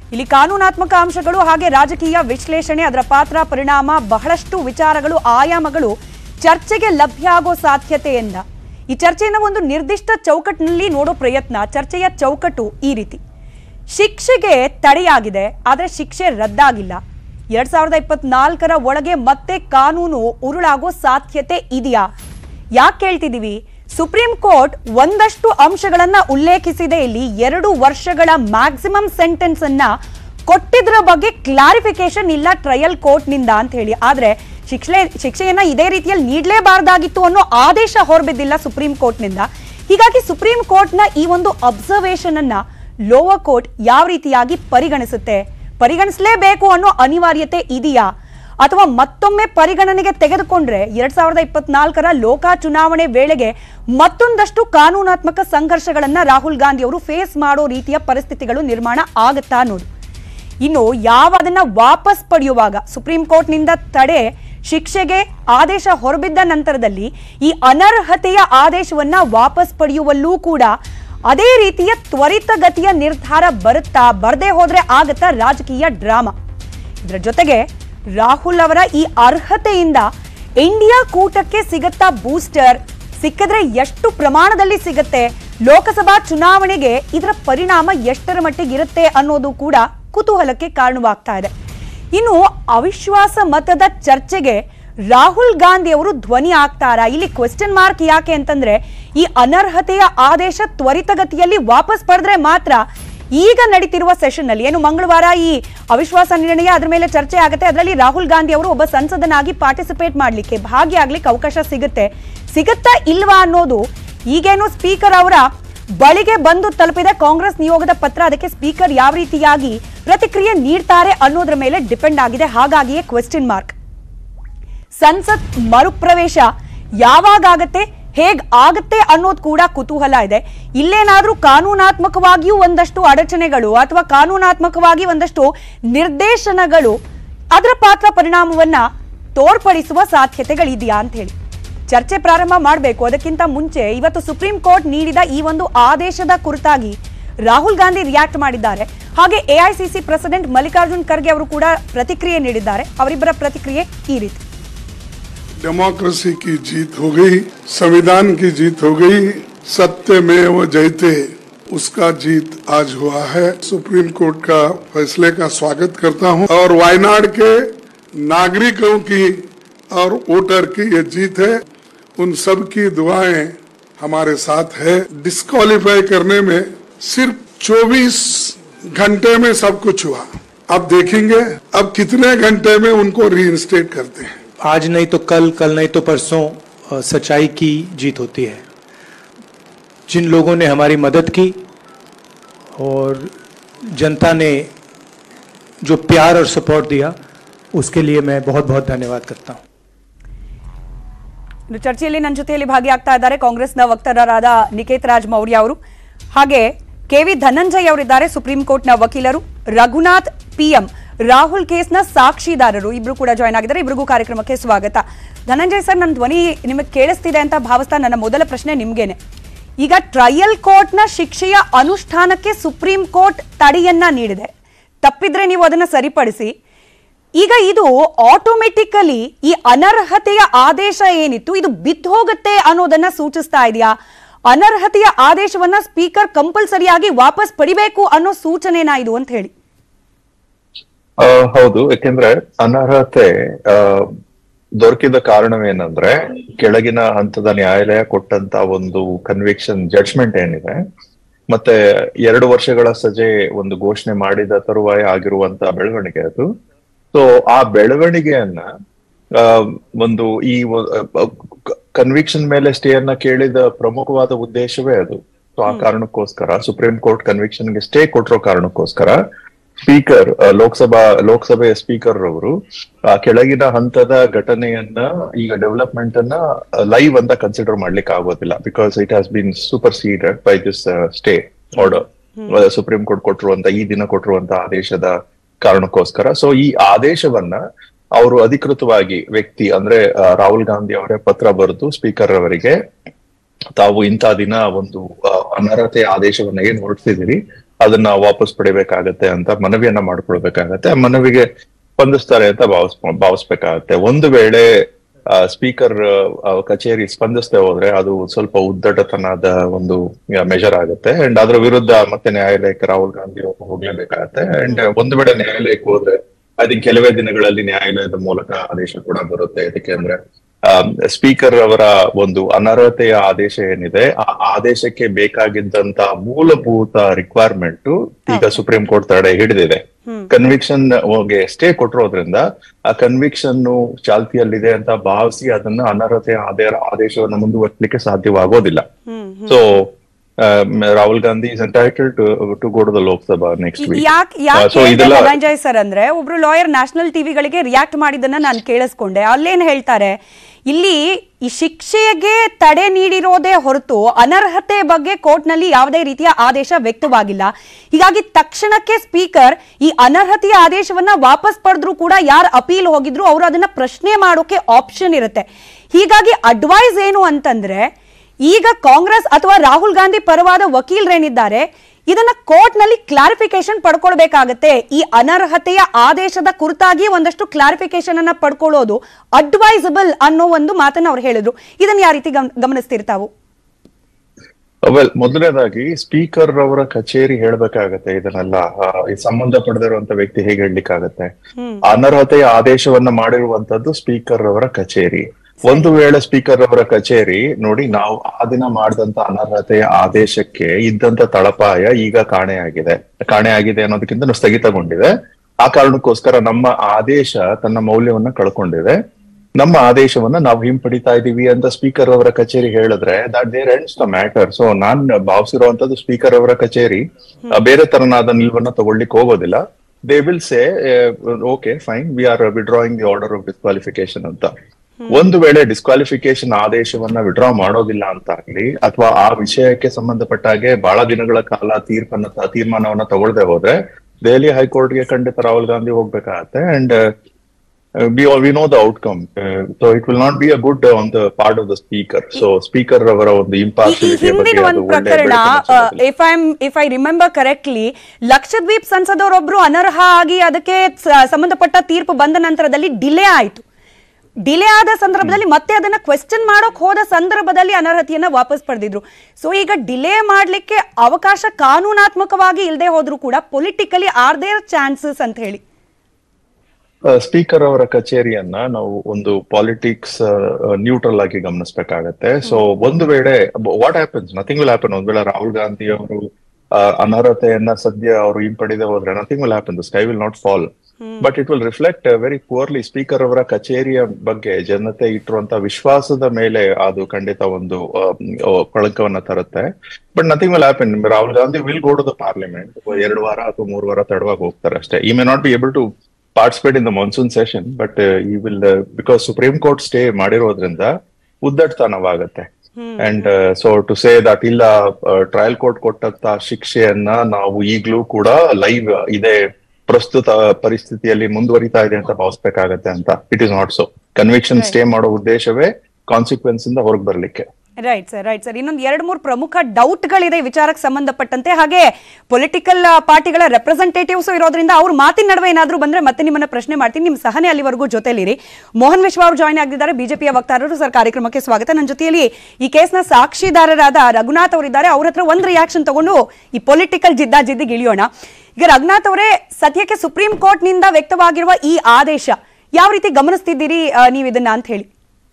ಇಲ್ಲಿ ಕಾನೂನಾತ್ಮಕ ಅಂಶಗಳು ಹಾಗೆ ರಾಜಕೀಯ ವಿಶ್ಲೇಷಣೆ ಅದರ ಪಾತ್ರ ಪರಿಣಾಮ ಬಹಳಷ್ಟು ವಿಚಾರಗಳು ಆಯಾಮಗಳು ಚರ್ಚೆಗೆ ಲಭ್ಯ ಆಗೋ ಸಾಧ್ಯತೆಯಿಂದ ಈ ಚರ್ಚೆಯನ್ನು ಒಂದು ನಿರ್ದಿಷ್ಟ ಚೌಕಟ್ಟಿನಲ್ಲಿ ನೋಡೋ ಪ್ರಯತ್ನ ಚರ್ಚೆಯ ಚೌಕಟ್ಟು ಈ ರೀತಿ ಶಿಕ್ಷೆಗೆ ತಡೆಯಾಗಿದೆ ಆದರೆ ಶಿಕ್ಷೆ ರದ್ದಾಗಿಲ್ಲ ಎರಡ್ ಸಾವಿರದ ಇಪ್ಪತ್ನಾಲ್ಕರ ಒಳಗೆ ಮತ್ತೆ ಕಾನೂನು ಉರುಳಾಗೋ ಸಾಧ್ಯತೆ ಇದೆಯಾ ಯಾಕೆ ಕೇಳ್ತಿದೀವಿ ಸುಪ್ರೀಂ ಕೋರ್ಟ್ ಒಂದಷ್ಟು ಅಂಶಗಳನ್ನ ಉಲ್ಲೇಖಿಸಿದೆ ಇಲ್ಲಿ ಎರಡು ವರ್ಷಗಳ ಮ್ಯಾಕ್ಸಿಮಮ್ ಸೆಂಟೆನ್ಸ್ ಅನ್ನ ಕೊಟ್ಟಿದ್ರ ಬಗ್ಗೆ ಕ್ಲಾರಿಫಿಕೇಶನ್ ಇಲ್ಲ ಟ್ರಯಲ್ ಕೋರ್ಟ್ ನಿಂದ ಅಂತ ಹೇಳಿ ಆದ್ರೆ ಶಿಕ್ಷೆ ಶಿಕ್ಷೆಯನ್ನ ಇದೇ ರೀತಿಯಲ್ಲಿ ನೀಡಲೇಬಾರದಾಗಿತ್ತು ಅನ್ನೋ ಆದೇಶ ಹೊರಬಿದ್ದಿಲ್ಲ ಸುಪ್ರೀಂ ಕೋರ್ಟ್ನಿಂದ ಹೀಗಾಗಿ ಸುಪ್ರೀಂ ಕೋರ್ಟ್ನ ಈ ಒಂದು ಅಬ್ಸರ್ವೇಷನ್ ಅನ್ನ ಲೋವರ್ ಕೋರ್ಟ್ ಯಾವ ರೀತಿಯಾಗಿ ಪರಿಗಣಿಸುತ್ತೆ ಪರಿಗಣಿಸಲೇಬೇಕು ಅನ್ನೋ ಅನಿವಾರ್ಯತೆ ಇದೆಯಾ ಅಥವಾ ಮತ್ತೊಮ್ಮೆ ಪರಿಗಣನೆಗೆ ತೆಗೆದುಕೊಂಡ್ರೆ ಎರಡ್ ಸಾವಿರದ ಇಪ್ಪತ್ನಾಲ್ಕರ ಲೋಕ ಚುನಾವಣೆ ವೇಳೆಗೆ ಮತ್ತೊಂದಷ್ಟು ಕಾನೂನಾತ್ಮಕ ಸಂಘರ್ಷಗಳನ್ನ ರಾಹುಲ್ ಗಾಂಧಿ ಅವರು ಫೇಸ್ ಮಾಡೋ ರೀತಿಯ ಪರಿಸ್ಥಿತಿಗಳು ನಿರ್ಮಾಣ ಆಗತ್ತಾ ಅನ್ನೋದು ಇನ್ನು ಯಾವ ಅದನ್ನ ವಾಪಸ್ ಪಡೆಯುವಾಗ ಸುಪ್ರೀಂ ಕೋರ್ಟ್ನಿಂದ ತಡೆ ಶಿಕ್ಷೆಗೆ ಆದೇಶ ಹೊರಬಿದ್ದ ನಂತರದಲ್ಲಿ ಈ ಅನರ್ಹತೆಯ ಆದೇಶವನ್ನ ವಾಪಸ್ ಪಡೆಯುವಲ್ಲೂ ಕೂಡ ಅದೇ ರೀತಿಯ ತ್ವರಿತಗತಿಯ ನಿರ್ಧಾರ ಬರುತ್ತಾ ಬರದೇ ಹೋದ್ರೆ ಆಗತ್ತಾ ರಾಜಕೀಯ ಡ್ರಾಮಾ ಇದರ ಜೊತೆಗೆ ರಾಹುಲ್ ಅವರ ಈ ಅರ್ಹತೆಯಿಂದ ಇಂಡಿಯಾ ಕೂಟಕ್ಕೆ ಸಿಗತ್ತಾ ಬೂಸ್ಟರ್ ಸಿಕ್ಕಿದ್ರೆ ಎಷ್ಟು ಪ್ರಮಾಣದಲ್ಲಿ ಸಿಗತ್ತೆ ಲೋಕಸಭಾ ಚುನಾವಣೆಗೆ ಇದರ ಪರಿಣಾಮ ಎಷ್ಟರ ಮಟ್ಟಿಗೆ ಇರುತ್ತೆ ಅನ್ನೋದು ಕೂಡ ಕುತೂಹಲಕ್ಕೆ ಕಾರಣವಾಗ್ತಾ ಇದೆ ಇನ್ನು ಅವಿಶ್ವಾಸ ಮತದ ಚರ್ಚೆಗೆ ರಾಹುಲ್ ಗಾಂಧಿ ಅವರು ಧ್ವನಿ ಆಗ್ತಾರಾ ಇಲ್ಲಿ ಕ್ವೆಶ್ಚನ್ ಮಾರ್ಕ್ ಯಾಕೆ ಅಂತಂದ್ರೆ ಈ ಅನರ್ಹತೆಯ ಆದೇಶ ತ್ವರಿತಗತಿಯಲ್ಲಿ ವಾಪಸ್ ಪಡೆದ್ರೆ ಮಾತ್ರ ಈಗ ನಡೀತಿರುವ ಸೆಷನ್ ನಲ್ಲಿ ಏನು ಮಂಗಳವಾರ ಈ ಅವಿಶ್ವಾಸ ನಿರ್ಣಯ ಅದ್ರ ಮೇಲೆ ಚರ್ಚೆ ಆಗುತ್ತೆ ಅದರಲ್ಲಿ ರಾಹುಲ್ ಗಾಂಧಿ ಅವರು ಒಬ್ಬ ಸಂಸದನಾಗಿ ಪಾರ್ಟಿಸಿಪೇಟ್ ಮಾಡ್ಲಿಕ್ಕೆ ಭಾಗಿಯಾಗ್ಲಿಕ್ಕೆ ಅವಕಾಶ ಸಿಗುತ್ತೆ ಸಿಗುತ್ತಾ ಇಲ್ವಾ ಅನ್ನೋದು ಈಗೇನು ಸ್ಪೀಕರ್ ಅವರ ಬಳಿಗೆ ಬಂದು ತಲುಪಿದ ಕಾಂಗ್ರೆಸ್ ನಿಯೋಗದ ಪತ್ರ ಅದಕ್ಕೆ ಸ್ಪೀಕರ್ ಯಾವ ರೀತಿಯಾಗಿ ಪ್ರತಿಕ್ರಿಯೆ ನೀಡ್ತಾರೆ ಅನ್ನೋದ್ರ ಮೇಲೆ ಡಿಪೆಂಡ್ ಆಗಿದೆ ಹಾಗಾಗಿಯೇ ಕ್ವೆಶ್ಚನ್ ಮಾರ್ಕ್ ಸಂಸತ್ ಮರುಪ್ರವೇಶ ಯಾವಾಗ ಆಗತ್ತೆ ಹೇಗ್ ಆಗತ್ತೆ ಅನ್ನೋದು ಕೂಡ ಕುತೂಹಲ ಇದೆ ಇಲ್ಲೇನಾದ್ರೂ ಕಾನೂನಾತ್ಮಕವಾಗಿಯೂ ಒಂದಷ್ಟು ಅಡಚಣೆಗಳು ಅಥವಾ ಕಾನೂನಾತ್ಮಕವಾಗಿ ಒಂದಷ್ಟು ನಿರ್ದೇಶನಗಳು ಅದರ ಪಾತ್ರ ಪರಿಣಾಮವನ್ನ ತೋರ್ಪಡಿಸುವ ಸಾಧ್ಯತೆಗಳಿದೆಯಾ ಅಂತ ಹೇಳಿ ಚರ್ಚೆ ಪ್ರಾರಂಭ ಮಾಡಬೇಕು ಅದಕ್ಕಿಂತ ಮುಂಚೆ ಇವತ್ತು ಸುಪ್ರೀಂ ಕೋರ್ಟ್ ನೀಡಿದ ಈ ಒಂದು ಆದೇಶದ ಕುರಿತಾಗಿ ರಾಹುಲ್ ಗಾಂಧಿ ರಿಯಾಕ್ಟ್ ಮಾಡಿದ್ದಾರೆ ಹಾಗೆ ಎಐಸಿಸಿ ಪ್ರೆಸಿಡೆಂಟ್ ಮಲ್ಲಿಕಾರ್ಜುನ್ ಖರ್ಗೆ ಅವರು ಕೂಡ ಪ್ರತಿಕ್ರಿಯೆ ನೀಡಿದ್ದಾರೆ ಅವರಿಬ್ಬರ ಪ್ರತಿಕ್ರಿಯೆ ಈ ರೀತಿ डेमोक्रेसी की जीत हो गई संविधान की जीत हो गई सत्य में वो जयते उसका जीत आज हुआ है सुप्रीम कोर्ट का फैसले का स्वागत करता हूं और वायनाड के नागरिकों की और वोटर की ये जीत है उन सब की दुआएं हमारे साथ है डिस्क्वालीफाई करने में सिर्फ 24 घंटे में सब कुछ हुआ अब देखेंगे अब कितने घंटे में उनको रीइंस्टेट करते हैं आज नहीं तो कल कल नहीं तो परसों अ, सच्चाई की जीत होती है जिन लोगों ने हमारी मदद की और जनता ने जो प्यार और सपोर्ट दिया उसके लिए मैं बहुत बहुत धन्यवाद करता हूँ ಇನ್ನು ಚರ್ಚೆಯಲ್ಲಿ ನನ್ನ ಜೊತೆಯಲ್ಲಿ ಭಾಗಿಯಾಗ್ತಾ ಇದ್ದಾರೆ ಕಾಂಗ್ರೆಸ್ನ ವಕ್ತಾರರಾದ ನಿಕೇತ್ ರಾಜ್ ಮೌರ್ಯ ಅವರು ಹಾಗೆ ಕೆ ವಿ ಧನಂಜಯ್ ಅವರಿದ್ದಾರೆ ಸುಪ್ರೀಂ ಕೋರ್ಟ್ನ ವಕೀಲರು ರಘುನಾಥ್ ಪಿಎಂ ರಾಹುಲ್ ಕೇಸ್ನ ಸಾಕ್ಷಿದಾರರು ಇಬ್ರು ಕೂಡ ಜಾಯ್ನ್ ಆಗಿದ್ದಾರೆ ಇಬ್ರಿಗೂ ಕಾರ್ಯಕ್ರಮಕ್ಕೆ ಸ್ವಾಗತ ಧನಂಜಯ್ ಸರ್ ನನ್ನ ಧ್ವನಿ ನಿಮಗೆ ಕೇಳಿಸ್ತಿದೆ ಅಂತ ಭಾವಿಸ್ತಾ ನನ್ನ ಮೊದಲ ಪ್ರಶ್ನೆ ನಿಮ್ಗೇನೆ ಈಗ ಟ್ರಯಲ್ ಕೋರ್ಟ್ನ ಶಿಕ್ಷೆಯ ಅನುಷ್ಠಾನಕ್ಕೆ ಸುಪ್ರೀಂ ಕೋರ್ಟ್ ತಡೆಯನ್ನ ನೀಡಿದೆ ತಪ್ಪಿದ್ರೆ ನೀವು ಅದನ್ನ ಸರಿಪಡಿಸಿ ಈಗ ಇದು ಆಟೋಮೆಟಿಕಲಿ ಈ ಅನರ್ಹತೆಯ ಆದೇಶ ಏನಿತ್ತು ಇದು ಬಿದ್ದು ಹೋಗುತ್ತೆ ಅನ್ನೋದನ್ನ ಸೂಚಿಸ್ತಾ ಇದೆಯಾ ಅನರ್ಹತೆಯ ಆದೇಶವನ್ನ ಸ್ಪೀಕರ್ ಕಂಪಲ್ಸರಿಯಾಗಿ ವಾಪಸ್ ಪಡಿಬೇಕು ಅನ್ನೋ ಸೂಚನೆನಾ ಇದು ಅಂತ ಹೇಳಿ ಆ, ಹೌದು ಯಾಕೆಂದ್ರೆ ಅನರ್ಹತೆ ಆ, ದೊರಕಿದ ಕಾರಣವೇನಂದ್ರೆ ಕೆಳಗಿನ ಹಂತದ ನ್ಯಾಯಾಲಯ ಕೊಟ್ಟಂತ ಒಂದು ಕನ್ವಿಕ್ಷನ್ ಜಡ್ಜ್ಮೆಂಟ್ ಏನಿದೆ ಮತ್ತೆ ಎರಡು ವರ್ಷಗಳ ಸಜೆ ಒಂದು ಘೋಷಣೆ ಮಾಡಿದ ತರುವಾಯ ಆಗಿರುವಂತ ಬೆಳವಣಿಗೆ ಅದು ಸೊ ಆ ಬೆಳವಣಿಗೆಯನ್ನ ಆ, ಒಂದು ಈ ಕನ್ವಿಕ್ಷನ್ ಮೇಲೆ ಸ್ಟೇ ಅನ್ನ ಕೇಳಿದ ಪ್ರಮುಖವಾದ ಉದ್ದೇಶವೇ ಅದು ಸೊ ಆ ಕಾರಣಕ್ಕೋಸ್ಕರ ಸುಪ್ರೀಂ ಕೋರ್ಟ್ ಕನ್ವಿಕ್ಷನ್ಗೆ ಸ್ಟೇ ಕೊಟ್ಟಿರೋ ಕಾರಣಕ್ಕೋಸ್ಕರ ಸ್ಪೀಕರ್ ಲೋಕಸಭಾ ಲೋಕಸಭೆಯ ಸ್ಪೀಕರ್ ಅವರು ಆ ಕೆಳಗಿನ ಹಂತದ ಘಟನೆಯನ್ನ ಈಗ ಡೆವಲಪ್ಮೆಂಟ್ ಅನ್ನ ಲೈವ್ ಅಂತ ಕನ್ಸಿಡರ್ ಮಾಡ್ಲಿಕ್ಕೆ ಆಗೋದಿಲ್ಲ because it has been superseded by this stay order Supreme Court ಕೊಟ್ಟಿರುವಂತ ಈ ದಿನ ಕೊಟ್ಟಿರುವಂತ ಆದೇಶದ ಕಾರಣಕ್ಕೋಸ್ಕರ ಸೊ ಈ ಆದೇಶವನ್ನ ಅವರು ಅಧಿಕೃತವಾಗಿ ವ್ಯಕ್ತಿ ಅಂದ್ರೆ ಆ, ರಾಹುಲ್ ಗಾಂಧಿ ಅವರೇ ಪತ್ರ ಬರೆದು ಸ್ಪೀಕರ್ ಅವರಿಗೆ ತಾವು ಇಂಥ ದಿನ ಒಂದು ಆ, ಅನರ್ಹತೆ ಆದೇಶವನ್ನ ಏನ್ ಹೊರಡಿಸಿದಿರಿ ಅದನ್ನ ವಾಪಸ್ ಪಡಿಬೇಕಾಗತ್ತೆ ಅಂತ ಮನವಿಯನ್ನ ಮಾಡ್ಕೊಳ್ಬೇಕಾಗತ್ತೆ ಆ ಮನವಿಗೆ ಸ್ಪಂದಿಸ್ತಾರೆ ಅಂತ ಭಾವಿಸ್ ಭಾವಿಸ್ಬೇಕಾಗತ್ತೆ ಒಂದು ವೇಳೆ ಸ್ಪೀಕರ್ ಕಚೇರಿ ಸ್ಪಂದಿಸದೆ ಹೋದ್ರೆ ಅದು ಸ್ವಲ್ಪ ಉದ್ದಟತನದ ಒಂದು ಮೆಜರ್ ಆಗುತ್ತೆ ಅಂಡ್ ಅದ್ರ ವಿರುದ್ಧ ಮತ್ತೆ ನ್ಯಾಯಾಲಯಕ್ಕೆ ರಾಹುಲ್ ಗಾಂಧಿ ಅವರು ಹೋಗ್ಲೇಬೇಕಾಗತ್ತೆ ಅಂಡ್ ಒಂದು ವೇಳೆ ನ್ಯಾಯಾಲಯಕ್ಕೆ ಹೋದ್ರೆ ಐ ಥಿಂಕ್ ಕೆಲವೇ ದಿನಗಳಲ್ಲಿ ನ್ಯಾಯಾಲಯದ ಮೂಲಕ ಆದೇಶ ಕೂಡ ಬರುತ್ತೆ ಇದಕ್ಕೆ ಅಂದ್ರೆ ಸ್ಪೀಕರ್ ಅವರ ಒಂದು ಅನರ್ಹತೆಯ ಆದೇಶ ಏನಿದೆ ಆ ಆದೇಶಕ್ಕೆ ಬೇಕಾಗಿದ್ದಂತ ಮೂಲಭೂತ ರಿಕ್ವೈರ್ಮೆಂಟ್ ಈಗ ಸುಪ್ರೀಂ ಕೋರ್ಟ್ ತಡೆ ಹಿಡಿದಿದೆ ಕನ್ವಿಕ್ಷನ್ ಗೆ ಸ್ಟೇ ಕೊಟ್ಟಿರೋದ್ರಿಂದ ಆ ಕನ್ವಿಕ್ಷನ್ ಚಾಲ್ತಿಯಲ್ಲಿದೆ ಅಂತ ಭಾವಿಸಿ ಅದನ್ನ ಅನರ್ಹತೆಯ ಆದೇ ಆದೇಶವನ್ನು ಮುಂದುವರಿಸಲಿಕ್ಕೆ ಸಾಧ್ಯವಾಗೋದಿಲ್ಲ so Rahul Gandhi is entitle to to go to the Lok Sabha next week ಯಾಕೆ ಯಾಕೆ ಸೊ ಇದೆಲ್ಲ ಧನಂಜಯ್ ಸರ್ ಅಂದ್ರೆ ಒಬ್ರು ಲಾಯರ್ ನ್ಯಾಷನಲ್ ಟಿವಿಗಳಿಗೆ ರಿಯಾಕ್ಟ್ ಮಾಡಿದ್ದನ್ನ ನಾನು ಕೇಳಿಸ್ಕೊಂಡೆ ಅಲ್ಲೇನ್ ಹೇಳ್ತಾರೆ ಇಲ್ಲಿ ಈ ಶಿಕ್ಷೆಗೆ ತಡೆ ನೀಡಿರೋದೇ ಹೊರತು ಅನರ್ಹತೆ ಬಗ್ಗೆ ಕೋರ್ಟ್ನಲ್ಲಿ ಯಾವುದೇ ರೀತಿಯ ಆದೇಶ ವ್ಯಕ್ತವಾಗಿಲ್ಲ ಹೀಗಾಗಿ ತಕ್ಷಣಕ್ಕೆ ಸ್ಪೀಕರ್ ಈ ಅನರ್ಹತೆಯ ಆದೇಶವನ್ನ ವಾಪಸ್ ಪಡೆದ್ರು ಕೂಡ ಯಾರು ಅಪೀಲ್ ಹೋಗಿದ್ರು ಅವರು ಅದನ್ನ ಪ್ರಶ್ನೆ ಮಾಡೋಕೆ ಆಪ್ಷನ್ ಇರುತ್ತೆ ಹೀಗಾಗಿ ಅಡ್ವೈಸ್ ಏನು ಅಂತಂದ್ರೆ ಈಗ ಕಾಂಗ್ರೆಸ್ ಅಥವಾ ರಾಹುಲ್ ಗಾಂಧಿ ಪರವಾದ ವಕೀಲರೇನಿದ್ದಾರೆ ಇದನ್ನ ಕೋರ್ಟ್ ನಲ್ಲಿ ಕ್ಲಾರಿಫಿಕೇಶನ್ ಪಡ್ಕೊಳ್ಬೇಕಾಗತ್ತೆ ಈ ಅನರ್ಹತೆಯ ಆದೇಶದ ಕುರಿತಾಗಿ ಒಂದಷ್ಟು ಕ್ಲಾರಿಫಿಕೇಶನ್ ಅನ್ನ ಪಡ್ಕೊಳ್ಳೋದು ಅಡ್ವೈಸಬಲ್ ಅನ್ನೋ ಒಂದು ಮಾತನ್ನ ಅವ್ರು ಹೇಳಿದ್ರು ಇದನ್ನ ಯಾವ ರೀತಿ ಗಮ್- ಗಮನಿಸ್ತಿರ್ತಾವು ವೆಲ್ ಮೊದಲನೇದಾಗಿ ಸ್ಪೀಕರ್ ಅವರ ಕಚೇರಿ ಹೇಳ್ಬೇಕಾಗತ್ತೆ ಇದನ್ನೆಲ್ಲ ಆ, ಈ ಸಂಬಂಧ ಪಡೆದಿರುವಂತ ವ್ಯಕ್ತಿ ಹೇಗೆ ಹೇಳಲಿಕ್ಕಾಗತ್ತೆ ಅನರ್ಹತೆಯ ಆದೇಶವನ್ನ ಮಾಡಿರುವಂತದ್ದು ಸ್ಪೀಕರ್ ಅವರ ಕಚೇರಿ ಒಂದು ವೇಳೆ ಸ್ಪೀಕರ್ ಅವರ ಕಚೇರಿ ನೋಡಿ ನಾವು ಆ ದಿನ ಮಾಡಿದಂತ ಅನರ್ಹತೆಯ ಆದೇಶಕ್ಕೆ ಇದ್ದಂತ ತಳಪಾಯ ಈಗ ಕಾಣೆಯಾಗಿದೆ ಕಾಣೆಯಾಗಿದೆ ಅನ್ನೋದಕ್ಕಿಂತ ಸ್ಥಗಿತಗೊಂಡಿದೆ ಆ ಕಾರಣಕ್ಕೋಸ್ಕರ ನಮ್ಮ ಆದೇಶ ತನ್ನ ಮೌಲ್ಯವನ್ನ ಕಳ್ಕೊಂಡಿದೆ ನಮ್ಮ ಆದೇಶವನ್ನ ನಾವು ಹಿಂಪಡಿತಾ ಇದೀವಿ ಅಂತ ಸ್ಪೀಕರ್ ಅವರ ಕಚೇರಿ ಹೇಳಿದ್ರೆ that there ends the matter so ನಾನ್ ಭಾವಿಸಿರುವಂತದ್ದು ಸ್ಪೀಕರ್ ಅವರ ಕಚೇರಿ ಆ, ಬೇರೆ ತರನಾದ ನಿಲ್ವನ್ನ ತಗೊಳ್ಳಿಕ್ ಹೋಗೋದಿಲ್ಲ they will say okay fine we are withdrawing the order of disqualification ಅಂತ ಒಂದು ವೇಳೆ ಡಿಸ್ಕ್ವಾಲಿಫಿಕೇಶನ್ ಆದೇಶವನ್ನ ವಿಡ್ರಾ ಮಾಡೋದಿಲ್ಲ ಅಂತ ಆಗ್ಲಿ ಅಥವಾ ಆ ವಿಷಯಕ್ಕೆ ಸಂಬಂಧಪಟ್ಟ ಹಾಗೆ ಬಹಳ ದಿನಗಳ ಕಾಲ ತೀರ್ಪನ್ನ ತೀರ್ಮಾನವನ್ನ ತಗೊಳ್ದೆ ಹೋದ್ರೆ ದೆಹಲಿ ಹೈಕೋರ್ಟ್ಗೆ ಖಂಡಿತ ರಾಹುಲ್ ಗಾಂಧಿ ಹೋಗ್ಬೇಕಾಗತ್ತೆ and we all we know the outcome uh, so it will not be a good uh, on the part of the speaker so speaker ಅವರ ಒಂದು ಈ- ಈ impartiality ಬಗ್ಗೆ ಹಿಂದಿನ ಅದು ಒಂದು ಒಳ್ಳೆ ಪ್ರಕರಣ ಬೆಳಕನ್ನ ಚೆಲ್ಲೋದಿಲ್ಲ. If I if I remember correctly Lakshadweep ಸಂಸದರೊಬ್ರು ಅನರ್ಹ ಆಗಿ ಅದಕ್ಕೆ ಸ- ಸಂಬಂಧಪಟ್ಟ ತೀರ್ಪು ಬಂದ ನಂತರದಲ್ಲಿ ಡಿಲೇ ಆಯಿತು ಡಿಲೇ ಆದ ಸಂದರ್ಭದಲ್ಲಿ ಮತ್ತೆ ಅದನ್ನ ಕ್ವೆಶ್ಚನ್ ಮಾಡೋಕ್ ಹೋದ ಸಂದರ್ಭದಲ್ಲಿ ಅನರ್ಹತೆಯನ್ನ ವಾಪಸ್ ಪಡೆದಿದ್ರು ಸೊ ಈಗ ಡಿಲೇ ಮಾಡ್ಲಿಕ್ಕೆ ಅವಕಾಶ ಕಾನೂನಾತ್ಮಕವಾಗಿ ಇಲ್ಲದೆ ಹೋದ್ರೂ ಕೂಡ ಪೊಲಿಟಿಕಲಿ ಆರ್ ದೇರ್ ಚಾನ್ಸಸ್ ಅಂತ ಹೇಳಿ ಸ್ಪೀಕರ್ ಅವರ ಕಚೇರಿಯನ್ನ ನಾವು ಒಂದು ಪಾಲಿಟಿಕ್ಸ್ ನ್ಯೂಟ್ರಲ್ ಆಗಿ ಗಮನಿಸಬೇಕಾಗತ್ತೆ ಸೊ ಒಂದು ವೇಳೆ what happens nothing will happen ಒಂದ್ ವೇಳೆ ರಾಹುಲ್ ಗಾಂಧಿ ಅವರು ಅನರ್ಹತೆಯನ್ನ ಸದ್ಯ ಅವರು ಹಿಂಪಡೆದೇ ಹೋದ್ರೆ nothing will happen the sky will not fall but it will reflect very poorly speaker ಅವರ ಕಚೇರಿಯ ಬಗ್ಗೆ ಜನತೆ ಇಟ್ಟಿರುವಂತ ವಿಶ್ವಾಸದ ಮೇಲೆ ಅದು ಖಂಡಿತ ಒಂದು ಆ, ಆ, ಕಳಂಕವನ್ನ ತರುತ್ತೆ but nothing will happen Rahul Gandhi will go to the parliament ಎರಡು ವಾರ ಅಥವಾ ಮೂರು ವಾರ ತಡವಾಗಿ ಹೋಗ್ತಾರೆ ಅಷ್ಟೇ he may not be able to participate in the monsoon session but he will because Supreme Court stay ಮಾಡಿರೋದ್ರಿಂದ ಉದ್ದಟತನವಾಗತ್ತೆ and so to say that ಇಲ್ಲ ಟ್ರಯಲ್ ಕೋರ್ಟ್ ಕೊಟ್ಟಂತ ಶಿಕ್ಷೆಯನ್ನ ನಾವು ಈಗ್ಲೂ ಕೂಡ ಲೈವ್ ಇದೇ ಪ್ರಸ್ತುತ ಪರಿಸ್ಥಿತಿಯಲ್ಲಿ ಮುಂದುವರಿತಾ ಇದೆ ಅಂತ ಭಾವಿಸ್ಬೇಕಾಗತ್ತೆ ಅಂತ it is not so conviction stay ಮಾಡೋ ಉದ್ದೇಶವೇ ಕಾನ್ಸಿಕ್ವೆನ್ಸ್ ಇಂದ ಹೊರಗೆ ಬರ್ಲಿಕ್ಕೆ ರೈಟ್ ಸರ್ ರೈಟ್ ಸರ್ ಇನ್ನೊಂದು ಎರಡು ಮೂರು ಪ್ರಮುಖ ಡೌಟ್ಗಳಿದೆ ಈ ವಿಚಾರಕ್ಕೆ ಸಂಬಂಧಪಟ್ಟಂತೆ ಹಾಗೆ ಪೊಲಿಟಿಕಲ್ ಪಾರ್ಟಿಗಳ ರೆಪ್ರೆಸೆಂಟೇಟಿವ್ಸ್ ಇರೋದ್ರಿಂದ ಅವ್ರ ಮಾತಿನ ನಡುವೆ ಏನಾದರೂ ಬಂದ್ರೆ ಮತ್ತೆ ನಿಮ್ಮನ್ನ ಪ್ರಶ್ನೆ ಮಾಡ್ತೀನಿ ನಿಮ್ಮ ಸಹನೆ ಅಲ್ಲಿವರೆಗೂ ಜೊತೆಲಿರಿ ಮೋಹನ್ ವಿಶ್ವ ಅವರು ಜಾಯ್ನ್ ಆಗಿದ್ದಾರೆ ಬಿಜೆಪಿಯ ವಕ್ತಾರರು ಸರ್ ಕಾರ್ಯಕ್ರಮಕ್ಕೆ ಸ್ವಾಗತ ನನ್ನ ಜೊತೆಯಲ್ಲಿ ಈ ಕೇಸ್ನ ಸಾಕ್ಷಿದಾರರಾದ ರಘುನಾಥ್ ಅವರಿದ್ದಾರೆ ಅವ್ರ ಹತ್ರ ಒಂದು ರಿಯಾಕ್ಷನ್ ತಗೊಂಡು ಈ ಪೊಲಿಟಿಕಲ್ ಜಿದ್ದಾಜಿದ್ದಿಗೆ ಇಳಿಯೋಣ ಈಗ ರಘುನಾಥ್ ಅವರೇ ಸದ್ಯಕ್ಕೆ ಸುಪ್ರೀಂ ಕೋರ್ಟ್ನಿಂದ ವ್ಯಕ್ತವಾಗಿರುವ ಈ ಆದೇಶ ಯಾವ ರೀತಿ ಗಮನಿಸ್ತಿದ್ದೀರಿ ಆ, ನೀವು ಇದನ್ನ ಅಂತ ಹೇಳಿ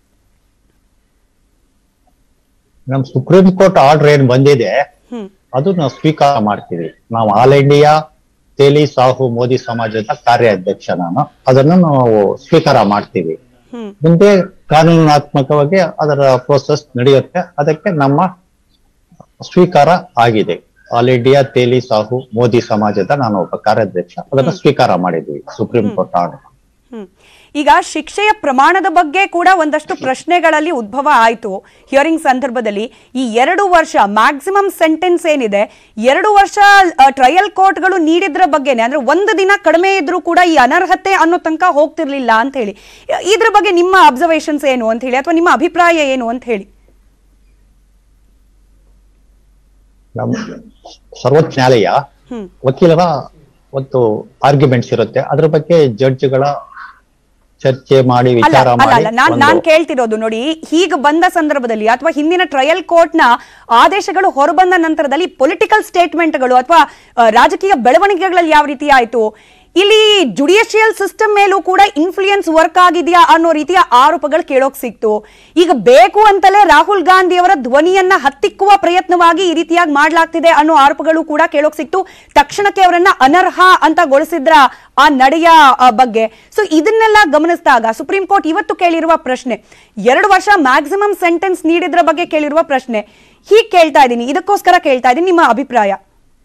ನಮ್ ಸುಪ್ರೀಂ ಕೋರ್ಟ್ ಆರ್ಡರ್ ಏನ್ ಬಂದಿದೆ ಹ್ಮ್ ಅದು ನಾವು ಸ್ವೀಕಾರ ಮಾಡ್ತೀವಿ ನಾವು ಆಲ್ ಇಂಡಿಯಾ ತೇಲಿ ಸಾಹು ಮೋದಿ ಸಮಾಜದ ಕಾರ್ಯಾಧ್ಯಕ್ಷ ನಾನು ಅದನ್ನು ನಾವು ಸ್ವೀಕಾರ ಮಾಡ್ತೀವಿ ಹ್ಮ್ ಮುಂದೆ ಕಾನೂನಾತ್ಮಕವಾಗಿ ಅದರ ಪ್ರೋಸೆಸ್ ನಡೆಯುತ್ತೆ ಅದಕ್ಕೆ ನಮ್ಮ ಸ್ವೀಕಾರ ಆಗಿದೆ ಆಲ್ ಇಂಡಿಯಾ ತೇಲಿ ಸಾಹು ಮೋದಿ ಸಮಾಜದ ನಾನು ಒಬ್ಬ ಕಾರ್ಯಾಧ್ಯಕ್ಷ ಅದನ್ನ ಸ್ವೀಕಾರ ಮಾಡಿದ್ವಿ ಸುಪ್ರೀಂ ಕೋರ್ಟ್ ಆರ್ಡರ್ ಹ್ಮ್. ಈಗ ಶಿಕ್ಷೆಯ ಪ್ರಮಾಣದ ಬಗ್ಗೆ ಕೂಡ ಒಂದಷ್ಟು ಪ್ರಶ್ನೆಗಳಲ್ಲಿ ಉದ್ಭವ ಆಯಿತು ಹಿಯರಿಂಗ್ ಸಂದರ್ಭದಲ್ಲಿ ಈ ಎರಡು ವರ್ಷ ಮ್ಯಾಕ್ಸಿಮಮ್ ಸೆಂಟೆನ್ಸ್ ಏನಿದೆ ಎರಡು ವರ್ಷ ಟ್ರಯಲ್ ಕೋರ್ಟ್ಗಳು ನೀಡಿದ್ರ ಬಗ್ಗೆನೆ ಅಂದ್ರೆ ಒಂದು ದಿನ ಕಡಿಮೆ ಇದ್ರೂ ಕೂಡ ಈ ಅನರ್ಹತೆ ಅನ್ನೋ ತನಕ ಹೋಗ್ತಿರ್ಲಿಲ್ಲ ಅಂತ ಹೇಳಿ ಇದ್ರ ಬಗ್ಗೆ ನಿಮ್ಮ ಅಬ್ಸರ್ವೇಷನ್ಸ್ ಏನು ಅಂತ ಹೇಳಿ ಅಥವಾ ನಿಮ್ಮ ಅಭಿಪ್ರಾಯ ಏನು ಅಂತ ಹೇಳಿ ನಮ್ಮ ಸರ್ವೋಚ್ಚ ನ್ಯಾಯಾಲಯ ವಕೀಲರ ಒಂದು ಆರ್ಗ್ಯುಮೆಂಟ್ಸ್ ಇರುತ್ತೆ ಅದ್ರ ಬಗ್ಗೆ ಜಡ್ಜ್ಗಳ ಚರ್ಚೆ ಮಾಡಿ ಅಲ್ಲ ವಿಚಾರ ಅಲ್ಲ ಮಾಡಿ ಅಲ್ಲ ನಾನ್ ಒಂದು- ನಾನ್ ಕೇಳ್ತಿರೋದು ನೋಡಿ ಹೀಗೆ ಬಂದ ಸಂದರ್ಭದಲ್ಲಿ ಅಥವಾ ಹಿಂದಿನ ಟ್ರಯಲ್ ಕೋರ್ಟ್ ನ ಆದೇಶಗಳು ಹೊರಬಂದ ನಂತರದಲ್ಲಿ ಪೊಲಿಟಿಕಲ್ ಸ್ಟೇಟ್ಮೆಂಟ್ಗಳು ಅಥವಾ ಆ, ರಾಜಕೀಯ ಬೆಳವಣಿಗೆಗಳಲ್ಲಿ ಯಾವ ರೀತಿ ಆಯ್ತು ಇಲ್ಲಿ ಜುಡಿಷಿಯಲ್ ಸಿಸ್ಟಮ್ ಮೇಲೂ ಕೂಡ ಇನ್ಫ್ಲೂಯೆನ್ಸ್ ವರ್ಕ್ ಆಗಿದೆಯಾ ಅನ್ನೋ ರೀತಿಯ ಆರೋಪಗಳು ಕೇಳೋಕ್ ಸಿಕ್ತು ಈಗ ಬೇಕು ಅಂತಲೇ ರಾಹುಲ್ ಗಾಂಧಿ ಅವರ ಧ್ವನಿಯನ್ನ ಹತ್ತಿಕ್ಕುವ ಪ್ರಯತ್ನವಾಗಿ ಈ ರೀತಿಯಾಗಿ ಮಾಡ್ಲಾಗ್ತಿದೆ ಅನ್ನೋ ಆರೋಪಗಳು ಕೂಡ ಕೇಳೋಕ್ ಸಿಕ್ತು ತಕ್ಷಣಕ್ಕೆ ಅವರನ್ನ ಅನರ್ಹ ಅಂತ ಗೊಳಿಸಿದ್ರ ಆ ನಡೆಯ ಆ, ಬಗ್ಗೆ ಸೊ ಇದನ್ನೆಲ್ಲ ಗಮನಿಸಿದಾಗ ಸುಪ್ರೀಂ ಕೋರ್ಟ್ ಇವತ್ತು ಕೇಳಿರುವ ಪ್ರಶ್ನೆ ಎರಡು ವರ್ಷ ಮ್ಯಾಕ್ಸಿಮಮ್ ಸೆಂಟೆನ್ಸ್ ನೀಡಿದ್ರ ಬಗ್ಗೆ ಕೇಳಿರುವ ಪ್ರಶ್ನೆ ಹೀಗೆ ಕೇಳ್ತಾ ಇದ್ದೀನಿ ಇದಕ್ಕೋಸ್ಕರ ಕೇಳ್ತಾ ಇದ್ದೀನಿ ನಿಮ್ಮ ಅಭಿಪ್ರಾಯ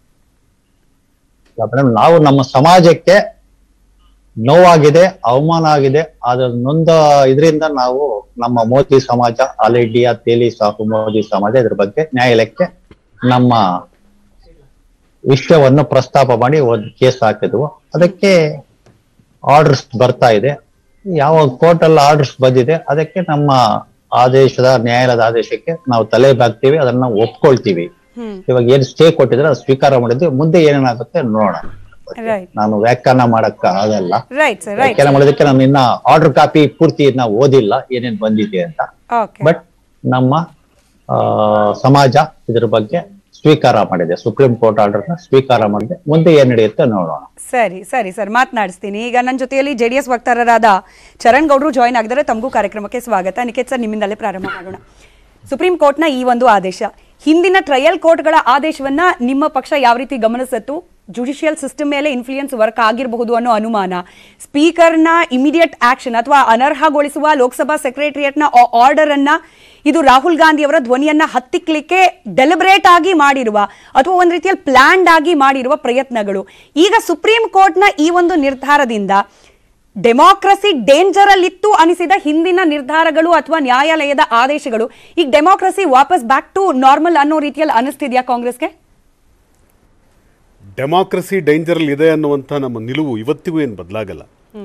ಮೇಡಮ್ ನಾವು ನಮ್ಮ ಸಮಾಜಕ್ಕೆ ನೋವಾಗಿದೆ ಅವಮಾನ ಆಗಿದೆ ಅದ್ರ ನೊಂದ ಇದರಿಂದ ನಾವು ನಮ್ಮ ಮೋದಿ ಸಮಾಜ ಆಲ್ ಇಂಡಿಯಾ ತೇಲಿ ಸಾಕು ಮೋದಿ ಸಮಾಜ ಇದ್ರ ಬಗ್ಗೆ ನ್ಯಾಯಾಲಯಕ್ಕೆ ನಮ್ಮ ವಿಷಯವನ್ನು ಪ್ರಸ್ತಾಪ ಮಾಡಿ ಒಂದು ಕೇಸ್ ಹಾಕಿದ್ವು ಅದಕ್ಕೆ ಆರ್ಡರ್ಸ್ ಬರ್ತಾ ಇದೆ ಯಾವ ಕೋರ್ಟ್ ಅಲ್ಲಿ ಆರ್ಡರ್ಸ್ ಬಂದಿದೆ ಅದಕ್ಕೆ ನಮ್ಮ ಆದೇಶದ ನ್ಯಾಯಾಲಯದ ಆದೇಶಕ್ಕೆ ನಾವು ತಲೆ ಬಾಗ್ತೀವಿ ಅದನ್ನ ನಾವು ಒಪ್ಕೊಳ್ತೀವಿ ಇವಾಗ ಏನ್ ಸ್ಟೇ ಕೊಟ್ಟಿದ್ರೆ ಅದು ಸ್ವೀಕಾರ ಮಾಡಿದ್ವಿ ಮುಂದೆ ಏನೇನಾಗುತ್ತೆ ನೋಡೋಣ ರೈಟ್ ನಾನು ವ್ಯಾಖ್ಯಾನ ಮಾಡಕ್ಕ ಆಗಲ್ಲ ರೈಟ್ ಸರ್ ರೈಟ್ ವ್ಯಾಖ್ಯಾನ ಮಾಡೋದಕ್ಕೆ ನಾನು ಇನ್ನ ಆರ್ಡರ್ ಕಾಪಿ ಪೂರ್ತಿ ಇನ್ನ ಓದಿಲ್ಲ ಏನೇನ್ ಬಂದಿದೆ ಅಂತ ಓಕೆ ಬಟ್ ನಮ್ಮ ಆ, ಸಮಾಜ ಇದ್ರ ಬಗ್ಗೆ ಸ್ವೀಕಾರ ಮಾಡಿದೆ ಸುಪ್ರೀಂ ಕೋರ್ಟ್ ಆರ್ಡರ್ ನ ಸ್ವೀಕಾರ ಮಾಡಿದೆ ಮುಂದೆ ಏನ್ ನಡೆಯುತ್ತೆ ನೋಡೋಣ ಸರಿ ಸರಿ ಸರ್ ಮಾತನಾಡಿಸ್ತೀನಿ ಈಗ ನನ್ನ ಜೊತೆಯಲ್ಲಿ ಜೆ ಡಿ ಎಸ್ ವಕ್ತಾರರಾದ ಚರಣ್ ಗೌಡ್ರು ಜಾಯ್ನ್ ಆಗಿದ್ದಾರೆ ತಮಗೂ ಕಾರ್ಯಕ್ರಮಕ್ಕೆ ಸ್ವಾಗತ ನಿಖೇತ್ ಸರ್ ನಿಮ್ಮಿಂದಲೇ ಪ್ರಾರಂಭ ಮಾಡೋಣ ಸುಪ್ರೀಂ ಕೋರ್ಟ್ನ ಈ ಒಂದು ಆದೇಶ ಹಿಂದಿನ ಟ್ರಯಲ್ ಕೋರ್ಟ್ಗಳ ಆದೇಶವನ್ನ ನಿಮ್ಮ ಪಕ್ಷ ಯಾವ ರೀತಿ ಗಮನಿಸತ್ತು ಜುಡಿಷಿಯಲ್ ಸಿಸ್ಟಮ್ ಮೇಲೆ ಇನ್ಫ್ಲೂಯೆನ್ಸ್ ವರ್ಕ್ ಆಗಿರಬಹುದು ಅನ್ನೋ ಅನುಮಾನ ಸ್ಪೀಕರ್ನ ಇಮಿಡಿಯೇಟ್ ಆಕ್ಷನ್ ಅಥವಾ ಅನರ್ಹಗೊಳಿಸುವ ಲೋಕಸಭಾ ಸೆಕ್ರೆಟರಿಯೇಟ್ನ ಆರ್ಡರ್ ಅನ್ನ ಇದು ರಾಹುಲ್ ಗಾಂಧಿ ಅವರ ಧ್ವನಿಯನ್ನ ಹತ್ತಿಕ್ಲಿಕ್ಕೆ ಡೆಲಿಬ್ರೇಟ್ ಆಗಿ ಮಾಡಿರುವ ಅಥವಾ ಒಂದು ರೀತಿಯಲ್ಲಿ ಪ್ಲಾನ್ಡ್ ಆಗಿ ಮಾಡಿರುವ ಪ್ರಯತ್ನಗಳು ಈಗ ಸುಪ್ರೀಂ ಕೋರ್ಟ್ನ ಈ ಒಂದು ನಿರ್ಧಾರದಿಂದ ಡೆಮಾಕ್ರಸಿ ಡೇಂಜರ್ ಅಲ್ಲಿತ್ತು ಅನಿಸಿದ ಹಿಂದಿನ ನಿರ್ಧಾರಗಳು ಅಥವಾ ನ್ಯಾಯಾಲಯದ ಆದೇಶಗಳು ಈಗ ಡೆಮಾಕ್ರಸಿ ವಾಪಸ್ ಬ್ಯಾಕ್ ಟು ನಾರ್ಮಲ್ ಅನ್ನೋ ರೀತಿಯಲ್ಲಿ ಅನಿಸ್ತಿದ್ಯಾ ಕಾಂಗ್ರೆಸ್ಗೆ ಡೆಮಾಕ್ರಸಿ ಡೇಂಜರಲ್ಲಿ ಇದೆ ಅನ್ನುವಂಥ ನಮ್ಮ ನಿಲುವು ಇವತ್ತಿಗೂ ಏನು ಬದಲಾಗಲ್ಲ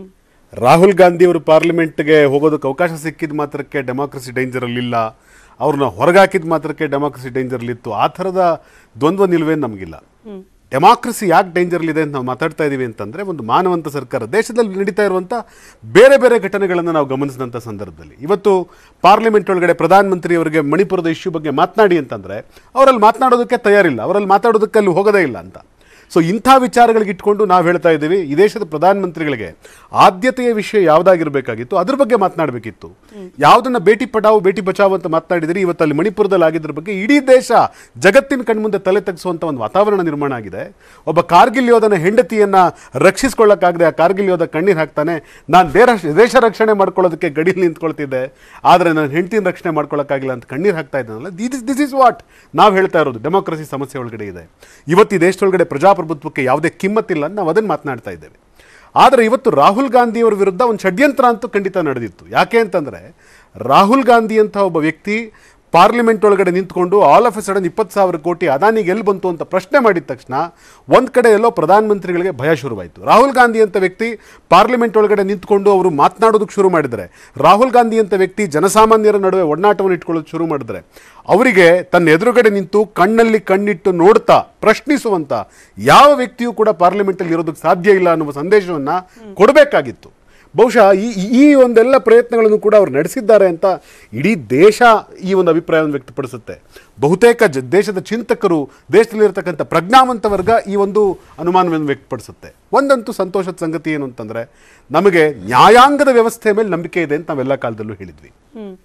ರಾಹುಲ್ ಗಾಂಧಿ ಅವರು ಪಾರ್ಲಿಮೆಂಟ್ಗೆ ಹೋಗೋದಕ್ಕೆ ಅವಕಾಶ ಸಿಕ್ಕಿದ ಮಾತ್ರಕ್ಕೆ ಡೆಮಾಕ್ರಸಿ ಡೇಂಜರಲ್ಲಿಲ್ಲ ಅವ್ರನ್ನ ಹೊರಗಾಕಿದ ಮಾತ್ರಕ್ಕೆ ಡೆಮಾಕ್ರಸಿ ಡೇಂಜರಲ್ಲಿತ್ತು ಆ ಥರದ ದ್ವಂದ್ವ ನಿಲುವೇನು ನಮಗಿಲ್ಲ ಡೆಮಾಕ್ರಸಿ ಯಾಕೆ ಡೇಂಜರಲ್ಲಿದೆ ಅಂತ ನಾವು ಮಾತಾಡ್ತಾ ಇದ್ದೀವಿ ಅಂತಂದರೆ ಒಂದು ಮಾನವಂತ ಸರ್ಕಾರ ದೇಶದಲ್ಲಿ ನಡೀತಾ ಇರುವಂಥ ಬೇರೆ ಬೇರೆ ಘಟನೆಗಳನ್ನು ನಾವು ಗಮನಿಸಿದಂಥ ಸಂದರ್ಭದಲ್ಲಿ ಇವತ್ತು ಪಾರ್ಲಿಮೆಂಟ್ ಒಳಗಡೆ ಪ್ರಧಾನಮಂತ್ರಿಯವರಿಗೆ ಮಣಿಪುರದ ಇಶ್ಯೂ ಬಗ್ಗೆ ಮಾತನಾಡಿ ಅಂತಂದರೆ ಅವರಲ್ಲಿ ಮಾತನಾಡೋದಕ್ಕೆ ತಯಾರಿಲ್ಲ ಅವರಲ್ಲಿ ಮಾತಾಡೋದಕ್ಕೆ ಅಲ್ಲಿ ಹೋಗೋದೇ ಇಲ್ಲ ಅಂತ ಸೊ ಇಂಥ ವಿಚಾರಗಳಿಗೆ ಇಟ್ಕೊಂಡು ನಾವು ಹೇಳ್ತಾ ಇದ್ದೀವಿ ಈ ದೇಶದ ಪ್ರಧಾನಮಂತ್ರಿಗಳಿಗೆ ಆದ್ಯತೆಯ ವಿಷಯ ಯಾವುದಾಗಿರಬೇಕಾಗಿತ್ತು ಅದ್ರ ಬಗ್ಗೆ ಮಾತನಾಡಬೇಕಿತ್ತು ಯಾವುದನ್ನ ಬೇಟಿ ಪಡಾವು ಬೇಟಿ ಬಚಾವು ಅಂತ ಮಾತನಾಡಿದಿರಿ ಇವತ್ತು ಅಲ್ಲಿ ಮಣಿಪುರದಲ್ಲಿ ಆಗಿದ್ರ ಬಗ್ಗೆ ಇಡೀ ದೇಶ ಜಗತ್ತಿನ ಕಣ್ಮುಂದೆ ತಲೆ ತಗ್ಗಿಸುವಂಥ ಒಂದು ವಾತಾವರಣ ನಿರ್ಮಾಣ ಆಗಿದೆ ಒಬ್ಬ ಕಾರ್ಗಿಲ್ ಯೋಧನ ಹೆಂಡತಿಯನ್ನ ರಕ್ಷಿಸ್ಕೊಳ್ಳೋಕ್ಕಾಗದೆ ಆ ಕಾರ್ಗಿಲ್ ಯೋಧ ಕಣ್ಣೀರು ಹಾಕ್ತಾನೆ ನಾನು ದೇಶ ದೇಶ ರಕ್ಷಣೆ ಮಾಡ್ಕೊಳ್ಳೋದಕ್ಕೆ ಗಡಿಯಲ್ಲಿ ನಿಂತ್ಕೊಳ್ತಿದ್ದೆ ಆದರೆ ನಾನು ಹೆಂಡತಿನ ರಕ್ಷಣೆ ಮಾಡ್ಕೊಳ್ಳೋಕ್ಕಾಗಿಲ್ಲ ಅಂತ ಕಣ್ಣೀರು ಹಾಕ್ತಾ ಇದ್ದಾನಲ್ಲ ದಿಸ್ ದಿಸ್ ಇಸ್ ವಾಟ್ ನಾವು ಹೇಳ್ತಾ ಇರೋದು ಡೆಮೋಕ್ರಸಿ ಸಮಸ್ಯೆ ಒಳಗಡೆ ಇದೆ ಇವತ್ತು ಈ ದೇಶದೊಳಗಡೆ ಪ್ರಜಾಪ್ರಭುತ್ವಕ್ಕೆ ಯಾವುದೇ ಕಿಮ್ಮತ್ತಿಲ್ಲ ಅಂತ ನಾವು ಅದನ್ನು ಮಾತನಾಡ್ತಾ ಇದ್ದೇವೆ ಆದರೆ ಇವತ್ತು ರಾಹುಲ್ ಗಾಂಧಿಯವರ ವಿರುದ್ಧ ಒಂದು ಷಡ್ಯಂತ್ರ ಅಂತೂ ಖಂಡಿತ ನಡೆದಿತ್ತು ಯಾಕೆ ಅಂತಂದರೆ ರಾಹುಲ್ ಗಾಂಧಿ ಅಂತ ಒಬ್ಬ ವ್ಯಕ್ತಿ ಪಾರ್ಲಿಮೆಂಟ್ ಒಳಗಡೆ ನಿಂತ್ಕೊಂಡು ಆಲ್ ಆಫ್ ಎ ಸಡನ್ ಇಪ್ಪತ್ತು ಸಾವಿರ ಕೋಟಿ ಅದಾನಿಗೆ ಎಲ್ಲಿ ಬಂತು ಅಂತ ಪ್ರಶ್ನೆ ಮಾಡಿದ ತಕ್ಷಣ ಒಂದು ಕಡೆ ಎಲ್ಲೋ ಪ್ರಧಾನಮಂತ್ರಿಗಳಿಗೆ ಭಯ ಶುರುವಾಯಿತು ರಾಹುಲ್ ಗಾಂಧಿ ಅಂತ ವ್ಯಕ್ತಿ ಪಾರ್ಲಿಮೆಂಟ್ ಒಳಗಡೆ ನಿಂತ್ಕೊಂಡು ಅವರು ಮಾತನಾಡೋದಕ್ಕೆ ಶುರು ಮಾಡಿದರೆ ರಾಹುಲ್ ಗಾಂಧಿ ಅಂತ ವ್ಯಕ್ತಿ ಜನಸಾಮಾನ್ಯರ ನಡುವೆ ಒಡನಾಟವನ್ನು ಇಟ್ಕೊಳ್ಳೋದು ಶುರು ಮಾಡಿದ್ರೆ ಅವರಿಗೆ ತನ್ನ ಎದುರುಗಡೆ ನಿಂತು ಕಣ್ಣಲ್ಲಿ ಕಣ್ಣಿಟ್ಟು ನೋಡ್ತಾ ಪ್ರಶ್ನಿಸುವಂತ ಯಾವ ವ್ಯಕ್ತಿಯೂ ಕೂಡ ಪಾರ್ಲಿಮೆಂಟಲ್ಲಿ ಇರೋದಕ್ಕೆ ಸಾಧ್ಯ ಇಲ್ಲ ಅನ್ನುವ ಸಂದೇಶವನ್ನು ಕೊಡಬೇಕಾಗಿತ್ತು ಬಹುಶಃ ಈ ಈ ಒಂದೆಲ್ಲ ಪ್ರಯತ್ನಗಳನ್ನು ಕೂಡ ಅವರು ನಡೆಸಿದ್ದಾರೆ ಅಂತ ಇಡೀ ದೇಶ ಈ ಒಂದು ಅಭಿಪ್ರಾಯವನ್ನು ವ್ಯಕ್ತಪಡಿಸುತ್ತೆ ಬಹುತೇಕ ಜ ದೇಶದ ಚಿಂತಕರು ದೇಶದಲ್ಲಿರ್ತಕ್ಕಂಥ ಪ್ರಜ್ಞಾವಂತ ವರ್ಗ ಈ ಒಂದು ಅನುಮಾನವನ್ನು ವ್ಯಕ್ತಪಡಿಸುತ್ತೆ ಒಂದಂತೂ ಸಂತೋಷದ ಸಂಗತಿ ಏನು ಅಂತಂದರೆ ನಮಗೆ ನ್ಯಾಯಾಂಗದ ವ್ಯವಸ್ಥೆ ಮೇಲೆ ನಂಬಿಕೆ ಇದೆ ಅಂತ ನಾವೆಲ್ಲ ಕಾಲದಲ್ಲೂ ಹೇಳಿದ್ವಿ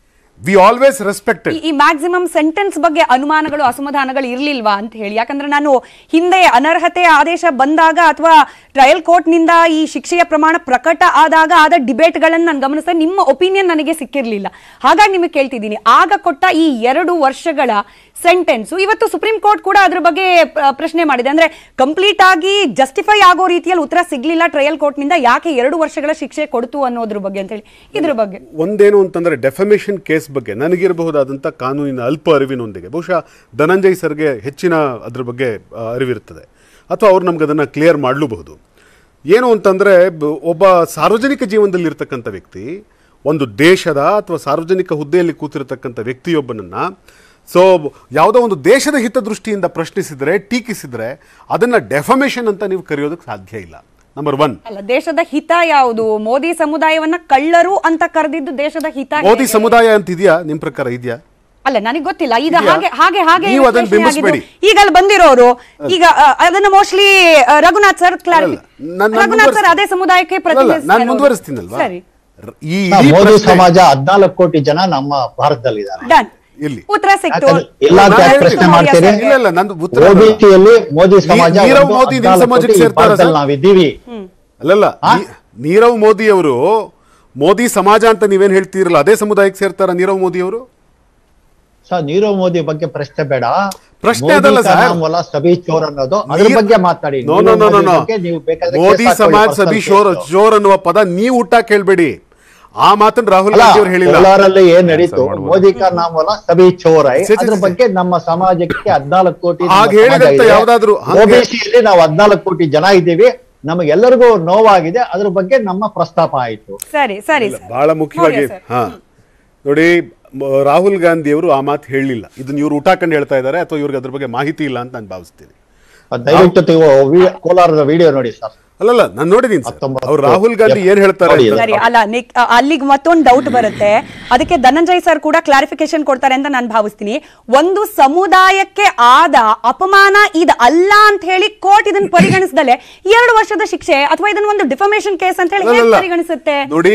ವಿ ಆಲ್ವೇಸ್ ರೆಸ್ಪೆಕ್ಟೆಡ್ ಈ- ಈ ಮ್ಯಾಕ್ಸಿಮಮ್ ಸೆಂಟೆನ್ಸ್ ಬಗ್ಗೆ ಅನುಮಾನಗಳು ಅಸಮಾಧಾನಗಳು ಇರ್ಲಿಲ್ವಾ ಅಂತ ಹೇಳಿ ಯಾಕಂದ್ರೆ ನಾನು ಹಿಂದೆ ಅನರ್ಹತೆಯ ಆದೇಶ ಬಂದಾಗ ಅಥವಾ ಟ್ರಯಲ್ ಕೋರ್ಟ್ ನಿಂದ ಈ ಶಿಕ್ಷೆಯ ಪ್ರಮಾಣ ಪ್ರಕಟ ಆದಾಗ ಆದ ಡಿಬೇಟ್ಗಳನ್ನು ನಾನು ಗಮನಿಸಿದೆ ನಿಮ್ಮ ಒಪಿನಿಯನ್ ನನಗೆ ಸಿಕ್ಕಿರ್ಲಿಲ್ಲ ಹಾಗಾಗಿ ನಿಮಗೆ ಕೇಳ್ತಿದ್ದೀನಿ ಆಗ ಕೊಟ್ಟ ಈ ಎರಡು ವರ್ಷಗಳ ಸೆಂಟೆನ್ಸ್ ಇವತ್ತು ಸುಪ್ರೀಂ ಕೋರ್ಟ್ ಕೂಡ ಅದ್ರ ಬಗ್ಗೆ ಪ್ರ- ಪ್ರಶ್ನೆ ಮಾಡಿದೆ ಅಂದ್ರೆ ಕಂಪ್ಲೀಟ್ ಆಗಿ ಜಸ್ಟಿಫೈ ಆಗೋ ರೀತಿಯಲ್ಲಿ ಉತ್ತರ ಸಿಗ್ಲಿಲ್ಲ ಟ್ರಯಲ್ ಕೋರ್ಟ್ ನಿಂದ ಯಾಕೆ ಎರಡು ವರ್ಷಗಳ ಶಿಕ್ಷೆ ಕೊಡ್ತು ಅನ್ನೋದ್ರ ಬಗ್ಗೆ ಅಂತ ಹೇಳಿ ಇದ್ರ ಬಗ್ಗೆ ಒಂದೇನು ಅಂತಂದರೆ ಡೆಫಮೇಷನ್ ಕೇಸ್ ಬಗ್ಗೆ ನನಗಿರಬಹುದಾದಂಥ ಕಾನೂನಿನ ಅಲ್ಪ ಅರಿವಿನೊಂದಿಗೆ ಬಹುಶಃ ಧನಂಜಯ್ ಸರ್ಗೆ ಹೆಚ್ಚಿನ ಅದ್ರ ಬಗ್ಗೆ ಆ, ಅರಿವಿರುತ್ತದೆ ಅಥವಾ ಅವ್ರು ನಮ್ಗೆ ಅದನ್ನು ಕ್ಲಿಯರ್ ಮಾಡಲೂಬಹುದು ಏನು ಅಂತಂದರೆ ಒಬ್ಬ ಸಾರ್ವಜನಿಕ ಜೀವನದಲ್ಲಿರ್ತಕ್ಕಂಥ ವ್ಯಕ್ತಿ ಒಂದು ದೇಶದ ಅಥವಾ ಸಾರ್ವಜನಿಕ ಹುದ್ದೆಯಲ್ಲಿ ಕೂತಿರತಕ್ಕಂಥ ವ್ಯಕ್ತಿಯೊಬ್ಬನನ್ನು ಸೊ ಯಾವುದೋ ಒಂದು ದೇಶದ ಹಿತದೃಷ್ಟಿಯಿಂದ ಪ್ರಶ್ನಿಸಿದ್ರೆ ಟೀಕಿಸಿದ್ರೆ ಅದನ್ನ ಡೆಫಮೇಷನ್ ಅಂತ ನೀವು ಕರೆಯೋದಕ್ಕೆ ಸಾಧ್ಯ ಇಲ್ಲ ನಂಬರ್ ಒನ್ ಅಲ್ಲ ದೇಶದ ಹಿತ ಯಾವುದು ಮೋದಿ ಸಮುದಾಯವನ್ನ ಕಳ್ಳರು ಅಂತ ಕರೆದಿದ್ದು ದೇಶದ ಹಿತ ಮೋದಿ ಹೇಗೆ? ಸಮುದಾಯ ಅಂತ ಇದೆಯಾ ನಿಮ್ ಪ್ರಕಾರ ಇದೆಯಾ ಅಲ್ಲ ನನಗೆ ಗೊತ್ತಿಲ್ಲ ಈಗ ಇದೆಯಾ? ಹಾಗೆ ಹಾಗೆ ಹಾಗೆ ನೀವು ಅದನ್ನ ವಿಶ್ಲೇಷಣೆ ಆಗಿದ್ದು. ಬಿಂಬಿಸ್ಬೇಡಿ. ಈಗ ಅಲ್ಲಿ ಬಂದಿರೋರು ಈಗ ಆ, ಅದನ್ನ ಮೋಸ್ಟ್ಲಿ ರಘುನಾಥ್ ಸರ್ ಕ್ಲಾರಿಫಿ ಅಲ್ಲ, ನಾನ್- ನಾನ್ ರಘುನಾಥ್ ಸರ್ ಮುಂದುವರ್ಸ್- ಅದೇ ಸಮುದಾಯಕ್ಕೆ ಅಲ್ಲ, ಪ್ರತಿನಿಧಿಸ್ತಾರೆ ನಾನು ಅವರು. ಮುಂದುವರಿಸ್ತೀನಲ್ವಾ ಸರಿ ರ- ಈ ನಾ ಇಡೀ ಮೋದಿ ಪ್ರಶ್ನೆ- ಸಮಾಜ ಹದ್ನಾಲ್ಕು ಕೋಟಿ ಜನ ನಮ್ಮ ಭಾರತದಲ್ಲಿದ್ದಾರೆ ಡನ್ ಇಲ್ಲಿ ಉತ್ತರ ಸಿಕ್ತು ಯಾಕಂದ್ರೆ ಇಲ್ಲ ಅಂತ ಯಾಕೆ ನಾನು ಪ್ರಶ್ನೆ ಹೇಳ್ತೀನಿ. ಮಾಡ್ತೀರಿ ಇಲ್ಲ ಇಲ್ಲ ನಂದು ಉತ್ತರ ಅಲ್ಲ. ಓಬಿಸಿಯಲ್ಲಿ ಮೋದಿ ಸಮಾಜ ನೀ- ನೀರವ್ ಒಂದು ಮೋದಿ ನಿಮ್ಮ ಹದ್ನಾಲ್ಕು ಸಮಾಜಕ್ಕೆ ಕೋಟಿ ಈ ಸೇರ್ತಾರಾ ಭಾರತದಲ್ಲಿ ಸರ್? ನಾವಿದ್ದೀವಿ ಅಲ್ಲಲ್ಲ ಆ? ನೀ- ನೀರವ್ ಮೋದಿ ಅವರು ಮೋದಿ ಸಮಾಜ ಅಂತ ನೀವೇನ್ ಹೇಳ್ತೀರಲ್ಲ ಅದೇ ಸಮುದಾಯಕ್ಕೆ ಸೇರ್ತಾರ ನೀರವ್ ಮೋದಿ ಅವರು ಸರ್ ನೀರವ್ ಮೋದಿ ಬಗ್ಗೆ ಪ್ರಶ್ನೆ ಬೇಡ ಪ್ರಶ್ನೆ ಮೋದಿ ಅದಲ್ಲ ಕಾ ಸರ್. ನಾಮ್ ವಾಲಾ ಸಭಿ ಚೋರ್ ಅನ್ನೋದು ಅದ್ರ ನೀರ್- ಬಗ್ಗೆ ಮಾತಾಡಿ no no Nirav no no Modi no ಬಗ್ಗೆ ನೀವು ಬೇಕಾದ್ರೆ ಮೋದಿ ಕೇಸ್ ಹಾಕೊಳ್ಳಿ, ಸಮಾಜ್ personal ಸಭಿ case. ಶೋರ್ ಶೋರ್ ಅನ್ನುವ ಪದ ನೀವು ಹುಟ್ಟ ಕೇಳ್ಬೇಡಿ ಆ ಮಾತನ್ನ ರಾಹುಲ್ ಅಲ್ಲ, ಗಾಂಧಿ ಅವರು ಹೇಳಿಲ್ಲ ಕೋಲಾರಲ್ಲಿ ಏನ್ ನಡೀತು ಮೋದಿ ಕಾ ನಾಮ್ ವಾಲಾ ಸಭಿ ಚೋರ್ ಐ ಸರಿ, ಅದ್ರ ಸರಿ. ಬಗ್ಗೆ ನಮ್ಮ ಸಮಾಜಕ್ಕೆ ಹದ್ನಾಲ್ಕು ಕೋಟಿ ಹಾಗ್ ಹೇಳಿದಂತ ಯಾವ್ದಾದ್ರು ಹಂಗೆ- ಓಬಿಸಿಯಲ್ಲಿ ನಾವು ಹದ್ನಾಲ್ಕು ಕೋಟಿ ಜನ ಇದ್ದೀವಿ ನಮಗೆಲ್ಲರಿಗೂ ನೋವಾಗಿದೆ ಅದ್ರ ಬಗ್ಗೆ ನಮ್ಮ ಪ್ರಸ್ತಾಪ ಆಯ್ತು ಸರಿ ಸರಿ ಇಲ್ಲ, ಸರ್. ಬಹಳ ಮುಖ್ಯವಾಗಿ ಮೌರ್ಯ ಸರ್. ಹಾ ನೋಡಿ ಮ- ರಾಹುಲ್ ಗಾಂಧಿ ಅವರು ಆ ಮಾತು ಹೇಳಲಿಲ್ಲ ಇದನ್ನ ಇವ್ರು ಊಟ ಕಂಡು ಹೇಳ್ತಾ ಇದ್ದಾರೆ ಅಥವಾ ಇವ್ರಿಗೆ ಅದ್ರ ಬಗ್ಗೆ ಮಾಹಿತಿ ಇಲ್ಲ ಅಂತ ನಾನು ಭಾವಿಸ್ತೀನಿ ದಯವಿಟ್ಟು ನೀವು ವಿ- ಕೋಲಾರದ ವಿಡಿಯೋ ನೋಡಿ ಸರ್ ಅಲ್ಲಲ್ಲ ನಾನು ನೋಡಿದೀನಿ ಸರ್ ಹತ್ತೊಂಬತ್ತು ಅವ್ರು ರಾಹುಲ್ ಗಾಂಧಿ ಏನ್ ಹೇಳ್ತಾರೆ ನೋಡಿ, ಅಂತ. ಸರಿ ಅಲ್ಲ ನಿಕ್- ಅ- ಅಲ್ಲಿಗೆ ಮತ್ತೊಂದು ಡೌಟ್ ಬರುತ್ತೆ ಅದಕ್ಕೆ ಧನಂಜಯ್ ಸರ್ ಕೂಡ ಕ್ಲಾರಿಫಿಕೇಶನ್ ಕೊಡ್ತಾರೆ ಅಂತ ನಾನು ಭಾವಿಸ್ತೀನಿ ಒಂದು ಸಮುದಾಯಕ್ಕೆ ಆದ ಅಪಮಾನ ಇದು ಅಲ್ಲ ಅಂತ ಹೇಳಿ ಕೋರ್ಟ್ ಇದನ್ನ ಪರಿಗಣಿಸದಲೆ ಎರಡು ವರ್ಷದ ಶಿಕ್ಷೆ ಅಥವಾ ಇದನ್ನ ಒಂದು ಡಿಫಮೇಶನ್ ಕೇಸ್ ಅಂತ ಹೇಳಿ ಹೇಗೆ ಅಲ್ಲಲ್ಲ. ಪರಿಗಣಿಸುತ್ತೆ ನೋಡಿ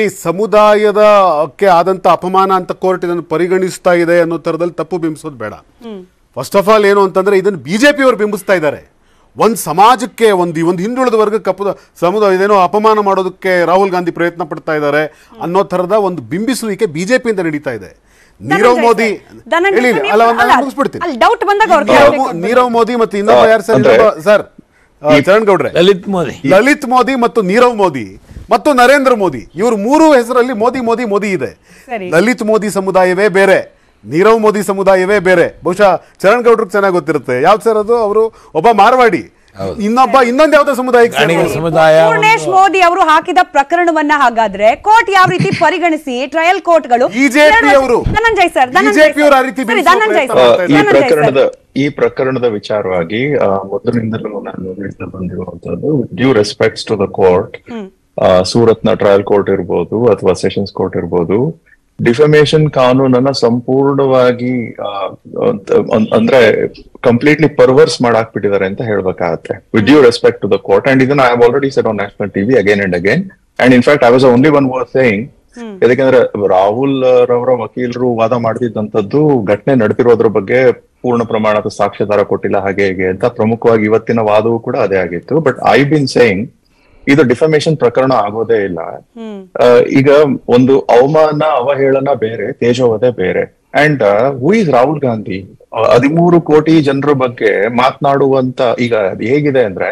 ಸಮುದಾಯದಕ್ಕೆ ಆದಂತ ಅಪಮಾನ ಅಂತ ಕೋರ್ಟ್ ಇದನ್ನು ಪರಿಗಣಿಸ್ತಾ ಇದೆ ಅನ್ನೋ ತರದಲ್ಲಿ ತಪ್ಪು ಬಿಂಬಿಸೋದು ಬೇಡ ಫಸ್ಟ್ ಆಫ್ ಆಲ್ ಏನು ಅಂತಂದ್ರೆ ಇದನ್ನು ಬಿಜೆಪಿ ಅವರು ಬಿಂಬಿಸ್ತಾ ಇದ್ದಾರೆ ಒಂದು ಸಮಾಜಕ್ಕೆ ಒಂದು ಒಂದು ಹಿಂದುಳಿದ ವರ್ಗಕ್ಕೆ ಅಪ ಸಮುದಾಯ ಇದೇನೋ ಅಪಮಾನ ಮಾಡೋದಕ್ಕೆ ರಾಹುಲ್ ಗಾಂಧಿ ಪ್ರಯತ್ನ ಪಡ್ತಾ ಇದ್ದಾರೆ ಅನ್ನೋ ತರದ ಒಂದು ಬಿಂಬಿಸುವಿಕೆ ಬಿಜೆಪಿಯಿಂದ ನಡೀತಾ ಇದೆ ನೀರವ್ ಧನಂಜಯ್ ಮೋದಿ ಸರ್, ಧನಂಜಯ್ ಹೇಳಿ ಸರ್, ನೀವು- ಅಲ್ಲ ಒಂದು ಅಲ್ಲ, ನಾನು ಮುಗಿಸ್ಬಿಡ್ತೀನಿ ಅಲ್ಲಿ ಡೌಟ್ ಬಂದಾಗ ಅವ್ರು ನೀರವ್ clarify ಮೋ- ಕೊಡ್ಬೇಕು. ನೀರವ್ ಮೋದಿ ಮತ್ತು ಇನ್ನೊಬ್ಬ ಯಾರು ಸರ್ ಅಂದ್ರೆ- ಇನ್ನೊಬ್ಬ- ಸರ್ ಆ, ಚರಣ್ ಗೌಡ್ರೆ ಲಲಿತ್ ಮೋದಿ ಲಲಿತ್ ಮೋದಿ ಮತ್ತು ನೀರವ್ ಮೋದಿ ಮತ್ತು ನರೇಂದ್ರ ಮೋದಿ ಇವರು ಮೂರು ಹೆಸರಲ್ಲಿ ಮೋದಿ ಮೋದಿ ಮೋದಿ ಇದೆ ಸರಿ. ಲಲಿತ್ ಮೋದಿ ಸಮುದಾಯವೇ ಬೇರೆ ನೀರವ್ ಮೋದಿ ಸಮುದಾಯವೇ ಬೇರೆ ಬಹುಶಃ ಚರಣ್ ಗೌಡ್ರಿಗೆ ಚೆನ್ನಾಗಿ ಗೊತ್ತಿರುತ್ತೆ ಯಾವ್ದು ಸರ್ ಅದು ಅವರು ಒಬ್ಬ ಮಾರ್ವಾಡಿ ಇನ್ನೊಬ್ಬ ಇನ್ನೊಂದು ಯಾವ್ದೋ ಸಮುದಾಯಕ್ಕೆ ಗಾಣಿಗ ಸೇರ್ತಾರೆ. ಸಮುದಾಯ ಪೂರ್ಣೇಶ್ ಮೋದಿ ಅವರು ಹಾಕಿದ ಪ್ರಕರಣವನ್ನ ಹಾಗಾದ್ರೆ ಕೋರ್ಟ್ ಯಾವ ರೀತಿ ಪರಿಗಣಿಸಿ ಟ್ರಯಲ್ ಕೋರ್ಟ್ಗಳು BJP ಅವರು ಧನಂಜಯ್ ಸರ್ ಧನಂಜಯ್ BJP ಅವರು ಆ ರೀತಿ ಸರಿ, ಬಿಡಿಸುವ ಧನಂಜಯ್ ಪ್ರಯತ್ನ ಸರ್ ಮಾಡ್ತಾ ಈ ಧನಂಜಯ್ ಸರ್ ಪ್ರಕರಣದ ಈ ಪ್ರಕರಣದ ವಿಚಾರವಾಗಿ ಆ, ಮೊದಲಿನಿಂದಲೂ ನಾನು ಹೇಳ್ತಾ ಬಂದಿರುವಂತದ್ದು due respects to the court Surat ನ ಟ್ರಯಲ್ ಕೋರ್ಟ್ ಇರ್ಬೋದು ಅಥವಾ ಸೆಷನ್ಸ್ ಕೋರ್ಟ್ ಇರ್ಬೋದು ಡಿಫಮೇಶನ್ ಕಾನೂನನ್ನ ಸಂಪೂರ್ಣವಾಗಿ ಆ, ಅಂತ- ಅನ್- ಅಂದ್ರೆ ಕಂಪ್ಲೀಟ್ಲಿ ಪರ್ವರ್ಸ್ ಮಾಡಾಕ್ಬಿಟ್ಟಿದ್ದಾರೆ ಅಂತ ಹೇಳ್ಬೇಕಾಗತ್ತೆ with due respect to the court and ಇದನ್ನ I have already set on national TV again and again and in fact I was only one was saying ಯಾಕಂದ್ರೆ ರಾಹುಲ್ ರವರ ವಕೀಲರು ವಾದ ಮಾಡ್ತಿದ್ದಂತದ್ದು ಘಟನೆ ನಡೆದಿರೋದ್ರ ಬಗ್ಗೆ ಪೂರ್ಣ ಪ್ರಮಾಣದ ಸಾಕ್ಷ್ಯಾಧಾರ ಕೊಟ್ಟಿಲ್ಲ ಹಾಗೆ ಹೀಗೆ ಅಂತ ಪ್ರಮುಖವಾಗಿ ಇವತ್ತಿನ ವಾದವೂ ಕೂಡ ಅದೇ ಆಗಿತ್ತು ಬಟ್ ಐ ಬಿನ್ ಸೇಯಿಂಗ್ ಇದು ಡಿಫಮೇಶನ್ ಪ್ರಕರಣ ಆಗೋದೇ ಇಲ್ಲ ಆ, ಈಗ ಒಂದು ಅವಮಾನ ಅವಹೇಳನ ಬೇರೆ ತೇಜೋವಧೆ ಬೇರೆ and who is Rahul Gandhi ಹದಿಮೂರು ಕೋಟಿ ಜನರ ಬಗ್ಗೆ ಮಾತನಾಡುವಂತ ಈಗ ಅದು ಹೇಗಿದೆ ಅಂದ್ರೆ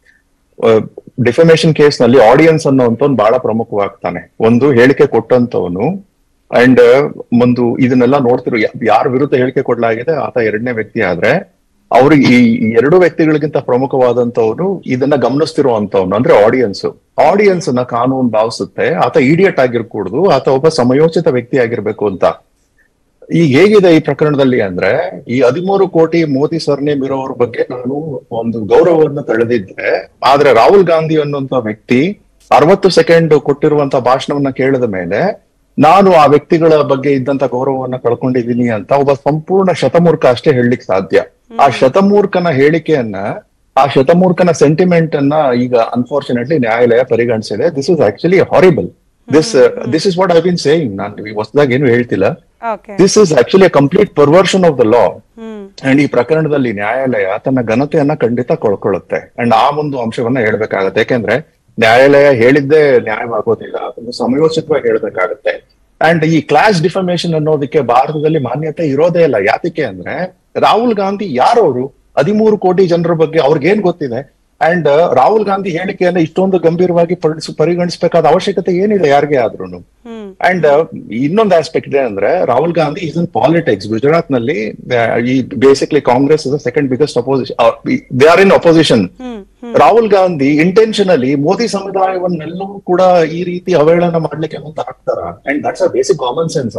ಡಿಫಮೇಶನ್ ಕೇಸ್ ನಲ್ಲಿ ಆಡಿಯನ್ಸ್ ಅನ್ನೋಂಥವ್ನು ಬಹಳ ಪ್ರಮುಖವಾಗ್ತಾನೆ ಒಂದು ಹೇಳಿಕೆ ಕೊಟ್ಟಂತವನು ಅಂಡ್ ಒಂದು ಇದನ್ನೆಲ್ಲ ನೋಡ್ತಿರೋ ಯಾರ ವಿರುದ್ಧ ಹೇಳಿಕೆ ಕೊಡ್ಲಾಗಿದೆ ಆತ ಎರಡನೇ ವ್ಯಕ್ತಿ ಆದ್ರೆ ಅವ್ರಿಗೆ ಈ ಈ ಎರಡು ವ್ಯಕ್ತಿಗಳಿಗಿಂತ ಪ್ರಮುಖವಾದಂತವನು ಇದನ್ನ ಗಮನಿಸ್ತಿರುವಂತವನು ಅಂದ್ರೆ ಆಡಿಯನ್ಸ್ ಆಡಿಯನ್ಸ್ ನ ಕಾನೂನು ಭಾವಿಸುತ್ತೆ ಆತ ಇಡಿಯಟ್ ಆಗಿರ್ಕೂಡ್ದು ಆತ ಒಬ್ಬ ಸಮಯೋಚಿತ ವ್ಯಕ್ತಿ ಆಗಿರ್ಬೇಕು ಅಂತ ಈಗ ಹೇಗಿದೆ ಈ ಪ್ರಕರಣದಲ್ಲಿ ಅಂದ್ರೆ ಈ ಹದಿಮೂರು ಕೋಟಿ ಮೋದಿ ಸರ್ನೇಮ್ ಇರೋರ ಬಗ್ಗೆ ನಾನು ಒಂದು ಗೌರವವನ್ನು ತಳೆದಿದ್ದೆ ಆದ್ರೆ ರಾಹುಲ್ ಗಾಂಧಿ ಅನ್ನುವಂತ ವ್ಯಕ್ತಿ ಅರವತ್ತು ಸೆಕೆಂಡ್ ಕೊಟ್ಟಿರುವಂತ ಭಾಷಣವನ್ನ ಕೇಳಿದ ಮೇಲೆ ನಾನು ಆ ವ್ಯಕ್ತಿಗಳ ಬಗ್ಗೆ ಇದ್ದಂತ ಗೌರವವನ್ನ ಕಳ್ಕೊಂಡಿದ್ದೀನಿ ಅಂತ ಒಬ್ಬ ಸಂಪೂರ್ಣ ಶತಮೂರ್ಖ ಅಷ್ಟೇ ಹೇಳಲಿಕ್ಕೆ ಸಾಧ್ಯ ಆ ಶತಮೂರ್ಖನ ಹೇಳಿಕೆಯನ್ನ ಆ ಶತಮೂರ್ಖನ ಸೆಂಟಿಮೆಂಟ್ ಅನ್ನ ಈಗ ಅನ್ಫಾರ್ಚುನೇಟ್ಲಿ ನ್ಯಾಯಾಲಯ ಪರಿಗಣಿಸಿದೆ this is actually horrible this this is what I been saying ನಾನು ಹೊಸದಾಗಿ ಏನು ಹೇಳ್ತಿಲ್ಲ okay this is actually complete perversion of the law and ಈ ಪ್ರಕರಣದಲ್ಲಿ ನ್ಯಾಯಾಲಯ ತನ್ನ ಘನತೆಯನ್ನ ಖಂಡಿತ ಕಳ್ಕೊಳ್ಳುತ್ತೆ ಅಂಡ್ ಆ ಒಂದು ಅಂಶವನ್ನ ಹೇಳ್ಬೇಕಾಗತ್ತೆ ಯಾಕೆಂದ್ರೆ ನ್ಯಾಯಾಲಯ ಹೇಳಿದ್ದೇ ನ್ಯಾಯವಾಗೋದಿಲ್ಲ ಅದನ್ನು ಸಮಯೋಚಿತವಾಗಿ ಹೇಳ್ಬೇಕಾಗತ್ತೆ ಅಂಡ್ ಈ ಕ್ಲಾಸ್ ಡಿಫರ್ಮೇಶನ್ ಅನ್ನೋದಕ್ಕೆ ಭಾರತದಲ್ಲಿ ಮಾನ್ಯತೆ ಇರೋದೇ ಇಲ್ಲ ಯಾತಕ್ಕೆ ಅಂದ್ರೆ ರಾಹುಲ್ ಗಾಂಧಿ ಯಾರವರು ಹದಿಮೂರು ಕೋಟಿ ಜನರ ಬಗ್ಗೆ ಅವ್ರಿಗೇನ್ ಗೊತ್ತಿದೆ ಅಂಡ್ ರಾಹುಲ್ ಗಾಂಧಿ ಹೇಳಿಕೆಯನ್ನ ಇಷ್ಟೊಂದು ಗಂಭೀರವಾಗಿ ಪರಿಣಿಸ್- ಪರಿಗಣಿಸಬೇಕಾದ ಅವಶ್ಯಕತೆ ಏನಿದೆ ಯಾರಿಗೆ ಆದ್ರೂ ಅಂಡ್ ಇನ್ನೊಂದು ಆಸ್ಪೆಕ್ಟ್ ಇದೆ ಅಂದ್ರೆ Rahul Gandhi is in politics Gujarat ನಲ್ಲಿ ಆ, ಈ basically Congress is second biggest opposition they are in opposition Rahul Gandhi intentionally Modi ಸಮುದಾಯವನ್ನೆಲ್ಲವೂ ಕೂಡ ಈ ರೀತಿ ಅವಹೇಳನ ಮಾಡ್ಲಿಕ್ಕೆ ಅಂತ ಹಾಕ್ತಾರ and that's a basic common sense ಅಲ್ಲ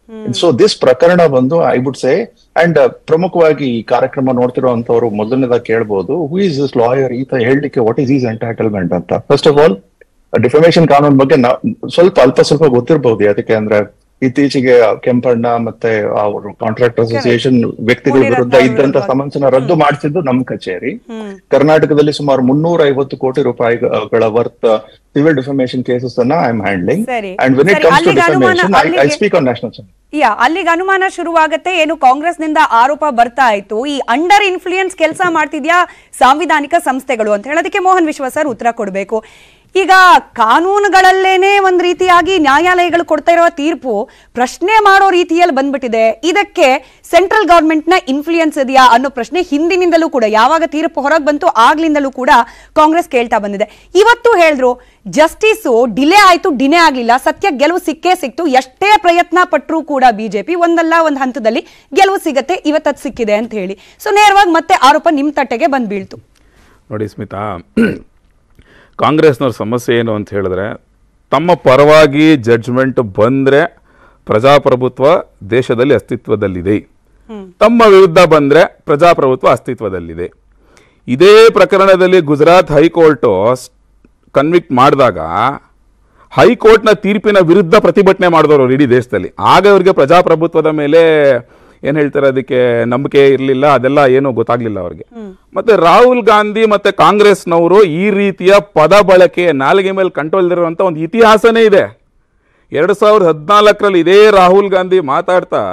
ಸೊ ದಿಸ್ ಪ್ರಕರಣ ಬಂದು ಐ ವುಡ್ ಸೇ ಅಂಡ್ ಪ್ರಮುಖವಾಗಿ ಈ ಕಾರ್ಯಕ್ರಮ ನೋಡ್ತಿರುವಂತವ್ರು ಮೊದಲನೇದಾಗಿ ಕೇಳ್ಬೋದು ಹೂ ಇಸ್ ದಿಸ್ ಲಾಯರ್ ಈತ ಹೇಳಲಿಕ್ಕೆ ವಾಟ್ ಇಸ್ ಈಸ್ ಎಂಟೈಟಲ್ಮೆಂಟ್ ಅಂತ ಫಸ್ಟ್ ಆಫ್ ಆಲ್ ಡಿಫಮೇಷನ್ ಕಾನೂನು ಬಗ್ಗೆ ನಾ- ಸ್ವಲ್ಪ ಅಲ್ಪ ಸ್ವಲ್ಪ ಗೊತ್ತಿರಬಹುದು ಅದಕ್ಕೆ ಅಂದ್ರೆ ಇತ್ತೀಚೆಗೆ ಕೆಂಪಣ್ಣ ಮತ್ತೆ ಅವರು ಕಾಂಟ್ರಾಕ್ಟ್ ಅಸೋಸಿಯೇಷನ್ ವ್ಯಕ್ತಿಗಳ ಮುನಿರತ್ನ ವಿರುದ್ಧ ಅವ್ರ ಇದ್ದಂತ ವಿರುದ್ಧ. ಸಮನ್ಸನ್ನ ರದ್ದು ಮಾಡಿಸಿದ್ದು ನಮ್ಮ ಕಚೇರಿ ಕರ್ನಾಟಕದಲ್ಲಿ ಸುಮಾರು ಮುನ್ನೂರ ಐವತ್ತು ಕೋಟಿ ರೂಪಾಯಿಗಳ ವರ್ತ್ ಸಿವಿಲ್ ಡಿಫಮೇಷನ್ ಕೇಸಸ್ ಅನ್ನ ಐ ಆಮ್ ಹ್ಯಾಂಡ್ಲಿಂಗ್ ಸರಿ. ಅಂಡ್ ವೆನ್ ಇಟ್ ಸರಿ, ಕಮ್ಸ್ ಟು ಅಲ್ಲಿಗೆ ಅನುಮಾನ- ಡಿಫಮೇಷನ್ ಐ ಅಲ್ಲಿಗೆ- ಸ್ಪೀಕ್ ಆನ್ ನ್ಯಾಷನಲ್ ಯಾ ಅಲ್ಲಿಗೆ ಅನುಮಾನ ಶುರುವಾಗತ್ತೆ ಏನು ಕಾಂಗ್ರೆಸ್ನಿಂದ ಆರೋಪ ಬರ್ತಾ ಇತ್ತು ಈ ಅಂಡರ್ ಇನ್ಫ್ಲೂಯೆನ್ಸ್ ಕೆಲಸ ಮಾಡ್ತಿದ್ಯಾ ಸಾಂವಿಧಾನಿಕ ಸಂಸ್ಥೆಗಳು ಅಂತ ಹೇಳೋದಕ್ಕೆ ಮೋಹನ್ ವಿಶ್ವ ಸರ್ ಉತ್ತರ ಕೊಡಬೇಕು ಈಗ ಕಾನೂನುಗಳಲ್ಲೇನೆ ಒಂದ್ ರೀತಿಯಾಗಿ ನ್ಯಾಯಾಲಯಗಳು ಕೊಡ್ತಾ ಇರುವ ತೀರ್ಪು ಪ್ರಶ್ನೆ ಮಾಡೋ ರೀತಿಯಲ್ಲಿ ಬಂದ್ಬಿಟ್ಟಿದೆ ಇದಕ್ಕೆ ಸೆಂಟ್ರಲ್ ಗವರ್ಮೆಂಟ್ ನ ಇನ್ಫ್ಲೂಯೆನ್ಸ್ ಇದೆಯಾ ಅನ್ನೋ ಪ್ರಶ್ನೆ ಹಿಂದಿನಿಂದಲೂ ಕೂಡ ಯಾವಾಗ ತೀರ್ಪು ಹೊರಗೆ ಬಂತು ಆಗ್ಲಿಂದಲೂ ಕೂಡ ಕಾಂಗ್ರೆಸ್ ಕೇಳ್ತಾ ಬಂದಿದೆ ಇವತ್ತು ಹೇಳಿದ್ರು ಜಸ್ಟಿಸು ಡಿಲೇ ಆಯ್ತು ಡಿನೇ ಆಗ್ಲಿಲ್ಲ ಸತ್ಯ ಗೆಲುವು ಸಿಕ್ಕೇ ಸಿಕ್ತು ಎಷ್ಟೇ ಪ್ರಯತ್ನ ಪಟ್ಟರೂ ಕೂಡ ಬಿಜೆಪಿ ಒಂದಲ್ಲ ಒಂದು ಹಂತದಲ್ಲಿ ಗೆಲುವು ಸಿಗತ್ತೆ ಇವತ್ತದ್ ಸಿಕ್ಕಿದೆ ಅಂತ ಹೇಳಿ ಸೊ ನೇರವಾಗಿ ಮತ್ತೆ ಆರೋಪ ನಿಮ್ ತಟ್ಟೆಗೆ ಬಂದ್ ಬೀಳ್ತು ನೋಡಿ ಸ್ಮಿತಾ ಕಾಂಗ್ರೆಸ್ನವ್ರ ಸಮಸ್ಯೆ ಏನು ಅಂತ ಹೇಳಿದ್ರೆ ತಮ್ಮ ಪರವಾಗಿ ಜಡ್ಜ್ಮೆಂಟ್ ಬಂದರೆ ಪ್ರಜಾಪ್ರಭುತ್ವ ದೇಶದಲ್ಲಿ ಅಸ್ತಿತ್ವದಲ್ಲಿದೆ ತಮ್ಮ ವಿರುದ್ಧ ಬಂದರೆ ಪ್ರಜಾಪ್ರಭುತ್ವ ಅಸ್ತಿತ್ವದಲ್ಲಿದೆ ಇದೇ ಪ್ರಕರಣದಲ್ಲಿ ಗುಜರಾತ್ ಹೈಕೋರ್ಟು ಕನ್ವಿಕ್ಟ್ ಮಾಡಿದಾಗ ಹೈಕೋರ್ಟ್ನ ತೀರ್ಪಿನ ವಿರುದ್ಧ ಪ್ರತಿಭಟನೆ ಮಾಡಿದವರು ಇಡೀ ದೇಶದಲ್ಲಿ ಆಗ ಅವರಿಗೆ ಪ್ರಜಾಪ್ರಭುತ್ವದ ಮೇಲೆ ಏನ್ ಹೇಳ್ತಾರೆ ಅದಕ್ಕೆ ನಂಬಿಕೆ ಇರಲಿಲ್ಲ ಅದೆಲ್ಲ ಏನೂ ಗೊತ್ತಾಗ್ಲಿಲ್ಲ ಅವ್ರಿಗೆ ಮತ್ತೆ ರಾಹುಲ್ ಗಾಂಧಿ ಮತ್ತೆ ಕಾಂಗ್ರೆಸ್ನವರು ಈ ರೀತಿಯ ಪದ ಬಳಕೆ ನಾಲಿಗೆ ಮೇಲೆ ಕಂಟ್ರೋಲ್ ಇರುವಂತ ಒಂದು ಇತಿಹಾಸನೇ ಇದೆ ಎರಡು ಸಾವಿರದ ಹದಿನಾಲ್ಕರಲ್ಲಿ ಇದೇ ರಾಹುಲ್ ಗಾಂಧಿ ಮಾತಾಡ್ತಾ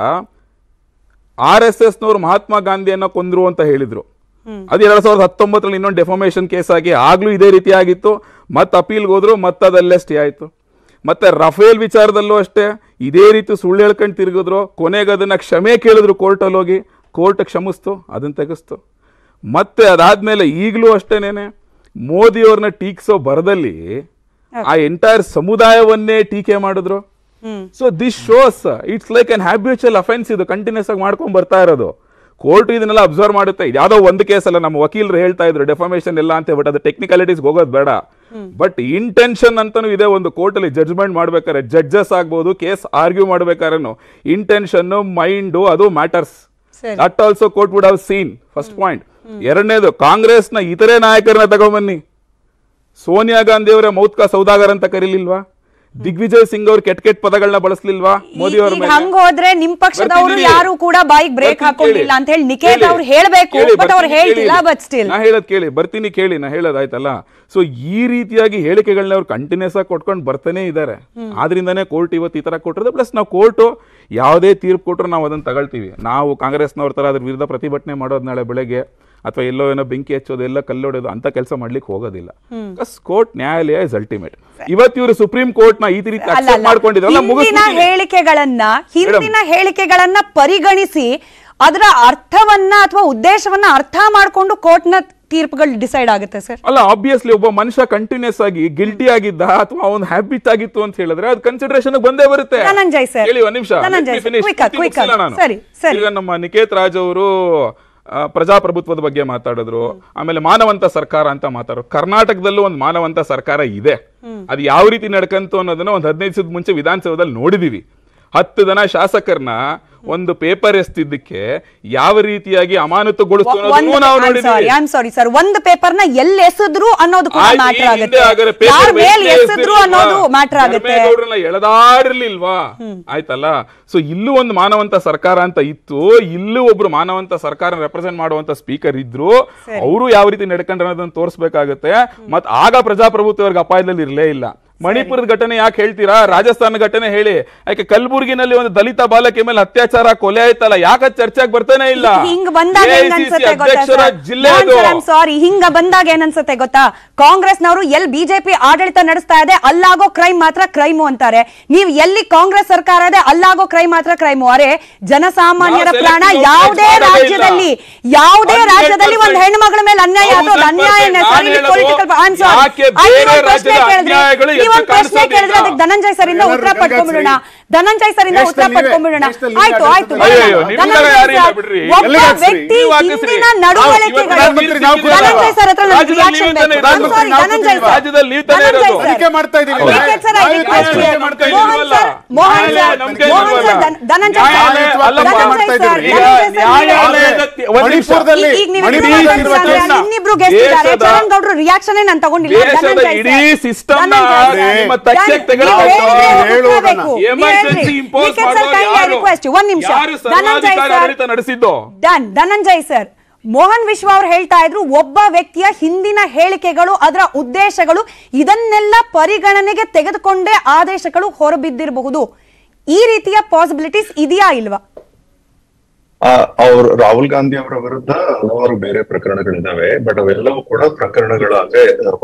ಆರ್ ಎಸ್ ಎಸ್ನವರು ಮಹಾತ್ಮ ಗಾಂಧಿಯನ್ನ ಕೊಂದ್ರು ಅಂತ ಹೇಳಿದ್ರು ಅದು ಎರಡ್ ಸಾವಿರದ ಹತ್ತೊಂಬತ್ತರಲ್ಲಿ ಇನ್ನೊಂದು ಡೆಫಾಮೇಷನ್ ಕೇಸ್ ಆಗಿ ಆಗ್ಲೂ ಇದೇ ರೀತಿ ಆಗಿತ್ತು ಮತ್ತೆ ಅಪೀಲ್ಗೆ ಹೋದ್ರು ಮತ್ತೆ ಅದಲ್ಲೇ ಸ್ಟೇ ಆಯ್ತು ಮತ್ತೆ ರಫೇಲ್ ವಿಚಾರದಲ್ಲೂ ಅಷ್ಟೇ ಇದೇ ರೀತಿ ಸುಳ್ಳು ಹೇಳ್ಕೊಂಡು ತಿರುಗಿದ್ರು ಕೊನೆಗೆ ಅದನ್ನ ಕ್ಷಮೆ ಕೇಳಿದ್ರು ಕೋರ್ಟಲ್ಲಿ ಹೋಗಿ ಕೋರ್ಟ್ ಕ್ಷಮಿಸ್ತು ಅದನ್ನ ತೆಗೆಸ್ತು ಮತ್ತೆ ಅದಾದ್ಮೇಲೆ ಈಗಲೂ ಅಷ್ಟೇನೇನೆ ಮೋದಿಯವ್ರನ್ನ ಟೀಕ್ಸೋ ಬರದಲ್ಲಿ ಆ ಎಂಟೈರ್ ಸಮುದಾಯವನ್ನೇ ಟೀಕೆ ಮಾಡಿದ್ರು so this shows it's like an habitual offence ಇದು ಕಂಟಿನ್ಯೂಸ್ ಆಗಿ ಮಾಡ್ಕೊಂಡ್ ಬರ್ತಾ ಇರೋದು ಕೋರ್ಟ್ ಇದನ್ನೆಲ್ಲ ಅಬ್ಸರ್ವ್ ಮಾಡುತ್ತೆ ಇದು ಯಾವ್ದೋ ಒಂದು ಕೇಸ್ ಅಲ್ಲ ನಮ್ಮ ವಕೀಲರು ಹೇಳ್ತಾ ಇದ್ರು ಡೆಫಾಮೇಷನ್ ಎಲ್ಲ ಅಂತ ಬಟ್ ಅದು ಟೆಕ್ನಿಕಾಲಿಟೀಸ್ ಹೋಗೋದು ಬೇಡ ಬಟ್ ಇಂಟೆನ್ಷನ್ ಅಂತಾನು ಇದೆ ಒಂದು ಕೋರ್ಟ್ ಅಲ್ಲಿ ಜಡ್ಜ್ಮೆಂಟ್ ಮಾಡ್ಬೇಕಾದ್ರೆ ಜಡ್ಜಸ್ ಆಗ್ಬೋದು ಕೇಸ್ ಆರ್ಗ್ಯೂ ಮಾಡ್ಬೇಕಾದ್ರೂ ಇಂಟೆನ್ಷನ್ ಮೈಂಡು ಅದು ಮ್ಯಾಟರ್ಸ್ ಸರಿ. That also court would have seen first point ಎರಡನೇದು ಕಾಂಗ್ರೆಸ್ನ ಇತರೆ ನಾಯಕರನ್ನ ತಗೊಂಬನ್ನಿ ಸೋನಿಯಾ ಗಾಂಧಿ ಅವರೇ ಮೌತ್ಕ ಸೌದಾಗರ್ ಅಂತ ಕರೀಲಿಲ್ವಾ ದಿಗ್ವಿಜಯ್ ಸಿಂಗ್ ಅವ್ರು ಕೆಟ್ಟ ಕೆಟ್ಟ ಪದಗಳನ್ನ ಬಳಸ್ಲಿಲ್ವಾ ಮೋದಿ ಅವ್ರ ಈಗ ಮೇಲೆ ಹಂಗ ಹೋದ್ರೆ ನಿಮ್ ಪಕ್ಷದವರು ಬರ್ತೀನಿ. ಯಾರು ಕೂಡ ಬಾಯಿಗೆ ಬ್ರೇಕ್ ಬರ್ತೀನಿ ಹಾಕೊಂಡಿಲ್ಲ ಕೇಳಿ. ಅಂತ ಹೇಳಿ ನಿಖೇತ್ ಕೇಳಿ. ಅವ್ರು ಹೇಳ್ಬೇಕು ಕೇಳಿ, ಬಟ್ ಅವ್ರು ಬರ್ತೀನಿ ಹೇಳ್ತಿಲ್ಲ ಕೇಳಿ. ಬಟ್ ಸ್ಟಿಲ್ ನಾ ಹೇಳೋದ್ ಕೇಳಿ ಬರ್ತೀನಿ ಕೇಳಿ ನಾ ಹೇಳೋದ್ ಆಯ್ತಲ್ಲ ಸೊ ಈ ರೀತಿಯಾಗಿ ಹೇಳಿಕೆಗಳನ್ನ ಅವ್ರು ಕಂಟಿನ್ಯೂಸ್ ಆಗಿ ಕೊಟ್ಕೊಂಡು ಬರ್ತಾನೆ ಇದ್ದಾರೆ ಆದ್ರಿಂದಾನೇ ಕೋರ್ಟ್ ಇವತ್ತು ಈ ತರ ಕೊಟ್ಟಿರೋದು ಪ್ಲಸ್ ನಾವು ಕೋರ್ಟು ಯಾವುದೇ ತೀರ್ಪು ಕೊಟ್ಟರು ನಾವು ಅದನ್ನ ತಗೊಳ್ತೀವಿ ನಾವು ಕಾಂಗ್ರೆಸ್ನವ್ರ ತರ ಅದ್ರ ವಿರುದ್ಧ ಪ್ರತಿಭಟನೆ ಮಾಡೋದು ನಾಳೆ ಬೆಳಗ್ಗೆ ಅಥವಾ ಎಲ್ಲೋ ಏನೋ ಬೆಂಕಿ ಹಚ್ಚೋದು ಎಲ್ಲ ಕಲ್ಲೊಡೋದು ಅಂತ ಕೆಲಸ ಮಾಡ್ಲಿಕ್ಕೆ ಹೋಗೋದಿಲ್ಲ ಕೋರ್ಟ್ ನ್ಯಾಯಾಲಯ ಇಸ್ ಅಲ್ಟಿಮೇಟ್ ಇವತ್ತು ಇವರು ಸುಪ್ರೀಂ ಕೋರ್ಟ್ ನ ಈ ರೀತಿ ಅಲ್ಲ accept ಅಲ್ಲ ಮಾಡ್ಕೊಂಡಿದ್ರಲ್ಲ ಹಿಂದಿನ ಮುಗಿಸ್ಬಿಟ್ಟಿದೆ. ಹೇಳಿಕೆಗಳನ್ನ ಹಿಂದಿನ ಹೇಳಿಕೆಗಳನ್ನ ಪರಿಗಣಿಸಿ ಅದರ ಅರ್ಥವನ್ನ ಅಥವಾ ಉದ್ದೇಶವನ್ನ ಅರ್ಥ ಮಾಡ್ಕೊಂಡು ಕೋರ್ಟ್ನ ತೀರ್ಪುಗಳು ಡಿಸೈಡ್ ಆಗುತ್ತೆ ಸರ್ ಅಲ್ಲ ಆಬ್ವಿಯಸ್ಲಿ ಒಬ್ಬ ಮನುಷ್ಯ ಕಂಟಿನ್ಯೂಸ್ ಆಗಿ ಗಿಲ್ಟಿ ಆಗಿದ್ದ ಅಥವಾ ಅವನ್ ಹ್ಯಾಬಿಟ್ ಆಗಿತ್ತು ಅಂತ ಹೇಳಿದ್ರೆ ಅದು ಕನ್ಸಿಡರೇಷನ್ ಬಂದೇ ಬರುತ್ತೆ ಧನಂಜಯ್ sir. ಹೇಳಿ ಒಂದ್ ನಿಮಿಷ Dhananjay Let me sir. finish. Quick ಆಗಿ, ಪೂರ್ತಿ quick ಆಗಿ. ಮುಗ್ಸಿಲ್ಲ ನಾನು. ಸರಿ, ಸರಿ. ಈಗ ನಮ್ಮ ನಿಕೇತ್ ರಾಜ್ ಅವರು ಆ, ಪ್ರಜಾಪ್ರಭುತ್ವದ ಬಗ್ಗೆ ಮಾತಾಡಿದ್ರು ಆಮೇಲೆ ಮಾನವಂತ ಸರ್ಕಾರ ಅಂತ ಮಾತಾಡೋರು ಕರ್ನಾಟಕದಲ್ಲೂ ಒಂದು ಮಾನವಂತ ಸರ್ಕಾರ ಇದೆ ಅದು ಯಾವ ರೀತಿ ನಡ್ಕಂತು ಅನ್ನೋದನ್ನ ಒಂದು ಹದಿನೈದು ದಿವಸದ ಮುಂಚೆ ವಿಧಾನಸೌಧದಲ್ಲಿ ನೋಡಿದೀವಿ ಹತ್ತು ಜನ ಶಾಸಕರನ್ನ ಒಂದು ಪೇಪರ್ ಎಸ್ತಿದ್ದಕ್ಕೆ ಯಾವ ರೀತಿಯಾಗಿ ಅಮಾನತುಗೊಳಿಸ್ತು ಅನ್ನೋದನ್ನೂ ನಾವು ನೋಡಿದೀವಿ ಐಮ್ ಸಾರಿ ಸರ್ ಒಂದು ಪೇಪರ್ ನ ಎಲ್ಲಿ ಎಸೆದ್ರು ಅನ್ನೋದು ಕೂಡ ಆಯ್ತು, ಮ್ಯಾಟರ್ ಈ ಆಗುತ್ತೆ ಹಿಂದೆ ಹಾಗಾದ್ರೆ paper ಯಾರ ಮೇಲೆ ಮೇಲೆ ಎಸೆದ್ರು ಎಸ್ದಿರ್ಲಿಲ್ವಾ? ಅನ್ನೋದು ಮ್ಯಾಟರ್ ಆಗುತ್ತೆ ಧರ್ಮೇಗೌಡ್ರನ್ನ ಎಳೆದಾಡಿರ್ಲಿಲ್ವಾ ಆಯ್ತಲ್ಲ ಸೊ ಇಲ್ಲೂ ಒಂದು ಮಾನವಂತ ಸರ್ಕಾರ ಅಂತ ಇತ್ತು ಇಲ್ಲೂ ಒಬ್ರು ಮಾನವಂತ ಸರ್ಕಾರ ರೆಪ್ರೆಸೆಂಟ್ ಮಾಡುವಂತ ಸ್ಪೀಕರ್ ಇದ್ರು ಅವರು ಯಾವ ರೀತಿ ನಡ್ಕೊಂಡ್ರೆ ಅನ್ನೋದನ್ನ ತೋರಿಸ್ಬೇಕಾಗತ್ತೆ ಮತ್ ಆಗ ಪ್ರಜಾಪ್ರಭುತ್ವ ಅವ್ರಿಗೆ ಅಪಾಯದಲ್ಲಿ ಇರಲೇ ಇಲ್ಲ ಮಣಿಪುರದ ಘಟನೆ ಯಾಕೆ ಹೇಳ್ತೀರಾ ರಾಜಸ್ಥಾನ ಘಟನೆ ಹೇಳಿ ಯಾಕೆ ಕಲಬುರ್ಗಿನಲ್ಲಿ ಒಂದು ದಲಿತ ಬಾಲಕಿ ಮೇಲೆ ಅತ್ಯಾಚಾರ ಕೊಲೆ ಆಯ್ತಲ್ಲ ಯಾಕೆ ಚರ್ಚೆಗೆ ಬರ್ತಾನೆ ಇಲ್ಲ ಹಿಂಗ್ ಬಂದಾಗ ಏನ್ AICC ಅನ್ಸುತ್ತೆ ಗೊತ್ತಾ ಅಧ್ಯಕ್ಷರ ಜಿಲ್ಲೆ ಅದು ಸಾರಿ ಹಿಂಗ ಬಂದಾಗ ಏನ್ ಅನ್ಸುತ್ತೆ ಗೊತ್ತಾ ಕಾಂಗ್ರೆಸ್ನವರು ಎಲ್ ಬಿಜೆಪಿ ಆಡಳಿತ ನಡೆಸ್ತಾ ಇದೆ ಅಲ್ಲಾಗೋ ಕ್ರೈಮ್ ಮಾತ್ರ ಕ್ರೈಮು ಅಂತಾರೆ ನೀವು ಎಲ್ಲಿ ಕಾಂಗ್ರೆಸ್ ಸರ್ಕಾರ ಇದೆ ಅಲ್ಲಾಗೋ ಕ್ರೈಮ್ ಮಾತ್ರ ಕ್ರೈಮು ಅರೆ ಜನಸಾಮಾನ್ಯರ ನಾವು ಪ್ರಾಣ selective ಯಾವುದೇ ಮಾಡೋದೇ ಇಲ್ಲ. ರಾಜ್ಯದಲ್ಲಿ ಯಾವುದೇ 100% ರಾಜ್ಯದಲ್ಲಿ ಒಂದು ಹೆಣ್ಮಗಳ ಮೇಲೆ ಅನ್ಯಾಯ ಆದ್ರೂ ಅದು 1000% ಅನ್ಯಾಯನೇ ನಾನು ಸರ್ ಹೇಳೋದು, ಪೊಲಿಟಿಕಲ್ ಯಾಕೆ ಬೇರೆ ರಾಜ್ಯದ ಅನ್ಯಾಯಗಳು ನೀವು ಎದ್ದು ಒಂದು ಪ್ರಶ್ನೆ ಕಾಣಿಸೋದಿಲ್ಲ? ಕೇಳಿದ್ರೆ ಅದಕ್ಕೆ ಧನಂಜಯ್ ಸರ್ ಇಂದ ಎಲ್ಲರೂ ಉತ್ತರ ಪಡ್ಕೊಂಡ್ಬಿಡೋಣ ಧನಂಜಯ್ ಸರ್ ಇಂದ ಉತ್ತರ ದೇಶದಲ್ಲಿ ನೀವೇ- ಪಡ್ಕೊಂಡ್ಬಿಡೋಣ ದೇಶದಲ್ಲಿ ನೀವೇ ಆಯ್ತು ಆಯ್ತು ಆಡಳಿತ ಅಯ್ಯೋ, ಧನಂಜಯ್ ನಿಮ್ಗೆಲ್ಲ ಸರ್, ಯಾರಿಲ್ಲ ಬಿಡ್ರಿ. ಒಬ್ಬ ಎಲ್ಲಿಗೆ ಹಾಕ್ಸ್ರಿ? ವ್ಯಕ್ತಿ ನೀವು ಹಾಕಿಸ್ರಿ. ಹಿಂದಿನ ನಾವು ನಡವಳಿಕೆಗಳು ಪ್ರಧಾನಮಂತ್ರಿ ನಾವು ಕೂಡ ಧನಂಜಯ್ ಸರ್ ಹತ್ರ ನನಗೆ ರಾಜ್ಯದಲ್ಲಿ reaction ನೀವು ತಾನೇ ಬೇಕು. ಇರೋದು. I'm sorry, Dhananjay sir. ರಾಜ್ಯದಲ್ಲಿ ನೀವು ತಾನೇ ಧನಂಜಯ್ ಇರೋದು. ಸರ್. ತನಿಖೆ ಮಾಡ್ತಾ ಇದ್ದೀವಿ. ವಿಕೆಟ್ ಸರ್, I ನ್ಯಾಯ request you. ತನಿಖೆ ಮಾಡ್ತಾ ಮೋಹನ್ ಇದ್ದೀವಲ್ಲ. ಸರ್, ಮೋಹನ್ ಸರ್, ನ್ಯಾಯಾಲಯ ನಮ್ಗೆ ಮೋಹನ್ ಸರ್, ಇಲ್ವಲ್ಲ. ಧನ- ಧನಂಜಯ್ ಸರ್, ನ್ಯಾಯಾಲಯ ಅಲ್ಲಪ್ಪ ಧನಂಜಯ್ ಮಾಡ್ತಾ ಸರ್, ಇದ್ದೀವಿ. ಈಗ ಧನಂಜಯ್ ಸರ್, ನ್ಯಾಯಾಲಯದ ಒಂದು ನಿಮಿಷ. ಮಣಿಪುರದಲ್ಲಿ ಈಗ ನೀವು ಮಣಿಪುರ ಇಬ್ರು ಇರುವ ಮಾತಾಡ್ತಾ ಇದ್ದೀರಾ? ಕೇಸ್ನ ಇನ್ನಿಬ್ರು ಗೆಸ್ಟ್ ಇದ್ದಾರೆ ದೇಶದ- ಚರಣ್ ಗೌಡ್ರು ರಿಯಾಕ್ಷನ್ ನಾನು ತಗೊಂಡಿಲ್ಲ ದೇಶದ ಧನಂಜಯ್ ಇಡೀ ಸರ್. system ನ ಧನಂಜಯ್ ಸರ್. ನಿಮ್ಮ ತಕ್ಷಕ್ಕೆ ನೀವು ತೆಗೆದುಕೊಂಡು ಹೇಳಿದ್ರೆ ಹೇಳು ಉತ್ತರ ಹೋಗೋಣ. ಬೇಕು. ನೀವು ಎಮರ್ಜೆನ್ಸಿ ಹೇಳ್ರಿ. ಇಂಪೋಸ್ ವಿಕೆಟ್ sir, kindly I request you. ಒಂದ್ ನಿಮಿಷ ಯಾರು ಧನಂಜಯ್ ಸರ್ವಾಧಿಕಾರ ಸರ್ ಆಡಳಿತ ನಡೆಸಿದ್ದು ಡನ್ ಧನಂಜಯ್ ಸರ್ ಮೋಹನ್ ವಿಶ್ವ ಅವರು ಹೇಳ್ತಾ ಇದ್ರು ಒಬ್ಬ ವ್ಯಕ್ತಿಯ ಹಿಂದಿನ ಹೇಳಿಕೆಗಳು ಅದರ ಉದ್ದೇಶಗಳು ಇದನ್ನೆಲ್ಲ ಪರಿಗಣನೆಗೆ ತೆಗೆದುಕೊಂಡೇ ಆದೇಶಗಳು ಹೊರಬಿದ್ದಿರಬಹುದು ಈ ರೀತಿಯ ಪಾಸಿಬಿಲಿಟೀಸ್ ಇದೆಯಾ ಇಲ್ವಾ ಅವರು ರಾಹುಲ್ ಗಾಂಧಿ ಅವರ ವಿರುದ್ಧ ಹಲವಾರು ಬೇರೆ ಪ್ರಕರಣಗಳಿದಾವೆ ಬಟ್ ಅವೆಲ್ಲವೂ ಕೂಡ ಪ್ರಕರಣಗಳ ಅಂದ್ರೆ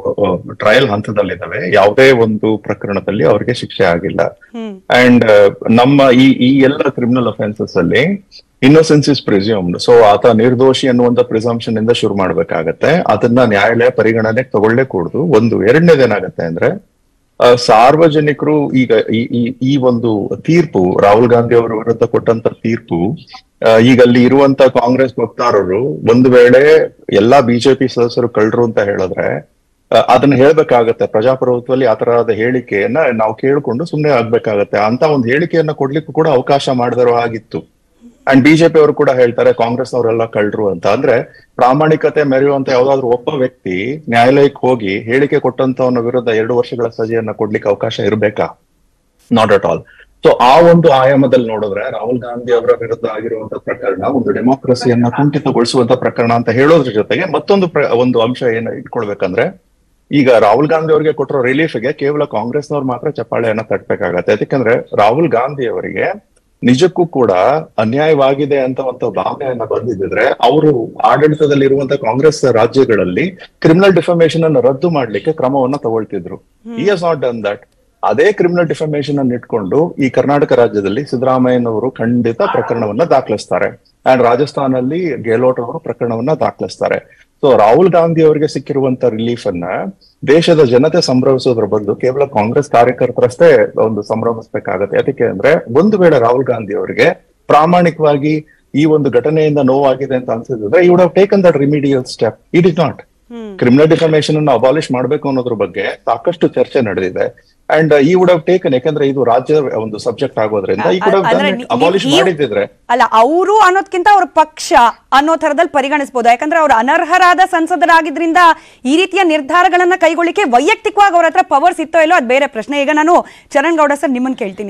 ಟ್ರಯಲ್ ಹಂತದಲ್ಲಿದ್ದಾವೆ ಯಾವುದೇ ಒಂದು ಪ್ರಕರಣದಲ್ಲಿ ಅವರಿಗೆ ಶಿಕ್ಷೆ ಆಗಿಲ್ಲ ಅಂಡ್ ನಮ್ಮ ಈ ಈ ಎಲ್ಲ ಕ್ರಿಮಿನಲ್ ಅಫೆನ್ಸಸ್ ಅಲ್ಲಿ ಇನ್ನೋಸೆನ್ಸ್ ಇಸ್ ಪ್ರಿಸ್ಯೂಮ್ಡ್ ಸೊ ಆತ ನಿರ್ದೋಷಿ ಅನ್ನುವಂತ ಪ್ರಿಸಂಪ್ಷನ್ ಇಂದ ಶುರು ಮಾಡ್ಬೇಕಾಗತ್ತೆ ಅದನ್ನ ನ್ಯಾಯಾಲಯ ಪರಿಗಣನೆಗೆ ತಗೊಳ್ಳೇ ಕೂಡುದು ಒಂದು ಎರಡನೇದೇನಾಗತ್ತೆ ಅಂದ್ರೆ ಆ, ಸಾರ್ವಜನಿಕರು ಈಗ ಈ ಈ- ಈ ಒಂದು ತೀರ್ಪು ರಾಹುಲ್ ಗಾಂಧಿ ಅವರ ವಿರುದ್ಧ ಕೊಟ್ಟಂತ ತೀರ್ಪು ಆ, ಈಗ ಅಲ್ಲಿ ಇರುವಂತ ಕಾಂಗ್ರೆಸ್ ವಕ್ತಾರರು ಒಂದು ವೇಳೆ ಎಲ್ಲಾ ಬಿಜೆಪಿ ಸದಸ್ಯರು ಕಳ್ರು ಅಂತ ಹೇಳಿದ್ರೆ ಆ, ಅದನ್ನ ಹೇಳ್ಬೇಕಾಗತ್ತೆ ಪ್ರಜಾಪ್ರಭುತ್ವದಲ್ಲಿ ಆ ತರಹದ ಹೇಳಿಕೆಯನ್ನ ನಾವು ಕೇಳ್ಕೊಂಡು ಸುಮ್ನೆ ಆಗ್ಬೇಕಾಗತ್ತೆ ಅಂತ ಒಂದು ಹೇಳಿಕೆಯನ್ನ ಕೊಡ್ಲಿಕ್ಕೂ ಕೂಡ ಅವಕಾಶ ಮಾಡದಿರೋ ಆಗಿತ್ತು ಅಂಡ್ ಬಿಜೆಪಿ ಅವರು ಕೂಡ ಹೇಳ್ತಾರೆ ಕಾಂಗ್ರೆಸ್ ಅವರೆಲ್ಲ ಕಳ್ರು ಅಂತ ಅಂದ್ರೆ ಪ್ರಾಮಾಣಿಕತೆ ಮೆರೆಯುವಂತ ಯಾವ್ದಾದ್ರು ಒಬ್ಬ ವ್ಯಕ್ತಿ ನ್ಯಾಯಾಲಯಕ್ಕೆ ಹೋಗಿ ಹೇಳಿಕೆ ಕೊಟ್ಟಂತವನ ವಿರುದ್ಧ ಎರಡು ವರ್ಷಗಳ ಸಜೆಯನ್ನ ಕೊಡ್ಲಿಕ್ಕೆ ಅವಕಾಶ ಇರ್ಬೇಕಾ ನಾಟ್ ಅಟ್ ಆಲ್ ಸೊ ಆ ಒಂದು ಆಯಾಮದಲ್ಲಿ ನೋಡಿದ್ರೆ ರಾಹುಲ್ ಗಾಂಧಿ ಅವರ ವಿರುದ್ಧ ಆಗಿರುವಂತ ಪ್ರಕರಣ ಒಂದು ಡೆಮೋಕ್ರಸಿಯನ್ನ ಕುಂಠಿತಗೊಳಿಸುವಂತ ಪ್ರಕರಣ ಅಂತ ಹೇಳೋದ್ರ ಜೊತೆಗೆ ಮತ್ತೊಂದು ಪ್ರ- ಒಂದು ಅಂಶ ಏನ್ ಇಟ್ಕೊಳ್ಬೇಕಂದ್ರೆ ಈಗ ರಾಹುಲ್ ಗಾಂಧಿ ಅವರಿಗೆ ಕೊಟ್ಟಿರೋ ರಿಲೀಫ್ಗೆ ಕೇವಲ ಕಾಂಗ್ರೆಸ್ನವ್ರು ಮಾತ್ರ ಚಪ್ಪಾಳೆಯನ್ನ ತಟ್ಟಬೇಕಾಗತ್ತೆ ಯಾಕಂದ್ರೆ ರಾಹುಲ್ ಗಾಂಧಿ ಅವರಿಗೆ ನಿಜಕ್ಕೂ ಕೂಡ ಅನ್ಯಾಯವಾಗಿದೆ ಅಂತ ಒಂದು ಭಾವನೆಯನ್ನ ಬಂದಿದ್ರೆ ಅವರು ಆಡಳಿತದಲ್ಲಿರುವಂತ ಕಾಂಗ್ರೆಸ್ ರಾಜ್ಯಗಳಲ್ಲಿ ಕ್ರಿಮಿನಲ್ ಡಿಫಮೇಶನ್ ಅನ್ನು ರದ್ದು ಮಾಡ್ಲಿಕ್ಕೆ ಕ್ರಮವನ್ನ ತಗೊಳ್ತಿದ್ರು he has not done that ಅದೇ ಕ್ರಿಮಿನಲ್ ಡಿಫಮೇಶನ್ ಅನ್ನು ಇಟ್ಕೊಂಡು ಈ ಕರ್ನಾಟಕ ರಾಜ್ಯದಲ್ಲಿ ಸಿದ್ದರಾಮಯ್ಯನವರು ಖಂಡಿತ ಪ್ರಕರಣವನ್ನ ದಾಖಲಿಸ್ತಾರೆ ಅಂಡ್ ರಾಜಸ್ಥಾನಲ್ಲಿ ಗೆಹ್ಲೋಟ್ ಅವರು ಪ್ರಕರಣವನ್ನ ದಾಖಲಿಸ್ತಾರೆ ಸೊ ರಾಹುಲ್ ಗಾಂಧಿ ಅವರಿಗೆ ಸಿಕ್ಕಿರುವಂತ ರಿಲೀಫ್ ಅನ್ನ ದೇಶದ ಜನತೆ ಸಂಭ್ರಮಿಸೋದ್ರ ಬದಲು ಕೇವಲ ಕಾಂಗ್ರೆಸ್ ಕಾರ್ಯಕರ್ತರಷ್ಟೇ ಒಂದು ಸಂಭ್ರಮಿಸಬೇಕಾಗತ್ತೆ ಯಾಕೆ ಅಂದ್ರೆ ಒಂದು ವೇಳೆ ರಾಹುಲ್ ಗಾಂಧಿ ಅವರಿಗೆ ಪ್ರಾಮಾಣಿಕವಾಗಿ ಈ ಒಂದು ಘಟನೆಯಿಂದ ನೋವಾಗಿದೆ ಅಂತ ಅನ್ಸಿದ್ರೆ he would have taken that remedial step it is not criminal defamation ಅನ್ನು ಅಬಾಲಿಷ್ ಮಾಡಬೇಕು ಅನ್ನೋದ್ರ ಬಗ್ಗೆ ಸಾಕಷ್ಟು ಚರ್ಚೆ ನಡೆದಿದೆ ಅಂಡ್ ಈ ವುಡ್ ಹವ್ ಟೇಕನ್ ಯಾಕಂದ್ರೆ ಇದು ರಾಜ್ಯ ಒಂದು ಸಬ್ಜೆಕ್ಟ್ ಆಗೋದ್ರಿಂದ ಈ ವುಡ್ ಅಂದ್ರೆ ಹವ್ ನೀ- ಅಬಾಲಿಷ್ ನೀವು- ಮಾಡಿದ್ರೆ ಅಲ್ಲ ಅವರು ಅನ್ನೋದ್ಕಿಂತ ಅವ್ರ ಪಕ್ಷ ಅನ್ನೋ ಥರದಲ್ಲಿ ಪರಿಗಣಿಸಬಹುದು ಯಾಕಂದ್ರೆ ಅವ್ರು ಅನರ್ಹರಾದ ಸಂಸದರಾಗಿದ್ರಿಂದ ಈ ರೀತಿಯ ನಿರ್ಧಾರಗಳನ್ನ ಕೈಗೊಳ್ಳಿಕ್ಕೆ ವೈಯಕ್ತಿಕವಾಗಿ ಅವ್ರ ಹತ್ರ ಪವರ್ಸ್ ಇತ್ತೋ ಇಲ್ಲೋ ಅದು ಬೇರೆ ಪ್ರಶ್ನೆ ಈಗ ನಾನು ಚರಣ್ ಗೌಡ ಸರ್ ನಿಮ್ಮನ್ನ ಕೇಳ್ತೀನಿ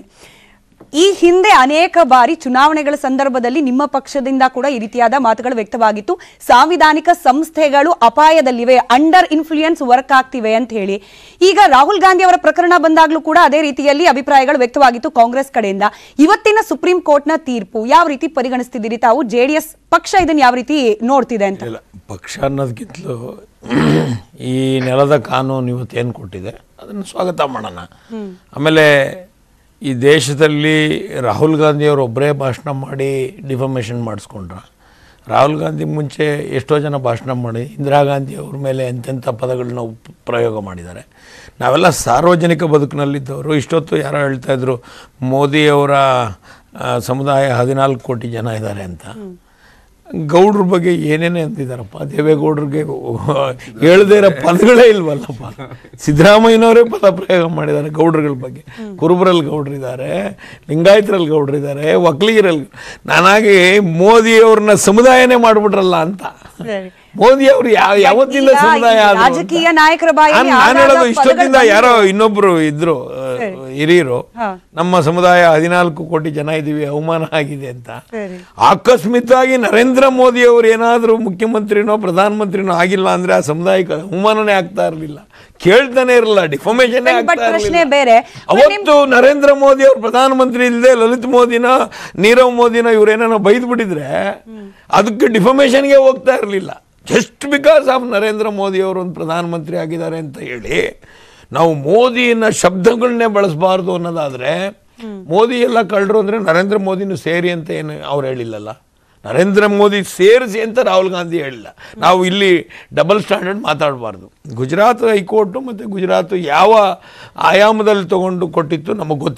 ಈ ಹಿಂದೆ ಅನೇಕ ಬಾರಿ ಚುನಾವಣೆಗಳ ಸಂದರ್ಭದಲ್ಲಿ ನಿಮ್ಮ ಪಕ್ಷದಿಂದ ಕೂಡ ಈ ರೀತಿಯಾದ ಮಾತುಗಳು ವ್ಯಕ್ತವಾಗಿತ್ತು ಸಾಂವಿಧಾನಿಕ ಸಂಸ್ಥೆಗಳು ಅಪಾಯದಲ್ಲಿವೆ ಅಂಡರ್ ಇನ್ಫ್ಲೂಯೆನ್ಸ್ ವರ್ಕ್ ಆಗ್ತಿವೆ ಅಂತ ಹೇಳಿ ಈಗ ರಾಹುಲ್ ಗಾಂಧಿ ಅವರ ಪ್ರಕರಣ ಬಂದಾಗಲೂ ಕೂಡ ಅದೇ ರೀತಿಯಲ್ಲಿ ಅಭಿಪ್ರಾಯಗಳು ವ್ಯಕ್ತವಾಗಿತ್ತು ಕಾಂಗ್ರೆಸ್ ಕಡೆಯಿಂದ ಇವತ್ತಿನ ಸುಪ್ರೀಂ ಕೋರ್ಟ್ನ ತೀರ್ಪು ಯಾವ ರೀತಿ ಪರಿಗಣಿಸ್ತಿದ್ದೀರಿ ತಾವು ಜೆಡಿಎಸ್ ಪಕ್ಷ ಇದನ್ನ ಯಾವ ರೀತಿ ನೋಡ್ತಿದೆ ಅಂತ ಇಲ್ಲ ಪಕ್ಷ ಅನ್ನೋದಕ್ಕಿಂತಲೂ ಈ ನೆಲದ ಕಾನೂನು ಇವತ್ತೇನು ಕೊಟ್ಟಿದೆ ಅದನ್ನು ಸ್ವಾಗತ ಮಾಡೋಣ ಆಮೇಲೆ ಈ ದೇಶದಲ್ಲಿ ರಾಹುಲ್ ಗಾಂಧಿಯವರು ಒಬ್ಬರೇ ಭಾಷಣ ಮಾಡಿ ಡಿಫಮೇಷನ್ ಮಾಡಿಸ್ಕೊಂಡ್ರ ರಾಹುಲ್ ಗಾಂಧಿ ಮುಂಚೆ ಎಷ್ಟೋ ಜನ ಭಾಷಣ ಮಾಡಿ ಇಂದಿರಾ ಗಾಂಧಿ ಅವ್ರ ಮೇಲೆ ಎಂತೆಂಥ ಪದಗಳನ್ನ ಉಪ್- ಪ್ರಯೋಗ ಮಾಡಿದ್ದಾರೆ ನಾವೆಲ್ಲ ಸಾರ್ವಜನಿಕ ಬದುಕಿನಲ್ಲಿದ್ದವರು ಇಷ್ಟೊತ್ತು ಯಾರೋ ಹೇಳ್ತಾ ಇದ್ರು ಮೋದಿಯವರ ಆ, ಸಮುದಾಯ ಹದಿನಾಲ್ಕು ಕೋಟಿ ಜನ ಇದ್ದಾರೆ ಅಂತ ಗೌಡ್ರ ಬಗ್ಗೆ ಏನೇನೇ ಅಂತಿದ್ದಾರಪ್ಪ ದೇವೇಗೌಡರಿಗೆ ಹೇಳದೇ ಇರೋ ಪದಗಳೇ ಇಲ್ವಲ್ಲಪ್ಪ ಸಿದ್ದರಾಮಯ್ಯನವರೇ ಪದ ಪ್ರಯೋಗ ಮಾಡಿದ್ದಾರೆ ಗೌಡ್ರಗಳ ಬಗ್ಗೆ ಕುರುಬರಲ್ಲಿ ಗೌಡ್ರಿದ್ದಾರೆ ಲಿಂಗಾಯತರಲ್ಲಿ ಗೌಡ್ರಿದ್ದಾರೆ ಒಕ್ಕಲಿಗರಲ್ಲಿ ನಾನಾಗಿ ಮೋದಿಯವ್ರನ್ನ ಸಮುದಾಯನೇ ಮಾಡ್ಬಿಟ್ರಲ್ಲ ಅಂತ ಮೋದಿ ಅವರು ಯಾವ ಯಾವತ್ತಿಂದ ಈಗ ಸಮುದಾಯ ಈ ಆದ್ರು ಅಂತ. ರಾಜಕೀಯ ನಾಯಕರ ಬಾಯಲ್ಲಿ ನಾನ್- ನಾನ್ ಆಗಾಗ ಹೇಳೋದು ಇಷ್ಟೊತ್ತಿಂದ ಪದಗಳು ಯಾರೋ ಇನ್ನೊಬ್ರು ಇದ್ರು ಆ, ಹಿರಿಯರು ಹಾ. ನಮ್ಮ ಸಮುದಾಯ ಹದಿನಾಲ್ಕು ಕೋಟಿ ಜನ ಇದೀವಿ ಅವಮಾನ ಆಗಿದೆ ಅಂತ ಸರಿ. ಆಕಸ್ಮಿಕವಾಗಿ ನರೇಂದ್ರ ಮೋದಿ ಅವರು ಏನಾದರೂ ಮುಖ್ಯಮಂತ್ರಿನೋ ಪ್ರಧಾನಮಂತ್ರಿನೋ ಆಗಿಲ್ಲ ಅಂದ್ರೆ ಆ ಸಮುದಾಯಕ್ಕೆ ಅವಮಾನನೇ ಆಗ್ತಾ ಇರಲಿಲ್ಲ ಕೇಳ್ತಾನೆ ಇರಲಿಲ್ಲ ಡಿಫಾಮೇಷನ್ But- but ಪ್ರಶ್ನೆ ಬೇರೆ. But ಅವತ್ತು ನರೇಂದ್ರ ಮೋದಿ ಅವರು ಪ್ರಧಾನಮಂತ್ರಿ ಇಲ್ಲದೆ ಲಲಿತ್ ಮೋದಿನ ನೀರವ್ ಮೋದಿನ ಇವ್ರೇನೋ ಬೈದ್ ಬಿಟ್ಟಿದ್ರೆ ಅದಕ್ಕೆ ಡಿಫಾಮೇಷನ್ಗೆ ಹೋಗ್ತಾ ಇರಲಿಲ್ಲ just because of Narendra Modi ಅವರು ಒಂದು ಪ್ರಧಾನಮಂತ್ರಿ ಆಗಿದ್ದಾರೆ ಅಂತ ಹೇಳಿ ನಾವು ಮೋದಿನ ಶಬ್ದಗಳನ್ನೇ ಬಳಸಬಾರ್ದು ಅನ್ನೋದಾದ್ರೆ ಮೋದಿ ಎಲ್ಲ ಕಳ್ಳರು ಅಂದ್ರೆ ನರೇಂದ್ರ ಮೋದಿನೂ ಸೇರಿ ಅಂತ ಏನು ಅವ್ರು ಹೇಳಿಲ್ಲಲ್ಲ ನರೇಂದ್ರ ಮೋದಿ ಸೇರಿಸಿ ಅಂತ ರಾಹುಲ್ ಗಾಂಧಿ ಹೇಳಿಲ್ಲ ನಾವು ಇಲ್ಲಿ ಡಬಲ್ ಸ್ಟ್ಯಾಂಡರ್ಡ್ ಮಾತಾಡಬಾರ್ದು ಗುಜರಾತ್ ಹೈಕೋರ್ಟು ಮತ್ತು ಗುಜರಾತ್ ಯಾವ ಆಯಾಮದಲ್ಲಿ ತಗೊಂಡು ಕೊಟ್ಟಿತ್ತು ನಮಗೆ ಗೊತ್ತಿಲ್ಲ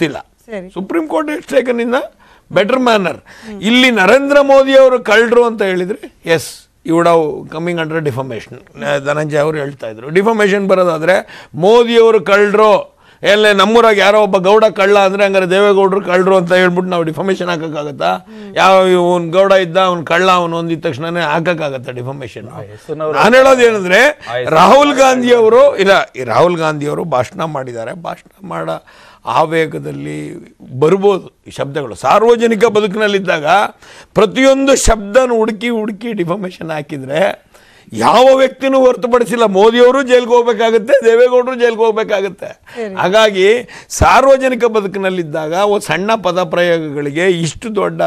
ಸರಿ. Supreme Court is taken in better manner ಇಲ್ಲಿ ನರೇಂದ್ರ ಮೋದಿ ಅವರು ಕಳ್ಳರು ಅಂತ ಹೇಳಿದ್ರೆ yes he would have coming under defamation Dhananjaya ಅವರು ಹೇಳ್ತಾ ಇದ್ರು ಡಿಫಮೇಷನ್ ಬರೋದಾದ್ರೆ ಮೋದಿಯವರು ಕಳ್ಳರು ಎಲ್ಲ ನಮ್ಮೂರಾಗ ಯಾರೋ ಒಬ್ಬ ಗೌಡ ಕಳ್ಳ ಅಂದ್ರೆ ಹಂಗಾರೆ ದೇವೇಗೌಡರು ಕಳ್ಳರು ಅಂತ ಹೇಳ್ಬಿಟ್ಟು ನಾವು ಡಿಫಮೇಷನ್ ಹಾಕಕ್ಕಾಗತ್ತಾ ಯಾವ ಇವನ್ ಗೌಡ ಇದ್ದ ಅವ್ನು ಕಳ್ಳ ಅವನು ಒಂದಿದ ತಕ್ಷಣನೇ ಹಾಕಕ್ಕಾಗತ್ತಾ ಡಿಫಮೇಷನ್ ನಾನು ಹೇಳೋದು ಏನಂದ್ರೆ ರಾಹುಲ್ ಗಾಂಧಿ ಅವರು ಇಲ್ಲ ಈ ರಾಹುಲ್ ಗಾಂಧಿ ಅವರು ಭಾಷಣ ಮಾಡಿದ್ದಾರೆ ಭಾಷಣ ಮಾಡ ಆವೇಗದಲ್ಲಿ ಬರ್ಬೋದು ಈ ಶಬ್ದಗಳು ಸಾರ್ವಜನಿಕ ಬದುಕಿನಲ್ಲಿದ್ದಾಗ ಪ್ರತಿಯೊಂದು ಶಬ್ದನ ಹುಡುಕಿ ಹುಡುಕಿ ಡಿಫಮೇಷನ್ ಹಾಕಿದ್ರೆ ಯಾವ ವ್ಯಕ್ತಿನೂ ಹೊರತುಪಡಿಸಿಲ್ಲ ಮೋದಿಯವರು ಜೈಲ್ಗೆ ಹೋಗ್ಬೇಕಾಗುತ್ತೆ ದೇವೇಗೌಡರು ಜೈಲ್ಗೆ ಹೋಗ್ಬೇಕಾಗುತ್ತೆ ಹಾಗಾಗಿ ಸಾರ್ವಜನಿಕ ಬದುಕಿನಲ್ಲಿದ್ದಾಗ ಒಂದು ಸಣ್ಣ ಪದ ಪ್ರಯೋಗಗಳಿಗೆ ಇಷ್ಟು ದೊಡ್ಡ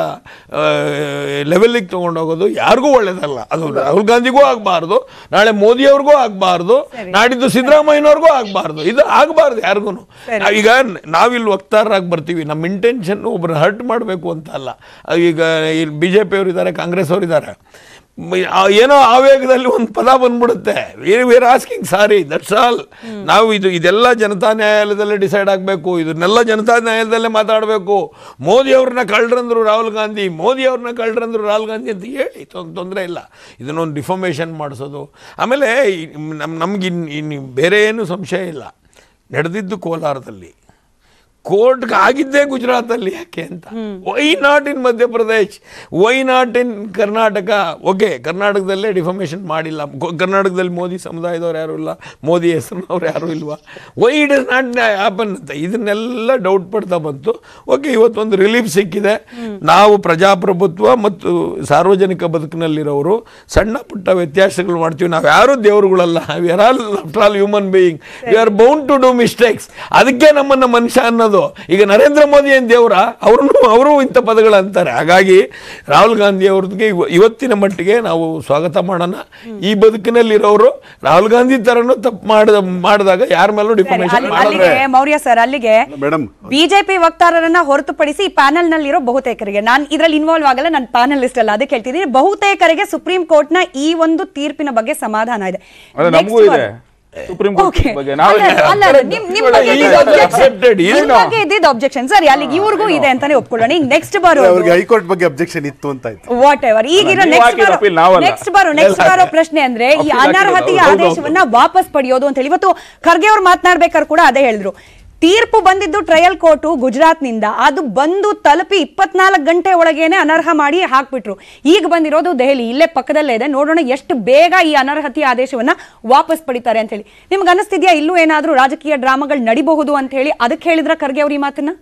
ಲೆವೆಲ್ಲಿಗೆ ತೊಗೊಂಡೋಗೋದು ಯಾರಿಗೂ ಒಳ್ಳೇದಲ್ಲ ಅದು ರಾಹುಲ್ ಗಾಂಧಿಗೂ ಆಗಬಾರ್ದು ನಾಳೆ ಮೋದಿಯವ್ರಿಗೂ ಆಗಬಾರ್ದು ನಾಡಿದ್ದು ಸಿದ್ದರಾಮಯ್ಯನವ್ರಿಗೂ ಆಗಬಾರ್ದು ಇದು ಆಗಬಾರ್ದು ಯಾರಿಗೂ ಈಗ ನಾವಿಲ್ಲಿ ವಕ್ತಾರರಾಗಿ ಬರ್ತೀವಿ ನಮ್ಮ ಇಂಟೆನ್ಷನ್ ಒಬ್ಬರು ಹರ್ಟ್ ಮಾಡಬೇಕು ಅಂತ ಅಲ್ಲ ಈಗ ಇಲ್ಲಿ ಬಿ ಜೆ ಪಿಯವರು ಇದ್ದಾರೆ ಕಾಂಗ್ರೆಸ್ ಅವರು ಇದ್ದಾರೆ ಮ- ಆ ಏನೋ ಆವೇಗದಲ್ಲಿ ಒಂದು ಪದ ಬಂದ್ಬಿಡುತ್ತೆ we're asking sorry that's all ನಾವು ಇದು ಇದೆಲ್ಲ ಜನತಾ ನ್ಯಾಯಾಲಯದಲ್ಲೇ ಡಿಸೈಡ್ ಆಗಬೇಕು ಇದನ್ನೆಲ್ಲ ಜನತಾ ನ್ಯಾಯಾಲಯದಲ್ಲೇ ಮಾತಾಡಬೇಕು ಮೋದಿ ಅವ್ರನ್ನ ಕಳ್ಳರಂದ್ರು ರಾಹುಲ್ ಗಾಂಧಿ ಮೋದಿ ಅವ್ರನ್ನ ಕಳ್ಳರಂದ್ರು ರಾಹುಲ್ ಗಾಂಧಿ ಅಂತ ಹೇಳಿ ತೊಂದರೆ ಇಲ್ಲ ಇದನ್ನೊಂದು ಡಿಫಾಮೇಷನ್ ಮಾಡಿಸೋದು ಆಮೇಲೆ ನಮ್ಮ ನಮ್ಗೆ ಇನ್ನು ಇನ್ನು ಬೇರೆ ಏನು ಸಂಶಯ ಇಲ್ಲ ನಡೆದಿದ್ದು ಕೋಲಾರದಲ್ಲಿ ಕೋರ್ಟ್ಗೆ ಆಗಿದ್ದೇ ಗುಜರಾತಲ್ಲಿ ಯಾಕೆ ಅಂತ why not in Madhya Pradesh why not in Karnataka okay ಕರ್ನಾಟಕದಲ್ಲೇ ಡಿಫಾಮೇಷನ್ ಮಾಡಿಲ್ಲ ಗೊ- ಕರ್ನಾಟಕದಲ್ಲಿ ಮೋದಿ ಸಮುದಾಯದವ್ರು ಯಾರು ಇಲ್ಲ ಮೋದಿ ಹೆಸರಿನವ್ರು ಯಾರು ಇಲ್ವಾ why it is not happen ಅಂತ ಇದನ್ನೆಲ್ಲ ಡೌಟ್ ಪಡ್ತಾ ಬಂತು ಓಕೆ ಇವತ್ತೊಂದು ರಿಲೀಫ್ ಸಿಕ್ಕಿದೆ ನಾವು ಪ್ರಜಾಪ್ರಭುತ್ವ ಮತ್ತು ಸಾರ್ವಜನಿಕ ಬದುಕಿನಲ್ಲಿರೋರು ಸಣ್ಣ ಪುಟ್ಟ ವ್ಯತ್ಯಾಸಗಳು ಮಾಡ್ತೀವಿ ನಾವು ಯಾರು ದೇವರುಗಳಲ್ಲ we are all after all human being we are bound to do mistakes ಅದಕ್ಕೆ ನಮ್ಮನ್ನ ಮನುಷ್ಯ ಅನ್ನೋದು ಈಗ ನರೇಂದ್ರ ಮೋದಿ ಏನ್ ದೇವರ ಅವ್ರನ್ನು ಅವರು ಇಂಥ ಪದಗಳು ಅಂತಾರೆ ಹಾಗಾಗಿ ರಾಹುಲ್ ಗಾಂಧಿ ಅವ್ರಿಗೆ ಇವ- ಇವತ್ತಿನ ಮಟ್ಟಿಗೆ ನಾವು ಸ್ವಾಗತ ಮಾಡೋಣ ಈ ಬದುಕಿನಲ್ಲಿರೋರು ರಾಹುಲ್ ಗಾಂಧಿ ತರನು ತಪ್ಪು ಮಾಡಿದ ಮಾಡಿದಾಗ ಯಾರ ಮೇಲೂ ಸರಿ, ಡಿಫಾಮೇಷನ್ ಅಲ್ಲಿ- ಮಾಡಿದ್ರೆ ಅಲ್ಲಿಗೆ ಮೌರ್ಯ ಸರ್ ಅಲ್ಲಿಗೆ ಮೇಡಮ್ ಬಿಜೆಪಿ ವಕ್ತಾರರನ್ನ ಹೊರತುಪಡಿಸಿ ಈ ಪ್ಯಾನೆಲ್ ನಲ್ಲಿರೋ ಬಹುತೇಕರಿಗೆ ನಾನು ಇದ್ರಲ್ಲಿ ಇನ್ವಾಲ್ವ್ ಆಗಲ್ಲ ನಾನು ಪ್ಯಾನಲ್ ಲಿಸ್ಟ್ ಅಲ್ಲ ಅದಕ್ಕೆ ಹೇಳ್ತಿದ್ದೀನಿ ಬಹುತೇಕರಿಗೆ ಸುಪ್ರೀಂ ಕೋರ್ಟ್ ನ ಈ ಒಂದು ತೀರ್ಪಿನ ಬಗ್ಗೆ ಸಮಾಧಾನ ಇದೆ ಅದೇ ನಮಗೂ Next ಇದೆ one. Supreme court Okay. ಬಗ್ಗೆ ನಾವೇ ಅಲ್ಲ, ಅಲ್ಲ, ಅಲ್ಲ, ನಿಮ್- ನಿಮ್ ಬಗ್ಗೆ ಇದ್ದಿದ್ದು objection. Accepted. ನಿಮ್ ಏನು? ಬಗ್ಗೆ ಇದ್ದಿದ್ದು objection. ಸರಿ ಅಲ್ಲಿಗೆ ಇವ್ರಿಗೂ ಇದೆ ಅಂತಾನೆ ಒಪ್ಕೊಳ್ಳೋಣ ಈಗ ನೆಕ್ಸ್ಟ್ ಬರೋ ಅವ್ರಿಗೆ ಹೈಕೋರ್ಟ್ ಬಗ್ಗೆ ಅಬ್ಜೆಕ್ಷನ್ ಇತ್ತು ಅಂತ ಆಯ್ತು ವಾಟ್ ಎವರ್ ಈಗಿರೋ ನೀವು ನೆಕ್ಸ್ಟ್ ಹಾಕಿರೋ ಬರೋ appeal ನಾವಲ್ಲ. ನೆಕ್ಸ್ಟ್ ಬರೋ ನೆಕ್ಸ್ಟ್ ಬರೋ ಪ್ರಶ್ನೆ ಅಂದ್ರೆ ಈ appeal ಹಾಕಿರೋದು ಅನರ್ಹತೆಯ ಹೌದು, ಹೌದು. ಆದೇಶವನ್ನ ವಾಪಸ್ ಪಡೆಯೋದು ಅಂತ ಹೇಳಿ ಇವತ್ತು ಖರ್ಗೆ ಅವ್ರು ಮಾತನಾಡ್ಬೇಕಾದ್ರೆ ಕೂಡ ಅದೇ ಹೇಳಿದ್ರು ತೀರ್ಪು ಬಂದಿದ್ದು ಟ್ರಯಲ್ ಕೋರ್ಟು ಗುಜರಾತ್ನಿಂದ ಅದು ಬಂದು ತಲುಪಿ ಇಪ್ಪತ್ನಾಲ್ಕು ಗಂಟೆ ಒಳಗೇನೆ ಅನರ್ಹ ಮಾಡಿ ಹಾಕ್ಬಿಟ್ರು ಈಗ ಬಂದಿರೋದು ದೆಹಲಿ ಇಲ್ಲೇ ಪಕ್ಕದಲ್ಲೇ ಇದೆ ನೋಡೋಣ ಎಷ್ಟು ಬೇಗ ಈ ಅನರ್ಹತೆಯ ಆದೇಶವನ್ನ ವಾಪಸ್ ಪಡಿತಾರೆ ಅಂತ ಹೇಳಿ ನಿಮ್ಗೆ ಅನಿಸ್ತಿದ್ಯಾ ಇಲ್ಲೂ ಏನಾದ್ರೂ ರಾಜಕೀಯ ಡ್ರಾಮಾಗಳು ನಡಿಬಹುದು ಅಂತ ಹೇಳಿ ಅದಕ್ಕೆ ಹೇಳಿದ್ರ ಖರ್ಗೆ ಅವ್ರ ಈ ಮಾತನ್ನ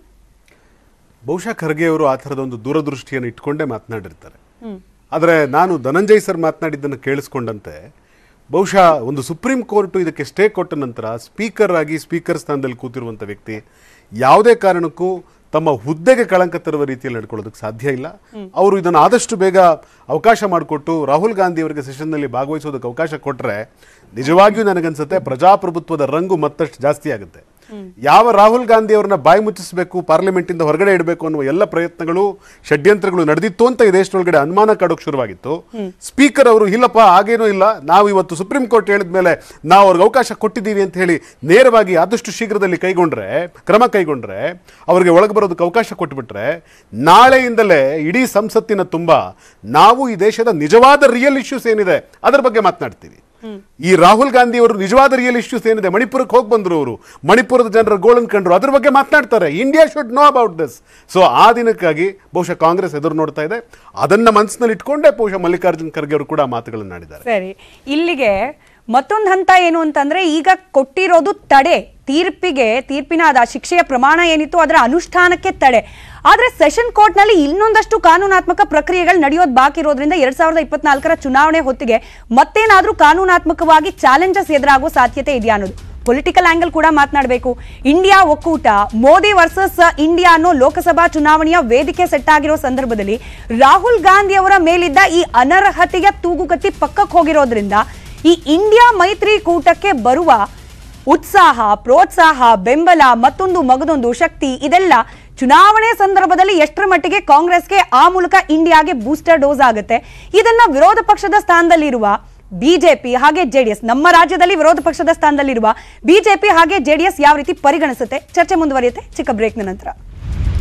ಬಹುಶಃ ಖರ್ಗೆ ಅವರು ಆ ಥರದ ಒಂದು ದೂರದೃಷ್ಟಿಯನ್ನು ಇಟ್ಕೊಂಡೇ ಮಾತನಾಡಿರ್ತಾರೆ ಆದರೆ ನಾನು ಧನಂಜಯ್ ಸರ್ ಮಾತನಾಡಿದ್ದನ್ನು ಕೇಳಿಸ್ಕೊಂಡಂತೆ ಬಹುಶಃ ಒಂದು ಸುಪ್ರೀಂ ಕೋರ್ಟ್ ಇದಕ್ಕೆ ಸ್ಟೇ ಕೊಟ್ಟ ನಂತರ ಸ್ಪೀಕರ್ ಆಗಿ ಸ್ಪೀಕರ್ ಸ್ಥಾನದಲ್ಲಿ ಕೂತಿರುವಂಥ ವ್ಯಕ್ತಿ ಯಾವುದೇ ಕಾರಣಕ್ಕೂ ತಮ್ಮ ಹುದ್ದೆಗೆ ಕಳಂಕ ತರುವ ರೀತಿಯಲ್ಲಿ ನಡ್ಕೊಳ್ಳೋದಕ್ಕೆ ಸಾಧ್ಯ ಇಲ್ಲ ಅವರು ಇದನ್ನು ಆದಷ್ಟು ಬೇಗ ಅವಕಾಶ ಮಾಡಿಕೊಟ್ಟು ರಾಹುಲ್ ಗಾಂಧಿ ಅವರಿಗೆ ಸೆಷನ್ನಲ್ಲಿ ಭಾಗವಹಿಸೋದಕ್ಕೆ ಅವಕಾಶ ಕೊಟ್ಟರೆ ನಿಜವಾಗಿಯೂ ನನಗನ್ಸುತ್ತೆ ಪ್ರಜಾಪ್ರಭುತ್ವದ ರಂಗು ಮತ್ತಷ್ಟು ಜಾಸ್ತಿ ಆಗುತ್ತೆ ಯಾವ ರಾಹುಲ್ ಗಾಂಧಿ ಅವರನ್ನ ಬಾಯಿ ಮುಚ್ಚಿಸಬೇಕು ಪಾರ್ಲಿಮೆಂಟ್ ಇಂದ ಹೊರಗಡೆ ಇಡಬೇಕು ಅನ್ನುವ ಎಲ್ಲ ಪ್ರಯತ್ನಗಳು ಷಡ್ಯಂತ್ರಗಳು ನಡೆದಿತ್ತು ಅಂತ ಈ ದೇಶದೊಳಗಡೆ ಅನುಮಾನ ಕಾಡೋಕೆ ಶುರುವಾಗಿತ್ತು ಸ್ಪೀಕರ್ ಅವರು ಇಲ್ಲಪ್ಪ ಹಾಗೇನೂ ಇಲ್ಲ ನಾವು ಇವತ್ತು ಸುಪ್ರೀಂ ಕೋರ್ಟ್ ಹೇಳಿದ ಮೇಲೆ ನಾವು ಅವ್ರಿಗೆ ಅವಕಾಶ ಕೊಟ್ಟಿದ್ದೀವಿ ಅಂತ ಹೇಳಿ ನೇರವಾಗಿ ಆದಷ್ಟು ಶೀಘ್ರದಲ್ಲಿ ಕೈಗೊಂಡ್ರೆ ಕ್ರಮ ಕೈಗೊಂಡ್ರೆ ಅವರಿಗೆ ಒಳಗೆ ಬರೋದಕ್ಕೆ ಅವಕಾಶ ಕೊಟ್ಬಿಟ್ರೆ ನಾಳೆಯಿಂದಲೇ ಇಡೀ ಸಂಸತ್ತಿನ ತುಂಬ ನಾವು ಈ ದೇಶದ ನಿಜವಾದ ರಿಯಲ್ ಇಶ್ಯೂಸ್ ಏನಿದೆ ಅದರ ಬಗ್ಗೆ ಮಾತನಾಡ್ತೀವಿ ಈ ರಾಹುಲ್ ಗಾಂಧಿ ಅವರು ನಿಜವಾದ ರಿಯಲ್ ಇಶ್ಯೂಸ್ ಏನಿದೆ ಮಣಿಪುರಕ್ಕೆ ಹೋಗಿ ಬಂದ್ರು ಅವರು ಮಣಿಪುರದ ಜನರ ಗೋಳನ್ ಕಂಡ್ರು ಅದ್ರ ಬಗ್ಗೆ ಮಾತನಾಡ್ತಾರೆ India should know about this so ಆ ದಿನಕ್ಕಾಗಿ ಬಹುಶಃ ಕಾಂಗ್ರೆಸ್ ಎದುರು ನೋಡ್ತಾ ಇದೆ ಅದನ್ನ ಮನಸ್ಸಿನಲ್ಲಿ ಇಟ್ಕೊಂಡೇ ಬಹುಶಃ ಮಲ್ಲಿಕಾರ್ಜುನ್ ಖರ್ಗೆ ಅವರು ಕೂಡ ಆ ಮಾತುಗಳನ್ನಾಡಿದ್ದಾರೆ ಸರಿ ಇಲ್ಲಿಗೆ ಮತ್ತೊಂದು ಹಂತ ಏನು ಅಂತಂದ್ರೆ ಈಗ ಕೊಟ್ಟಿರೋದು ತಡೆ ತೀರ್ಪಿಗೆ ತೀರ್ಪಿನ ಅದ ಶಿಕ್ಷೆಯ ಪ್ರಮಾಣ ಏನಿತ್ತು ಅದರ ಅನುಷ್ಠಾನಕ್ಕೆ ತಡೆ ಆದ್ರೆ ಸೆಷನ್ ಕೋರ್ಟ್ ನಲ್ಲಿ ಇನ್ನೊಂದಷ್ಟು ಕಾನೂನಾತ್ಮಕ ಪ್ರಕ್ರಿಯೆಗಳು ನಡೆಯೋದು ಬಾಕಿ ಇರೋದ್ರಿಂದ ಎರಡ್ ಸಾವಿರದ ಇಪ್ಪತ್ನಾಲ್ಕರ ಚುನಾವಣೆ ಹೊತ್ತಿಗೆ ಮತ್ತೇನಾದ್ರೂ ಕಾನೂನಾತ್ಮಕವಾಗಿ ಚಾಲೆಂಜಸ್ ಎದುರಾಗೋ ಸಾಧ್ಯತೆ ಇದೆಯಾ ಅನ್ನೋದು ಪೊಲಿಟಿಕಲ್ ಆಂಗಲ್ ಕೂಡ ಮಾತನಾಡಬೇಕು ಇಂಡಿಯಾ ಒಕ್ಕೂಟ ಮೋದಿ ವರ್ಸಸ್ ಇಂಡಿಯಾ ಅನ್ನೋ ಲೋಕಸಭಾ ಚುನಾವಣೆಯ ವೇದಿಕೆ ಸೆಟ್ ಆಗಿರೋ ಸಂದರ್ಭದಲ್ಲಿ ರಾಹುಲ್ ಗಾಂಧಿ ಅವರ ಮೇಲಿದ್ದ ಈ ಅನರ್ಹತೆಯ ತೂಗುಗತಿ ಪಕ್ಕಕ್ಕೆ ಹೋಗಿರೋದ್ರಿಂದ ಈ ಇಂಡಿಯಾ ಮೈತ್ರಿ ಕೂಟಕ್ಕೆ ಬರುವ ಉತ್ಸಾಹ ಪ್ರೋತ್ಸಾಹ ಬೆಂಬಲ ಮತ್ತೊಂದು ಮಗದೊಂದು ಶಕ್ತಿ ಇದೆಲ್ಲ ಚುನಾವಣೆ ಸಂದರ್ಭದಲ್ಲಿ ಎಷ್ಟರ ಮಟ್ಟಿಗೆ ಕಾಂಗ್ರೆಸ್ಗೆ ಆ ಮೂಲಕ ಇಂಡಿಯಾಗೆ ಬೂಸ್ಟರ್ ಡೋಸ್ ಆಗುತ್ತೆ ಇದನ್ನ ವಿರೋಧ ಪಕ್ಷದ ಸ್ಥಾನದಲ್ಲಿರುವ ಬಿಜೆಪಿ ಹಾಗೆ ಜೆಡಿಎಸ್ ನಮ್ಮ ರಾಜ್ಯದಲ್ಲಿ ವಿರೋಧ ಪಕ್ಷದ ಸ್ಥಾನದಲ್ಲಿರುವ ಬಿಜೆಪಿ ಹಾಗೆ ಜೆಡಿಎಸ್ ಯಾವ ರೀತಿ ಪರಿಗಣಿಸುತ್ತೆ ಚರ್ಚೆ ಮುಂದುವರಿಯುತ್ತೆ ಚಿಕ್ಕ ಬ್ರೇಕ್ನ ನಂತರ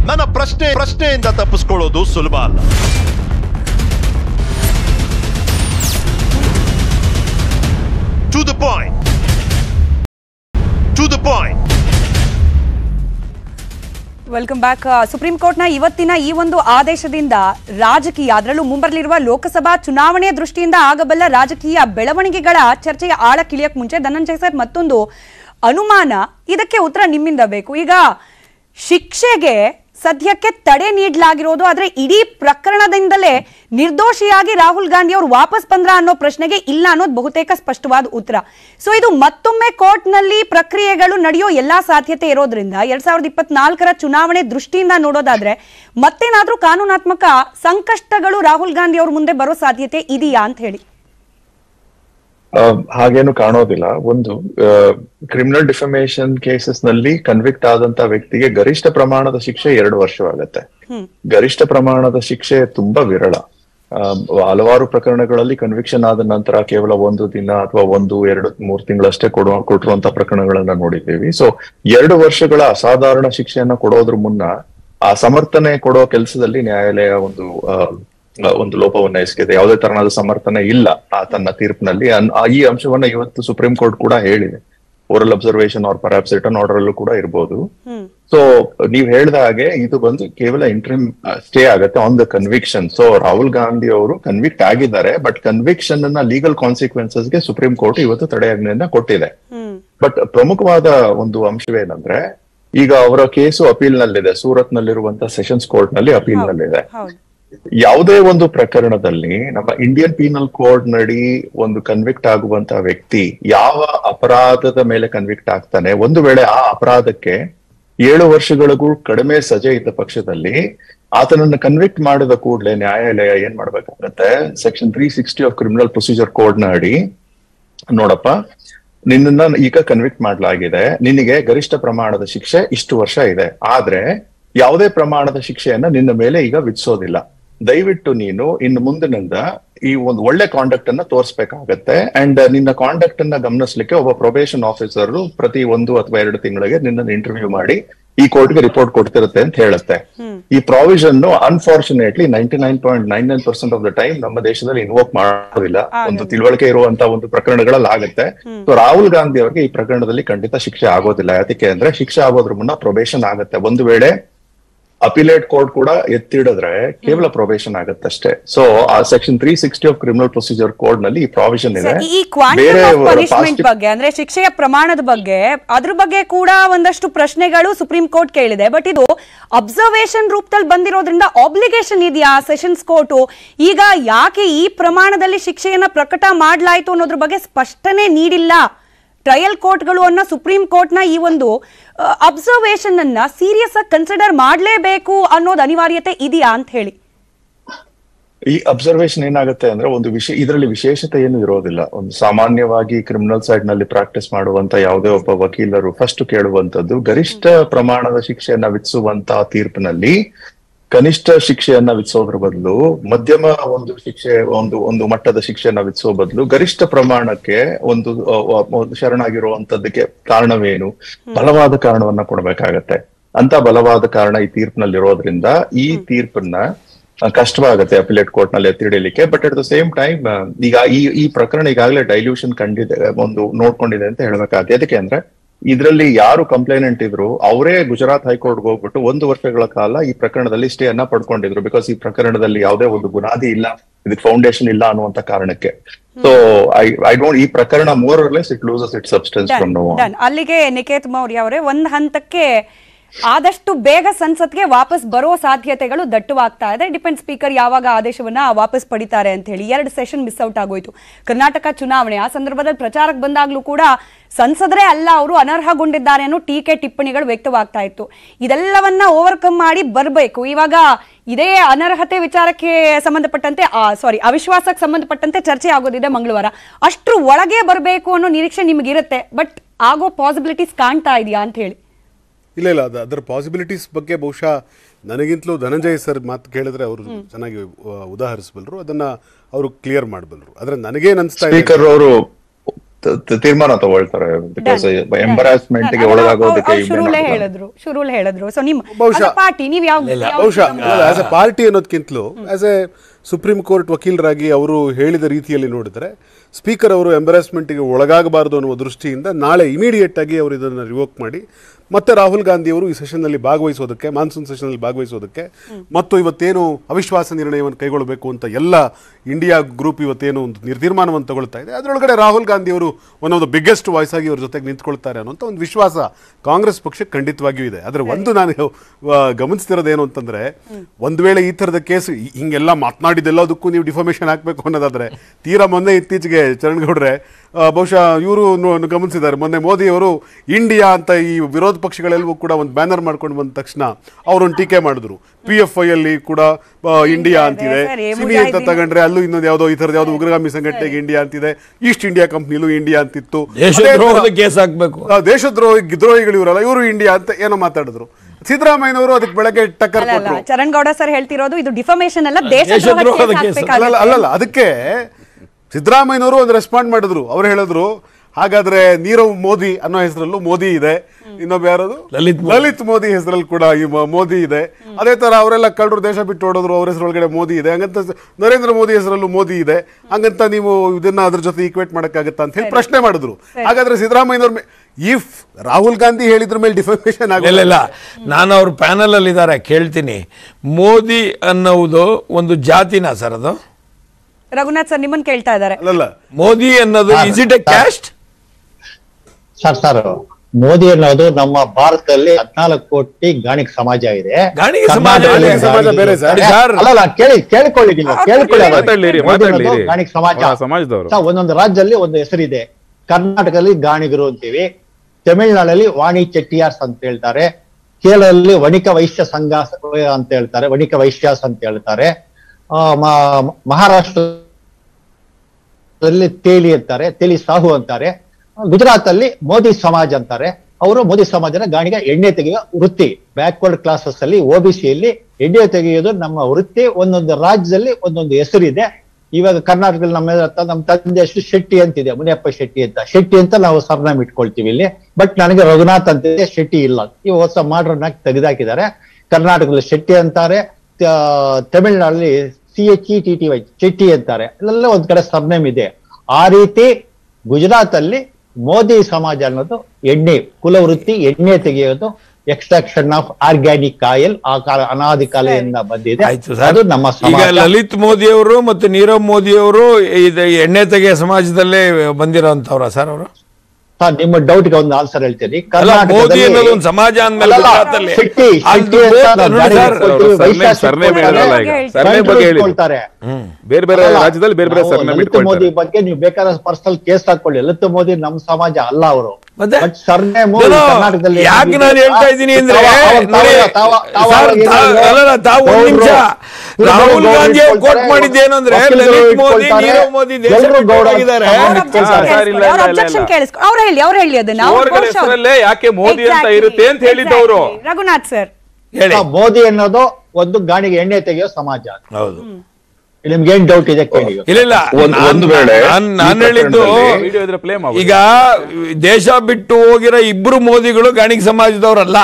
ನನ್ನ ಪ್ರಶ್ನೆ ಪ್ರಶ್ನೆಯಿಂದ ತಪ್ಪಿಸ್ಕೊಳ್ಳೋದು ಸುಲಭ ಅಲ್ಲ to the point to the point welcome back Supreme ಕೋರ್ಟ್ನ ಇವತ್ತಿನ ಈ ಒಂದು ಆದೇಶದಿಂದ ರಾಜಕೀಯ ಅದರಲ್ಲೂ ಮುಂಬರಲಿರುವ ಲೋಕಸಭಾ ಚುನಾವಣೆಯ ದೃಷ್ಟಿಯಿಂದ ಆಗಬಲ್ಲ ರಾಜಕೀಯ ಬೆಳವಣಿಗೆಗಳ ಚರ್ಚೆಯ ಆಳಕ್ಕಿಳಿಯಕ್ ಮುಂಚೆ ಧನಂಜಯ ಸರ್ ಮತ್ತೊಂದು ಅನುಮಾನ ಇದಕ್ಕೆ ಉತ್ತರ ನಿಮ್ಮಿಂದ ಬೇಕು ಈಗ ಶಿಕ್ಷೆಗೆ ಸದ್ಯಕ್ಕೆ ತಡೆ ನೀಡಲಾಗಿರೋದು ಆದ್ರೆ ಇಡೀ ಪ್ರಕರಣದಿಂದಲೇ ನಿರ್ದೋಷಿಯಾಗಿ ರಾಹುಲ್ ಗಾಂಧಿ ಅವರು ವಾಪಸ್ ಬಂದ್ರ ಅನ್ನೋ ಪ್ರಶ್ನೆಗೆ ಇಲ್ಲ ಅನ್ನೋದು ಬಹುತೇಕ ಸ್ಪಷ್ಟವಾದ ಉತ್ತರ ಸೊ ಇದು ಮತ್ತೊಮ್ಮೆ ಕೋರ್ಟ್ನಲ್ಲಿ ಪ್ರಕ್ರಿಯೆಗಳು ನಡೆಯೋ ಎಲ್ಲಾ ಸಾಧ್ಯತೆ ಇರೋದ್ರಿಂದ ಎರಡ್ ಸಾವಿರದ ಇಪ್ಪತ್ನಾಲ್ಕರ ಚುನಾವಣೆ ದೃಷ್ಟಿಯಿಂದ ನೋಡೋದಾದ್ರೆ ಮತ್ತೇನಾದ್ರೂ ಕಾನೂನಾತ್ಮಕ ಸಂಕಷ್ಟಗಳು ರಾಹುಲ್ ಗಾಂಧಿ ಅವ್ರ ಮುಂದೆ ಬರೋ ಸಾಧ್ಯತೆ ಇದೆಯಾ ಅಂತ ಹೇಳಿ ಆ, ಹಾಗೇನು ಕಾಣೋದಿಲ್ಲ ಒಂದು ಕ್ರಿಮಿನಲ್ ಡಿಫಮೇಶನ್ ಕೇಸಸ್ ನಲ್ಲಿ ಕನ್ವಿಕ್ಟ್ ಆದಂತ ವ್ಯಕ್ತಿಗೆ ಗರಿಷ್ಠ ಪ್ರಮಾಣದ ಶಿಕ್ಷೆ ಎರಡು ವರ್ಷವಾಗತ್ತೆ ಗರಿಷ್ಠ ಪ್ರಮಾಣದ ಶಿಕ್ಷೆ ತುಂಬಾ ವಿರಳ ಆ, ಹಲವಾರು ಪ್ರಕರಣಗಳಲ್ಲಿ ಕನ್ವಿಕ್ಷನ್ ಆದ ನಂತರ ಕೇವಲ ಒಂದು ದಿನ ಅಥವಾ ಒಂದು ಎರಡು ಮೂರು ತಿಂಗಳಷ್ಟೇ ಕೊಡುವ ಕೊಟ್ಟಿರುವಂತ ಪ್ರಕರಣಗಳನ್ನ ನೋಡಿದ್ದೀವಿ ಸೊ ಎರಡು ವರ್ಷಗಳ ಅಸಾಧಾರಣ ಶಿಕ್ಷೆಯನ್ನ ಕೊಡೋದ್ರ ಮುನ್ನ ಆ ಸಮರ್ಥನೆ ಕೊಡೋ ಕೆಲಸದಲ್ಲಿ ನ್ಯಾಯಾಲಯ ಒಂದು ಆ, ಆ, ಒಂದು ಲೋಪವನ್ನ ಎಸಗಿದೆ ಯಾವುದೇ ತರನಾದ ಸಮರ್ಥನೆ ಇಲ್ಲ ಆ ತನ್ನ ತೀರ್ಪಿನಲ್ಲಿ ಅನ್- ಆ ಈ ಅಂಶವನ್ನ ಇವತ್ತು ಸುಪ್ರೀಂ ಕೋರ್ಟ್ ಕೂಡ ಹೇಳಿದೆ oral observation or perhaps written order ಅಲ್ಲೂ ಕೂಡ ಇರ್ಬೋದು ಸೊ ನೀವ್ ಹೇಳ್ದ ಹಾಗೆ ಇದು ಬಂದು ಕೇವಲ ಇಂಟ್ರಿಮ್ ಸ್ಟೇ ಆಗುತ್ತೆ on the conviction so Rahul Gandhi ಅವರು ಕನ್ವಿಕ್ಟ್ ಆಗಿದ್ದಾರೆ ಬಟ್ ಕನ್ವಿಕ್ಷನ್ ಅನ್ನ ಲೀಗಲ್ ಕಾನ್ಸಿಕ್ವೆನ್ಸಸ್ ಗೆ ಸುಪ್ರೀಂ ಕೋರ್ಟ್ ಇವತ್ತು ತಡೆಯಾಜ್ಞೆಯನ್ನ ಕೊಟ್ಟಿದೆ ಬಟ್ ಪ್ರಮುಖವಾದ ಒಂದು ಅಂಶವೇನಂದ್ರೆ ಈಗ ಅವರ ಕೇಸು ಅಪೀಲ್ ನಲ್ಲಿದೆ ಸೂರತ್ ನಲ್ಲಿರುವಂತ ಸೆಷನ್ಸ್ ಕೋರ್ಟ್ ನಲ್ಲಿ ಅಪೀಲ್ ನಲ್ಲಿದೆ ಹೌದು ಯಾವುದೇ ಒಂದು ಪ್ರಕರಣದಲ್ಲಿ ನಮ್ಮ ಇಂಡಿಯನ್ ಪೀನಲ್ ಕೋಡ್ ನಡಿ ಒಂದು ಕನ್ವಿಕ್ಟ್ ಆಗುವಂತ ವ್ಯಕ್ತಿ ಯಾವ ಅಪರಾಧದ ಮೇಲೆ ಕನ್ವಿಕ್ಟ್ ಆಗ್ತಾನೆ ಒಂದು ವೇಳೆ ಆ ಅಪರಾಧಕ್ಕೆ ಏಳು ವರ್ಷಗಳಿಗೂ ಕಡಿಮೆ ಸಜೆ ಇದ್ದ ಪಕ್ಷದಲ್ಲಿ ಆತನನ್ನ ಕನ್ವಿಕ್ಟ್ ಮಾಡಿದ ಕೂಡಲೇ ನ್ಯಾಯಾಲಯ ಏನ್ ಮಾಡ್ಬೇಕಾಗತ್ತೆ section three sixty of criminal procedure code ನ ಅಡಿ ನೋಡಪ್ಪ ನಿನ್ನನ್ನ ಈಗ ಕನ್ವಿಕ್ಟ್ ಮಾಡಲಾಗಿದೆ ನಿನಗೆ ಗರಿಷ್ಠ ಪ್ರಮಾಣದ ಶಿಕ್ಷೆ ಇಷ್ಟು ವರ್ಷ ಇದೆ ಆದ್ರೆ ಯಾವುದೇ ಪ್ರಮಾಣದ ಶಿಕ್ಷೆಯನ್ನ ನಿನ್ನ ಮೇಲೆ ಈಗ ವಿಧಿಸೋದಿಲ್ಲ ದಯವಿಟ್ಟು ನೀನು ಇನ್ನು ಮುಂದಿನಿಂದ ಈ ಒಂದು ಒಳ್ಳೆ ಕಾಂಡಕ್ಟ್ ಅನ್ನ ತೋರಿಸ್ಬೇಕಾಗತ್ತೆ ಅಂಡ್ ನಿನ್ನ ಕಾಂಡಕ್ಟ್ ಅನ್ನ ಗಮನಿಸ್ಲಿಕ್ಕೆ ಒಬ್ಬ ಪ್ರೊಬೇಷನ್ ಆಫೀಸರ್ ಪ್ರತಿ ಒಂದು ಅಥವಾ ಎರಡು ತಿಂಗಳಿಗೆ ನಿನ್ನ ಇಂಟರ್ವ್ಯೂ ಮಾಡಿ ಈ ಕೋರ್ಟ್ಗೆ ರಿಪೋರ್ಟ್ ಕೊಡ್ತಿರುತ್ತೆ ಅಂತ ಹೇಳುತ್ತೆ ಈ provision unfortunately ninety nine point nine nine percent of the time ನಮ್ಮ ದೇಶದಲ್ಲಿ ಇನ್ವೋಕ್ ಮಾಡೋದಿಲ್ಲ ಒಂದು ತಿಳುವಳಿಕೆ ಇರುವಂತ ಒಂದು ಪ್ರಕರಣಗಳಲ್ಲಿ ಆಗುತ್ತೆ ಸೊ ರಾಹುಲ್ ಗಾಂಧಿ ಅವರಿಗೆ ಈ ಪ್ರಕರಣದಲ್ಲಿ ಖಂಡಿತ ಶಿಕ್ಷೆ ಆಗೋದಿಲ್ಲ ಯಾಕೆ ಅಂದ್ರೆ ಶಿಕ್ಷೆ ಆಗೋದ್ರ ಮುನ್ನ ಪ್ರೊಬೇಷನ್ ಆಗುತ್ತೆ ಒಂದು ವೇಳೆ ಅಪಿಲೇಟ್ ಕೋರ್ಟ್ ಕೂಡ ಎತ್ತಿಡಿದ್ರೆ ಕೇವಲ ಪ್ರೊಬೇಷನ್ ಆಗುತ್ತಷ್ಟೇ ಸೊ ಆ section three sixty of criminal procedure code ನಲ್ಲಿ ಈ ಪ್ರಾವಿಷನ್ ಇದೆ ಸರ್, ಈ ಕ್ವಾಂಟಮ್ ಆಫ್ ಪನಿಷ್ಮೆಂಟ್ ಬಗ್ಗೆ ಅಂದ್ರೆ ಶಿಕ್ಷೆಯ ಪ್ರಮಾಣದ ಬಗ್ಗೆ ಅದ್ರ ಬಗ್ಗೆ ಕೂಡ ಒಂದಷ್ಟು ಪ್ರಶ್ನೆಗಳು ಸುಪ್ರೀಂ ಕೋರ್ಟ್ ಕೇಳಿದೆ ಬಟ್ ಇದು ಅಬ್ಸರ್ವೇಷನ್ ರೂಪದಲ್ಲಿ ಬಂದಿರೋದ್ರಿಂದ ಆಬ್ಲಿಗೇಷನ್ ಇದೆಯಾ ಸೆಷನ್ಸ್ ಕೋರ್ಟು ಈಗ ಯಾಕೆ ಈ ಪ್ರಮಾಣದಲ್ಲಿ ಶಿಕ್ಷೆಯನ್ನ ಪ್ರಕಟ ಮಾಡಲಾಯಿತು ಅನ್ನೋದ್ರ ಬಗ್ಗೆ ಸ್ಪಷ್ಟನೆ ನೀಡಿಲ್ಲ ಟ್ರಯಲ್ ಕೋರ್ಟ್ಗಳು ಅನ್ನೋ ಸುಪ್ರೀಂ ಕೋರ್ಟ್ನ ಈ ಒಂದು ಅಬ್ಸರ್ವೇಷನ್ ಅನ್ನ ಸೀರಿಯಸ್ ಆಗಿ ಕನ್ಸಿಡರ್ ಮಾಡಲೇಬೇಕು ಅನ್ನೋದು ಅನಿವಾರ್ಯತೆ ಇದೆಯಾ ಅಂತ ಹೇಳಿ ಈ ಅಬ್ಸರ್ವೇಷನ್ ಏನಾಗುತ್ತೆ ಅಂದ್ರೆ ಒಂದು ವಿಶೇ ಇದರಲ್ಲಿ ವಿಶೇಷತೆ ಏನು ಇರೋದಿಲ್ಲ ಒಂದು ಸಾಮಾನ್ಯವಾಗಿ ಕ್ರಿಮಿನಲ್ ಸೈಡ್ ನಲ್ಲಿ ಪ್ರಾಕ್ಟೀಸ್ ಮಾಡುವಂತ ಯಾವುದೇ ಒಬ್ಬ ವಕೀಲರು ಫಸ್ಟ್ ಕೇಳುವಂತದ್ದು ಗರಿಷ್ಠ ಪ್ರಮಾಣದ ಶಿಕ್ಷೆಯನ್ನ ವಿಧಿಸುವಂತ ತೀರ್ಪಿನಲ್ಲಿ ಕನಿಷ್ಠ ಶಿಕ್ಷೆಯನ್ನ ವಿಧಿಸೋದ್ರ ಬದಲು ಮಧ್ಯಮ ಒಂದು ಶಿಕ್ಷೆ ಒಂದು ಒಂದು ಮಟ್ಟದ ಶಿಕ್ಷೆಯನ್ನ ವಿಧಿಸೋ ಬದಲು ಗರಿಷ್ಠ ಪ್ರಮಾಣಕ್ಕೆ ಒಂದು ಅ, ಅ, ಒಂದು ಶರಣಾಗಿರುವಂತದ್ದಕ್ಕೆ ಕಾರಣವೇನು ಬಲವಾದ ಕಾರಣವನ್ನ ಕೊಡ್ಬೇಕಾಗತ್ತೆ ಅಂತ ಬಲವಾದ ಕಾರಣ ಈ ತೀರ್ಪಿನಲ್ಲಿರೋದ್ರಿಂದ ಈ ತೀರ್ಪನ್ನ ಆ, ಕಷ್ಟವಾಗುತ್ತೆ ಅಪಿಲೇಟ್ ಕೋರ್ಟ್ ನಲ್ಲಿ ಎತ್ತಿಡಿಲಿಕ್ಕೆ but at the same time ಈಗ ಈ ಈ ಪ್ರಕರಣ ಈಗಾಗಲೇ ಡೈಲ್ಯೂಷನ್ ಕಂಡಿದೆ ಒಂದು ನೋಡ್ಕೊಂಡಿದೆ ಅಂತ ಹೇಳ್ಬೇಕಾಗುತ್ತೆ ಯಾಕೆ ಅಂದ್ರೆ ಇದರಲ್ಲಿ ಯಾರು ಕಂಪ್ಲೇನೆಂಟ್ ಇದ್ರು ಅವರೇ ಗುಜರಾತ್ ಹೈಕೋರ್ಟ್ ಹೋಗ್ಬಿಟ್ಟು ಒಂದು ವರ್ಷಗಳ ಕಾಲ ಈ ಪ್ರಕರಣದಲ್ಲಿ ಸ್ಟೇ ಅನ್ನ ಪಡ್ಕೊಂಡಿದ್ರು ಬಿಕಾಸ್ ಈ ಪ್ರಕರಣದಲ್ಲಿ ಯಾವುದೇ ಒಂದು ಬುನಾದಿ ಇಲ್ಲ ಇದಕ್ಕೆ ಫೌಂಡೇಶನ್ ಇಲ್ಲ ಅನ್ನುವಂತ ಕಾರಣಕ್ಕೆ ಸೊ ಐ ಐ ಡೋಂಟ್ ಈ ಪ್ರಕರಣ more less it loses it substance from no done ಅಲ್ಲಿಗೆ ನಿಕೇತ್ ಮೌರ್ಯ ಅವರೇ ಒಂದ್ ಹಂತಕ್ಕೆ ಆದಷ್ಟು ಬೇಗ ಸಂಸತ್ಗೆ ವಾಪಸ್ ಬರೋ ಸಾಧ್ಯತೆಗಳು ದಟ್ಟವಾಗ್ತಾ ಇದೆ ಡಿಪೆಂಡ್ ಸ್ಪೀಕರ್ ಯಾವಾಗ ಆದೇಶವನ್ನ ವಾಪಸ್ ಪಡಿತಾರೆ ಅಂತ ಹೇಳಿ ಎರಡು ಸೆಷನ್ ಮಿಸ್ ಔಟ್ ಆಗೋಯ್ತು ಕರ್ನಾಟಕ ಚುನಾವಣೆ ಆ ಸಂದರ್ಭದಲ್ಲಿ ಪ್ರಚಾರಕ್ಕೆ ಬಂದಾಗ್ಲೂ ಕೂಡ ಸಂಸದರೇ ಅಲ್ಲ ಅವರು ಅನರ್ಹಗೊಂಡಿದ್ದಾರೆ ಅನ್ನೋ ಟೀಕೆ ಟಿಪ್ಪಣಿಗಳು ವ್ಯಕ್ತವಾಗ್ತಾ ಇತ್ತು ಇದೆಲ್ಲವನ್ನ ಓವರ್ಕಮ್ ಮಾಡಿ ಬರಬೇಕು ಇವಾಗ ಇದೇ ಅನರ್ಹತೆ ವಿಚಾರಕ್ಕೆ ಸಂಬಂಧಪಟ್ಟಂತೆ ಸಾರಿ ಅವಿಶ್ವಾಸಕ್ಕೆ ಸಂಬಂಧಪಟ್ಟಂತೆ ಚರ್ಚೆ ಆಗೋದಿದೆ ಮಂಗಳವಾರ ಅಷ್ಟ್ರ ಒಳಗೆ ಬರಬೇಕು ಅನ್ನೋ ನಿರೀಕ್ಷೆ ನಿಮಗಿರುತ್ತೆ ಬಟ್ ಆಗೋ ಪಾಸಿಬಿಲಿಟೀಸ್ ಕಾಣ್ತಾ ಇದೆಯಾ ಅಂತ ಹೇಳಿ ಇಲ್ಲ ಇಲ್ಲ ಅದು ಅದರ ಪಾಸಿಬಿಲಿಟೀಸ್ ಬಗ್ಗೆ ಬಹುಶಃ ನನಗಿಂತಲೂ ಧನಂಜಯ್ ಸರ್ ಮಾತು ಕೇಳಿದ್ರೆ ಅವರು ಚೆನ್ನಾಗಿ ಆ, ಉದಾಹರಿಸಬಲ್ಲರು ಅದನ್ನ ಅವರು ಕ್ಲಿಯರ್ ಮಾಡಬಲ್ಲರು ಆದ್ರೆ ನನಗೇನು ಅನಿಸ್ತಾ ಇದೆ ಸ್ಪೀಕರ್ ಅವರು ತ- ತ- ತೀರ್ಮಾನ ತಗೊಳ್ತಾರೆ ಬಿಕಾಸ್ ಎಂಬರಾಸ್ಮೆಂಟ್ ಗೆ ಒಳಗಾಗೋದಕ್ಕೆ ಅವ್ರು ಶುರುಲೇ ಇವ್ರೇನಾದ್ರು- ಹೇಳಿದ್ರು ಶುರುಲೇ ಹೇಳಿದ್ರು ಸೊ ನಿಮ್ ಬಹುಶಃ- ಪಾರ್ಟಿ ನೀವ್ ಯಾವ ಯಾವ- ಬಹುಶಃ ಆಸ್ ಎ ಪಾರ್ಟಿ ಅನ್ನೋದಕ್ಕಿಂತಲೂ ಆಸ್ ಎ ಸುಪ್ರೀಂ ಕೋರ್ಟ್ ವಕೀಲರಾಗಿ ಅವರು ಹೇಳಿದ ರೀತಿಯಲ್ಲಿ ನೋಡಿದ್ರೆ ಸ್ಪೀಕರ್ ಅವರು ಎಂಬರಾಸ್ಮೆಂಟ್ಗೆ ಒಳಗಾಗಬಾರದು ಅನ್ನುವ ದೃಷ್ಟಿಯಿಂದ ನಾಳೆ ಇಮಿಡಿಯೇಟ್ ಆಗಿ ಅವರು ಇದನ್ನು ರಿವೋಕ್ ಮಾಡಿ ಮತ್ತೆ ರಾಹುಲ್ ಗಾಂಧಿ ಅವರು ಈ ಸೆಷನ್ನಲ್ಲಿ ಭಾಗವಹಿಸೋದಕ್ಕೆ ಮಾನ್ಸೂನ್ ಸೆಷನ್ನಲ್ಲಿ ಭಾಗವಹಿಸೋದಕ್ಕೆ ಮತ್ತು ಇವತ್ತೇನು ಅವಿಶ್ವಾಸ ನಿರ್ಣಯವನ್ನು ಕೈಗೊಳ್ಳಬೇಕು ಅಂತ ಎಲ್ಲ ಇಂಡಿಯಾ ಗ್ರೂಪ್ ಇವತ್ತೇನು ಒಂದು ನಿರ್ತೀರ್ಮಾನವನ್ನು ತಗೊಳ್ತಾ ಇದೆ ಅದರೊಳಗಡೆ ರಾಹುಲ್ ಗಾಂಧಿ ಅವರು one of the biggest voice ಆಗಿ ಇವ್ರ ಜೊತೆಗೆ ನಿಂತ್ಕೊಳ್ತಾರೆ ಅನ್ನೋಂಥ ಒಂದು ವಿಶ್ವಾಸ ಕಾಂಗ್ರೆಸ್ ಪಕ್ಷಕ್ಕೆ ಖಂಡಿತವಾಗಿಯೂ ಇದೆ ಆದರೆ ಒಂದು ನಾನು ಆ, ಗಮನಿಸ್ತಿರೋದೇನು ಅಂತಂದ್ರೆ ಒಂದು ವೇಳೆ ಈ ಥರದ ಕೇಸ್ ಹಿಂಗೆಲ್ಲ ಮಾತನಾಡಿದೆಲ್ಲದಕ್ಕೂ ನೀವು ಡಿಫಾಮೇಷನ್ ಹಾಕಬೇಕು ಅನ್ನೋದಾದ್ರೆ ತೀರಾ ಮೊನ್ನೆ ಇತ್ತೀಚೆಗೆ ಚರಣ್ ಗೌಡ್ರೆ ಆ, ಬಹುಶಃ ಇವರು ಗಮನಿಸಿದ್ದಾರೆ ಮೊನ್ನೆ ಮೋದಿ ಅವರು ಇಂಡಿಯಾ ಅಂತ ಈ ವಿರೋಧ ಪಕ್ಷಗಳೆಲ್ಲವೂ ಕೂಡ ಒಂದು ಬ್ಯಾನರ್ ಮಾಡ್ಕೊಂಡು ಬಂದ ತಕ್ಷಣ ಅವರೊಂದು ಟೀಕೆ ಮಾಡಿದ್ರು ಪಿ ಎಫ್ ಐ ಅಲ್ಲಿ ಕೂಡ ಆ, ಇಂಡಿಯಾ ಅಂತಿದೆ ಸರ್, ಏ ಸಿಮಿ ಅಂತ ಮುಜಾಹಿದೀನ್- ತಗೊಂಡ್ರೆ ಅಲ್ಲೂ ಇನ್ನೊಂದು ಯಾವುದೋ ಈ ಥರದ ಯಾವುದೋ ಉಗ್ರಗಾಮಿ ಸಂಘಟನೆಗೆ ಇಂಡಿಯಾ ಅಂತಿದೆ ಈಸ್ಟ್ ಇಂಡಿಯಾ ಕಂಪ್ನಿಲೂ ಇಂಡಿಯಾ ಅಂತಿತ್ತು ಅದೇ ಥರ- ದೇಶದ್ರೋಹದ ಕೇಸ್ ಹಾಕ್ಬೇಕು ಆ, ದೇಶದ್ರೋಹಿ ದ್ರೋಹಿಗಳು ಇವರಲ್ಲ ಇವರು ಇಂಡಿಯಾ ಅಂತ ಏನೋ ಮಾತಾಡಿದ್ರು ಸಿದ್ದರಾಮಯ್ಯನವರು ಅದಕ್ಕೆ ಬೆಳಗ್ಗೆ ಟಕ್ಕರ್ ಅಲ್ಲ ಅಲ್ಲ ಕೊಟ್ಟರು ಚರಣ್ ಗೌಡ ಸರ್ ಹೇಳ್ತಿರೋದು ಇದು ಡಿಫಮೇಶನ್ ಅಲ್ಲ ದೇಶದ್ರೋಹದ ದೇಶದ್ರೋಹದ ಕೇಸ್. ಕೇಸ್ ಅಲ್ಲಲ್ಲ ಅಲ್ಲಲ್ಲ ಅದಕ್ಕೆ ಸಿದ್ದರಾಮಯ್ಯನವರು ಒಂದು ರೆಸ್ಪಾಂಡ್ ಮಾಡಿದ್ರು ಅವ್ರು ಹೇಳಿದ್ರು ಹಾಗಾದ್ರೆ ನೀರವ್ ಮೋದಿ ಅನ್ನೋ ಹೆಸರಲ್ಲೂ ಮೋದಿ ಇದೆ ಇನ್ನೊಬ್ಬ ಯಾರದು ಲಲಿತ್ ಮೋದಿ. ಲಲಿತ್ ಮೋದಿ ಹೆಸರಲ್ಲಿ ಕೂಡ ಈ ಮ- ಮೋದಿ ಇದೆ ಅದೇ ತರ ಅವರೆಲ್ಲ ಕಳ್ಳರು ದೇಶ ಬಿಟ್ಟು ಓಡೋದ್ರು ಅವ್ರ ಹೆಸರೊಳಗಡೆ ಮೋದಿ ಇದೆ ಹಂಗಂತ ಸ- ನರೇಂದ್ರ ಮೋದಿ ಹೆಸರಲ್ಲೂ ಮೋದಿ ಇದೆ ಹಂಗಂತ ನೀವು ಇದನ್ನ ಅದ್ರ ಜೊತೆ ಈಕ್ವೇಟ್ ಮಾಡಕ್ಕಾಗತ್ತಾ ಅಂತ ಹೇಳಿ ಪ್ರಶ್ನೆ ಮಾಡಿದ್ರು ಹಾಗಾದ್ರೆ ಸಿದ್ದರಾಮಯ್ಯನವ್ರ ಮೇ ಇಫ್ ರಾಹುಲ್ ಗಾಂಧಿ ಹೇಳಿದ್ರ ಮೇಲೆ ಡಿಫಾಮೇಷನ್ ಇಲ್ಲ ಆಗಲ್ಲ ಇಲ್ಲ ನಾನು ಅವ್ರ ಪ್ಯಾನಲ್ ಅಲ್ಲಿ ಇದ್ದಾರೆ ಕೇಳ್ತೀನಿ ಮೋದಿ ಅನ್ನೋದು ಒಂದು ಜಾತಿನ ಸರ್ ಅದು ರಘುನಾಥ್ ಸರ್ ನಿಮ್ಮನ್ನ ಕೇಳ್ತಾ ಇದ್ದಾರೆ ಅಲ್ಲಲ್ಲ ಮೋದಿ ಅನ್ನೋದು is it a caste sir sir Modi ಅನ್ನೋದು ನಮ್ಮ ಭಾರತದಲ್ಲಿ ಹದಿನಾಲ್ಕು ಕೋಟಿ ಗಾಣಿಕ ಸಮಾಜ ಇದೆ ಗಾಣಿಗ ಸಮಾಜ ಕರ್ನಾಟಕದಲ್ಲಿ ಗಾಣಿಗ ಸಮಾಜ ಬೇರೆ ಸರ್. ಗಾಣಿಗ- ಸರ್. ಅಲ್ಲ ಅಲ್ಲ ಕೇಳಿ ಕೇಳಿಕೊಳ್ಳಿ ನೀವು ಕೇಳಿಕೊಳ್ಳಿ ಅದನ್ನ. ಮಾತಾಡ್ಲಿರಿ, ಮೋದಿ ಮಾತಾಡ್ಲಿರಿ. ಅನ್ನೋದು ಗಾಣಿಕ ಸಮಾಜ ಅವರ ಸಮಾಜದವರು. ಸರ್, ಒಂದೊಂದು ರಾಜ್ಯದಲ್ಲಿ ಒಂದು ಹೆಸರಿದೆ ಕರ್ನಾಟಕದಲ್ಲಿ ಗಾಣಿಗರು ಅಂತೀವಿ ತಮಿಳುನಾಡಲ್ಲಿ ವಾಣಿ ಚೆಟ್ಟಿಯಾರ್ಸ್ ಅಂತ ಹೇಳ್ತಾರೆ ಕೇರಳದಲ್ಲಿ ವಣಿಕ ವೈಶ್ಯ ಸಂಘ ಅಂತ ಹೇಳ್ತಾರೆ ವಣಿಕ ವೈಶ್ಯಾಸ್ ಅಂತ ಹೇಳ್ತಾರೆ ಆ, ಮ- ಮಹಾರಾಷ್ಟ್ರದಲ್ಲಿ ತೇಲಿ ಅಂತಾರೆ ತೇಲಿ ಸಾಹು ಅಂತಾರೆ ಗುಜರಾತ್ ಅಲ್ಲಿ ಮೋದಿ ಸಮಾಜ್ ಅಂತಾರೆ ಅವರು ಮೋದಿ ಸಮಾಜನ ಗಾಣಿಗ ಎಣ್ಣೆ ತೆಗೆಯುವ ವೃತ್ತಿ ಬ್ಯಾಕ್ವರ್ಡ್ ಕ್ಲಾಸಸ್ ಅಲ್ಲಿ ಒಬಿಸಿಯಲ್ಲಿ ಎಣ್ಣೆ ತೆಗೆಯೋದು ನಮ್ಮ ವೃತ್ತಿ ಒಂದೊಂದು ರಾಜ್ಯದಲ್ಲಿ ಒಂದೊಂದು ಹೆಸರಿದೆ ಇವಾಗ ಕರ್ನಾಟಕದಲ್ಲಿ ನಮ್ಮ ಹತ್ರ ನಮ್ಮ ತಂದೆ ಹೆಸರು ಶೆಟ್ಟಿ ಅಂತಿದೆ ಮುನಿಯಪ್ಪ ಶೆಟ್ಟಿ ಅಂತ ಶೆಟ್ಟಿ ಅಂತ ನಾವು ಸರ್ನಾಮ್ ಇಟ್ಕೊಳ್ತೀವಿ ಇಲ್ಲಿ ಬಟ್ ನನಗೆ ರಘುನಾಥ್ ಅಂತಿದೆ ಶೆಟ್ಟಿ ಇಲ್ಲ ಈ ಹೊಸ ಮಾಡ್ರನ್ ಆಗಿ ತೆಗೆದಾಕಿದ್ದಾರೆ ಕರ್ನಾಟಕದಲ್ಲಿ ಶೆಟ್ಟಿ ಅಂತಾರೆ ತ- ತಮಿಳ್ನಾಡಲ್ಲಿ C H E T T Y Shetty ಅಂತಾರೆ ಇಲ್ಲೆಲ್ಲ ಒಂದ್ ಕಡೆ ಸರ್ನೇಮ್ ಇದೆ ಆ ರೀತಿ ಗುಜರಾತ್ ಅಲ್ಲಿ ಮೋದಿ ಸಮಾಜ ಅನ್ನೋದು ಎಣ್ಣೆ ಕುಲವೃತ್ತಿ ಎಣ್ಣೆ ತೆಗೆಯೋದು ಎಕ್ಸ್ಟ್ರಾಕ್ಷನ್ ಆಫ್ ಆರ್ಗ್ಯಾನಿಕ್ ಆಯಿಲ್ ಆ ಕಾಲ ಅನಾದಿ ಕಾಲದಿಂದ ಬಂದಿದೆ ಆಯ್ತು ಸರ್ ಅದು ನಮ್ಮ ಈಗ ಸಮಾಜ ಲಲಿತ್ ಮೋದಿ ಅವರು ಮತ್ತು ನೀರವ್ ಮೋದಿ ಅವರು ಇದು ಎಣ್ಣೆ ತೆಗೆಯ ಸಮಾಜದಲ್ಲೇ ಬಂದಿರೋಂಥವ್ರ ಸರ್ ಅವರು ಸರ್, ನಿಮ್ಮ ಡೌಟ್ ಗೆ ಒಂದು ಆನ್ಸರ್ ಹೇಳ್ತೀನಿ ಅಲ್ಲ ಮೋದಿ ಅನ್ನೋದು ಒಂದು ಸಮಾಜ ಅಂದ್ಮೇಲೆ ಅಲ್ಲಲ್ಲ, ಗುಜರಾತಲ್ಲಿ ಶೆಟ್ಟಿ, ಅದು ಶೆಟ್ಟಿ ಅಂತ ನೋಡಿ ಗಾಡಿ ಸರ್, ಕೊಡ್ತೀವಿ, ಅವ್ರು ವೈಶ್ಯ ಸರ್ನೇಮ್ ಕೊಡ್ತಾರೆ, ಹೇಳಲ್ಲ ಈಗ ಹೇಳ್ತಾರೆ. ಸರ್ನೇಮ್ ಬಗ್ಗೆ ಹೇಳಿ ಕೊಡ್ತಾರೆ. ಬೇರೆ ಬೇರೆ ಅಲ್ಲ, ರಾಜ್ಯದಲ್ಲಿ ಬೇರೆ ಬೇರೆ ನಾವು ಸರ್ನೇಮ್ ಲಲಿತ್ ಮೋದಿ ಇಟ್ಕೊಳ್ತಾರೆ ಬಗ್ಗೆ ನೀವು ಬೇಕಾದ್ರೆ ಪರ್ಸನಲ್ ಕೇಸ್ ಹಾಕೊಳ್ಳಿ ಲಲಿತ್ ಮೋದಿ ನಮ್ಮ ಸಮಾಜ ಅಲ್ಲ ಅವರು ಮತ್ತೆ? ಬಟ್ ಸರ್ನೇಮ್ ನಾನು ಕರ್ನಾಟಕದಲ್ಲಿ ಯಾಕೆ ನಾನು ಹೇಳ್ತಾ ಇದ್ದೀನಿ ಅಂದ್ರೆ ನೋಡಿ, ಸರ್, ತಾ- ಅಲ್ಲಲ್ಲ, ತಾವು ಒಂದ್ ನಿಮಿಷ ರಾಹುಲ್ ಗಾಂಧಿ ಅವ್ರು ಕೋಟ್ ಮಾಡಿದ್ದೇನು ಅಂದ್ರೆ ಲಲಿತ್ ಮೋದಿ ನೀರವ್ ಮೋದಿ ದೇಶ ಬಿಟ್ಟೋಗಿದ್ದಾರೆ ಸರ್, ಇಲ್ಲ, ಇಲ್ಲ, ಇಲ್ಲ, ಅಬ್ಜೆಕ್ಷನ್ ಇಲ್ಲ. ಕೇಳಿಸ್ಕೊ ಅವ್ರು ಹೇಳಿ ಅವ್ರು ಹೇಳಿ ಅದನ್ನ ಅವ್ರು ಅವ್ರಗಳ ಬಹುಶಃ- ಹೆಸರಲ್ಲೇ ಯಾಕೆ ಮೋದಿ ಅಂತ Exactly, ಇರುತ್ತೆ ಅಂತ ಹೇಳಿದ್ದವರು. exactly. ರಘುನಾಥ್ ಸರ್ ಹೇಳಿ ಮೋದಿ ಅನ್ನೋದು ಒಂದು ಗಾಣಿಗೆ ಎಣ್ಣೆ ತೆಗೆಯೋ ಸಮಾಜ ಹೌದು ನಿಮ್ಗೆ ಏನ್ ಡೌಟ್ ಇದೆ ಕೇಳಿ ಇಲ್ಲ ಇಲ್ಲ ಒಂದ್- ನಾನ್- ಒಂದು ವೇಳೆ ನಾನ್- ಈ ನಾನ್ ಹೇಳಿದ್ದು ಪ್ರಕರಣದಲ್ಲಿ ವಿಡಿಯೋ ಇದ್ರೆ ಪ್ಲೇ ಮಾಡಿ ಈಗ ದೇಶ ಬಿಟ್ಟು ಹೋಗಿರೋ ಇಬ್ರು ಮೋದಿಗಳು ಗಾಣಿಗ ಸಮಾಜದವರಲ್ಲ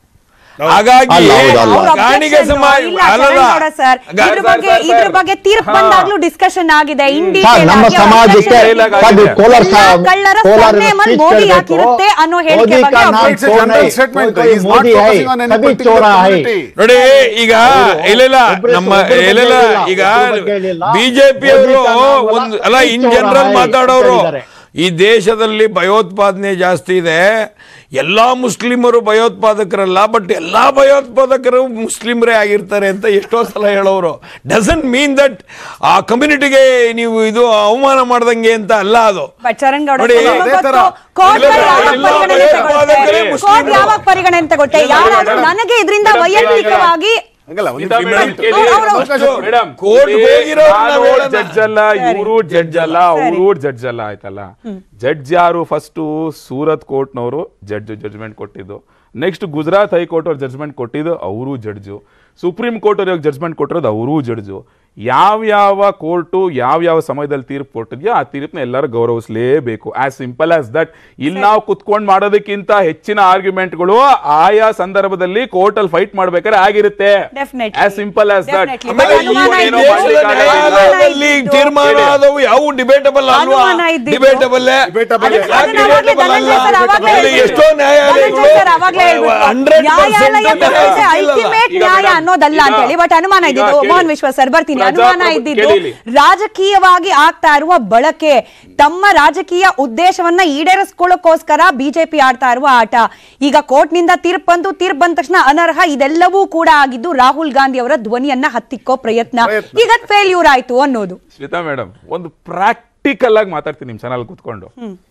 ಹಾಗಾಗಿ ಅಲ್ಲ, ಹೌದು, ಅಲ್ಲ. ಅವ್ರ ಗಾಣಿಗ objection ಸಮಾಜ ಇಲ್ಲ, ಅಲ್ಲಲ್ಲ. ಚರಣ್ ಗೌಡ ಸರ್ ಗಾ- ಇದ್ರ ಸರ್, ಬಗ್ಗೆ ಸರ್, ಇದ್ರ ಸರ್. ಬಗ್ಗೆ ತೀರ್ಪು ಹಾ. ಬಂದಾಗ್ಲೂ ಡಿಸ್ಕಷನ್ ಆಗಿದೆ ಇನ್ ಸರ್, detail ನಮ್ಮ ಆಗಿ ಅವ್ರ ಸಮಾಜಕ್ಕೆ objection ಇಲ್ಲ, ಇದೆ. ಅದು ಕೋಲಾರ ಎಲ್ಲ ಸಾ- ಕಳ್ಳರ ಕೋಲಾರದ surname ಅಲ್ಲಿ speech ಮೋದಿ ಕೇಳ್ಬೇಕು. ಹಾಕಿರುತ್ತೆ ಅನ್ನೋ ಹೇಳಿಕೆ ಮೋದಿ ಬಗ್ಗೆ ಕಾ ನಾಮ್ objection. ಕೌನ್ ಹೈ? statement. ಕೋई He is not ಮೋದಿ ಹೈ focusing on any ಸಭಿ particular ಚೋರ ಹೈ community. ನೋಡಿ ಈಗ ಇಲ್ಲ ಇಲ್ಲ ಒಬ್ರ ನಮ್ಮ ಒಬ್ರ ಬಗ್ಗೆ ಇಲ್ಲ ಹೇಳಿಲ್ಲ, ಈಗ ಒಬ್ರ ಬಗ್ಗೆ ಹೇಳಿಲ್ಲ. ಬಿಜೆಪಿ ಅವರು ಮೋದಿ ಕಾನೂನು ಒಂದು ಅಲ್ಲ ಇನ್ ಚೋರ ಜನರಲ್ ಹೈ ಮಾತಾಡೋರು ಅಂತ ಹೇಳಿದ್ದಾರೆ. ಈ ದೇಶದಲ್ಲಿ ಭಯೋತ್ಪಾದನೆ ಜಾಸ್ತಿ ಇದೆ ಎಲ್ಲಾ ಮುಸ್ಲಿಮರು ಭಯೋತ್ಪಾದಕರಲ್ಲ ಬಟ್ ಎಲ್ಲಾ ಭಯೋತ್ಪಾದಕರು ಮುಸ್ಲಿಮರೇ ಆಗಿರ್ತಾರೆ ಅಂತ ಎಷ್ಟೋ ಸಲ ಹೇಳೋರು ಡಸಂಟ್ ಮೀನ್ ದಟ್ ಆ ಕಮ್ಯುನಿಟಿಗೆ ನೀವು ಇದು ಅವಮಾನ ಮಾಡ್ದಂಗೆ ಅಂತ ಅಲ್ಲ ಅದು ಬಟ್ ಚರಣ್ ಗೌಡ ನೋಡಿ, ನಿಮಗೆ ಅದೇ ಗೊತ್ತು, ತರ. ಕೋರ್ಟ್ ಇಲ್ಲ, ಯಾವಾಗ ಇಲ್ಲ, ಪರಿಗಣನೆ ಇಲ್ಲ, ತಗೊಳುತ್ತೆ? ಇಲ್ಲ, ಇಲ್ಲ, ಕೋರ್ಟ್ ಇಲ್ಲ, ಯಾವಾಗ ಪರಿಗಣನೆ ತಗೊಳುತ್ತೆ ಇಲ್ಲ, ಯಾರಾದ್ರೂ ಮೇಡಮ್. ನನಗೆ ಇದರಿಂದ ಮೇಡಮ್, ವೈಯಕ್ತಿಕವಾಗಿ ಹಂಗಲ್ಲ ಒಂದು ಗೀತಾ ಮೇಡಮ್ ನಿಮಿಷ. ಕೇಳಿ. ಅವ್ರು- ಅವ್ರು- ಅವಕಾಶ ಕೊಡಿ. ಮೇಡಮ್, ಕೋರ್ಟ್ ಇಲ್ಲಿ ಹೋಗಿರೋರು ನಾನು ನಾವು ಹೇಳೋಣ. ಜಡ್ಜ್ ಅಲ್ಲ ಇವರು ಜಡ್ಜ್ ಅಲ್ಲ ಅವರು ಜಡ್ಜ್ ಅಲ್ಲ ಆಯ್ತಲ್ಲ ಜಡ್ಜ್ ಯಾರು ಫಸ್ಟ್ ಸೂರತ್ ಕೋರ್ಟ್ನವರು ಜಡ್ಜ್ ಜಡ್ಜ್ಮೆಂಟ್ ಕೊಟ್ಟಿದ್ದು ನೆಕ್ಸ್ಟ್ ಗುಜರಾತ್ ಹೈಕೋರ್ಟ್ ಅವ್ರು ಜಡ್ಜ್ಮೆಂಟ್ ಕೊಟ್ಟಿದ್ದು ಅವರು ಜಡ್ಜು ಸುಪ್ರೀಂ ಕೋರ್ಟ್ ಅವ್ರಿಗೆ ಜಡ್ಜ್ಮೆಂಟ್ ಕೊಟ್ಟಿರೋದು ಅವರು ಜಡ್ಜು ಯಾವ್ಯಾವ ಕೋರ್ಟು ಯಾವ್ಯಾವ ಸಮಯದಲ್ಲಿ ತೀರ್ಪು ಕೊಟ್ಟಿದ್ಯೋ ಆ ತೀರ್ಪನ್ನ ಎಲ್ಲರೂ ಗೌರವಿಸಲೇಬೇಕು ಆಸ್ ಸಿಂಪಲ್ ಆಸ್ ದಟ್ ಇಲ್ಲಿ ನಾವು ಕುತ್ಕೊಂಡು ಮಾಡೋದಕ್ಕಿಂತ ಹೆಚ್ಚಿನ ಆರ್ಗ್ಯುಮೆಂಟ್ಗಳು ಆಯಾ ಸಂದರ್ಭದಲ್ಲಿ ಕೋರ್ಟ್ ಅಲ್ಲಿ ಫೈಟ್ ಮಾಡ್ಬೇಕಾದ್ರೆ ಆಗಿರುತ್ತೆ Definitely. As simple as that Definitely. ಆಮೇಲೆ ಈ ಅನುಮಾನ ದೇಶದ ಇದ್ದು- ನ್ಯಾಯಾಲಯದಲ್ಲಿ ತೀರ್ಮಾನ ಆದವು ಯಾವ ಡಿಬೇಟಬಲ್ ಅಲ್ವಾ ಅನುಮಾನ ಇದ್ದಿದ್ದು. ಡಿಬೇಟಬಲ್ ಅದಕ್ಕೆ ಅದನ್ನ ಅವಾಗ್ಲೇ ಧನಂಜಯ ಸರ್ ಅವಾಗ್ಲೇ ಹೇಳ್ಬಿಟ್ರು. ಎಷ್ಟೋ ನ್ಯಾಯಾಲಯಗಳು ಧನಂಜಯ ಸರ್ ಅವಾಗ್ಲೇ ಹೇಳ್ಬಿಟ್ರು. ಹಂಡ್ರೆಡ್ ನ್ಯಾಯಾಲಯ ಕೊಡೋದೇ ಅಲ್ಟಿಮೇಟ್ ಈಗ ನ್ಯಾಯ ಮೇಡಮ್, ಅನ್ನೋದಲ್ಲ ಈಗ- ಅಂತ ಹೇಳಿ ಬಟ್ ಅನುಮಾನ ಈಗ ಇದ್ದಿದ್ದು ಕೇಳಿ. ಮೋಹನ್ ವಿಶ್ವ ಸರ್ ಬರ್ತೀನಿ ಅನುಮಾನ ಪ್ರಜಾಪ್ರಭು- ಇದ್ದಿದ್ದು ಕೇಳಿ ಇಲ್ಲಿ. ರಾಜಕೀಯವಾಗಿ ಆಗ್ತಾ ಇರುವ ಬಳಕೆ ತಮ್ಮ ರಾಜಕೀಯ ಉದ್ದೇಶವನ್ನ ಈಡೇರಿಸ್ಕೊಳ್ಳೋಕೋಸ್ಕರ ಬಿಜೆಪಿ ಆಡ್ತಾ ಇರುವ ಆಟ ಈಗ ಕೋರ್ಟ್ ನಿಂದ ತೀರ್ಪು ಬಂದು ತೀರ್ಪು ಬಂದ ತಕ್ಷಣ ಅನರ್ಹ ಇದೆಲ್ಲವೂ ಕೂಡ ಆಗಿದ್ದು ರಾಹುಲ್ ಗಾಂಧಿ ಅವರ ಧ್ವನಿಯನ್ನ ಹತ್ತಿಕ್ಕೋ ಪ್ರಯತ್ನ ಪ್ರಯತ್ನ. ಈಗ ಫೇಲ್ಯೂರ್ ಆಯ್ತು ಅನ್ನೋದು ಶ್ವೇತಾ ಮೇಡಮ್ ಒಂದು ಪ್ರಾಕ್ಟಿಕಲ್ ಆಗಿ ಮಾತಾಡ್ತೀನಿ ನಿಮ್ ಚಾನಲ್ ಕೂತ್ಕೊಂಡು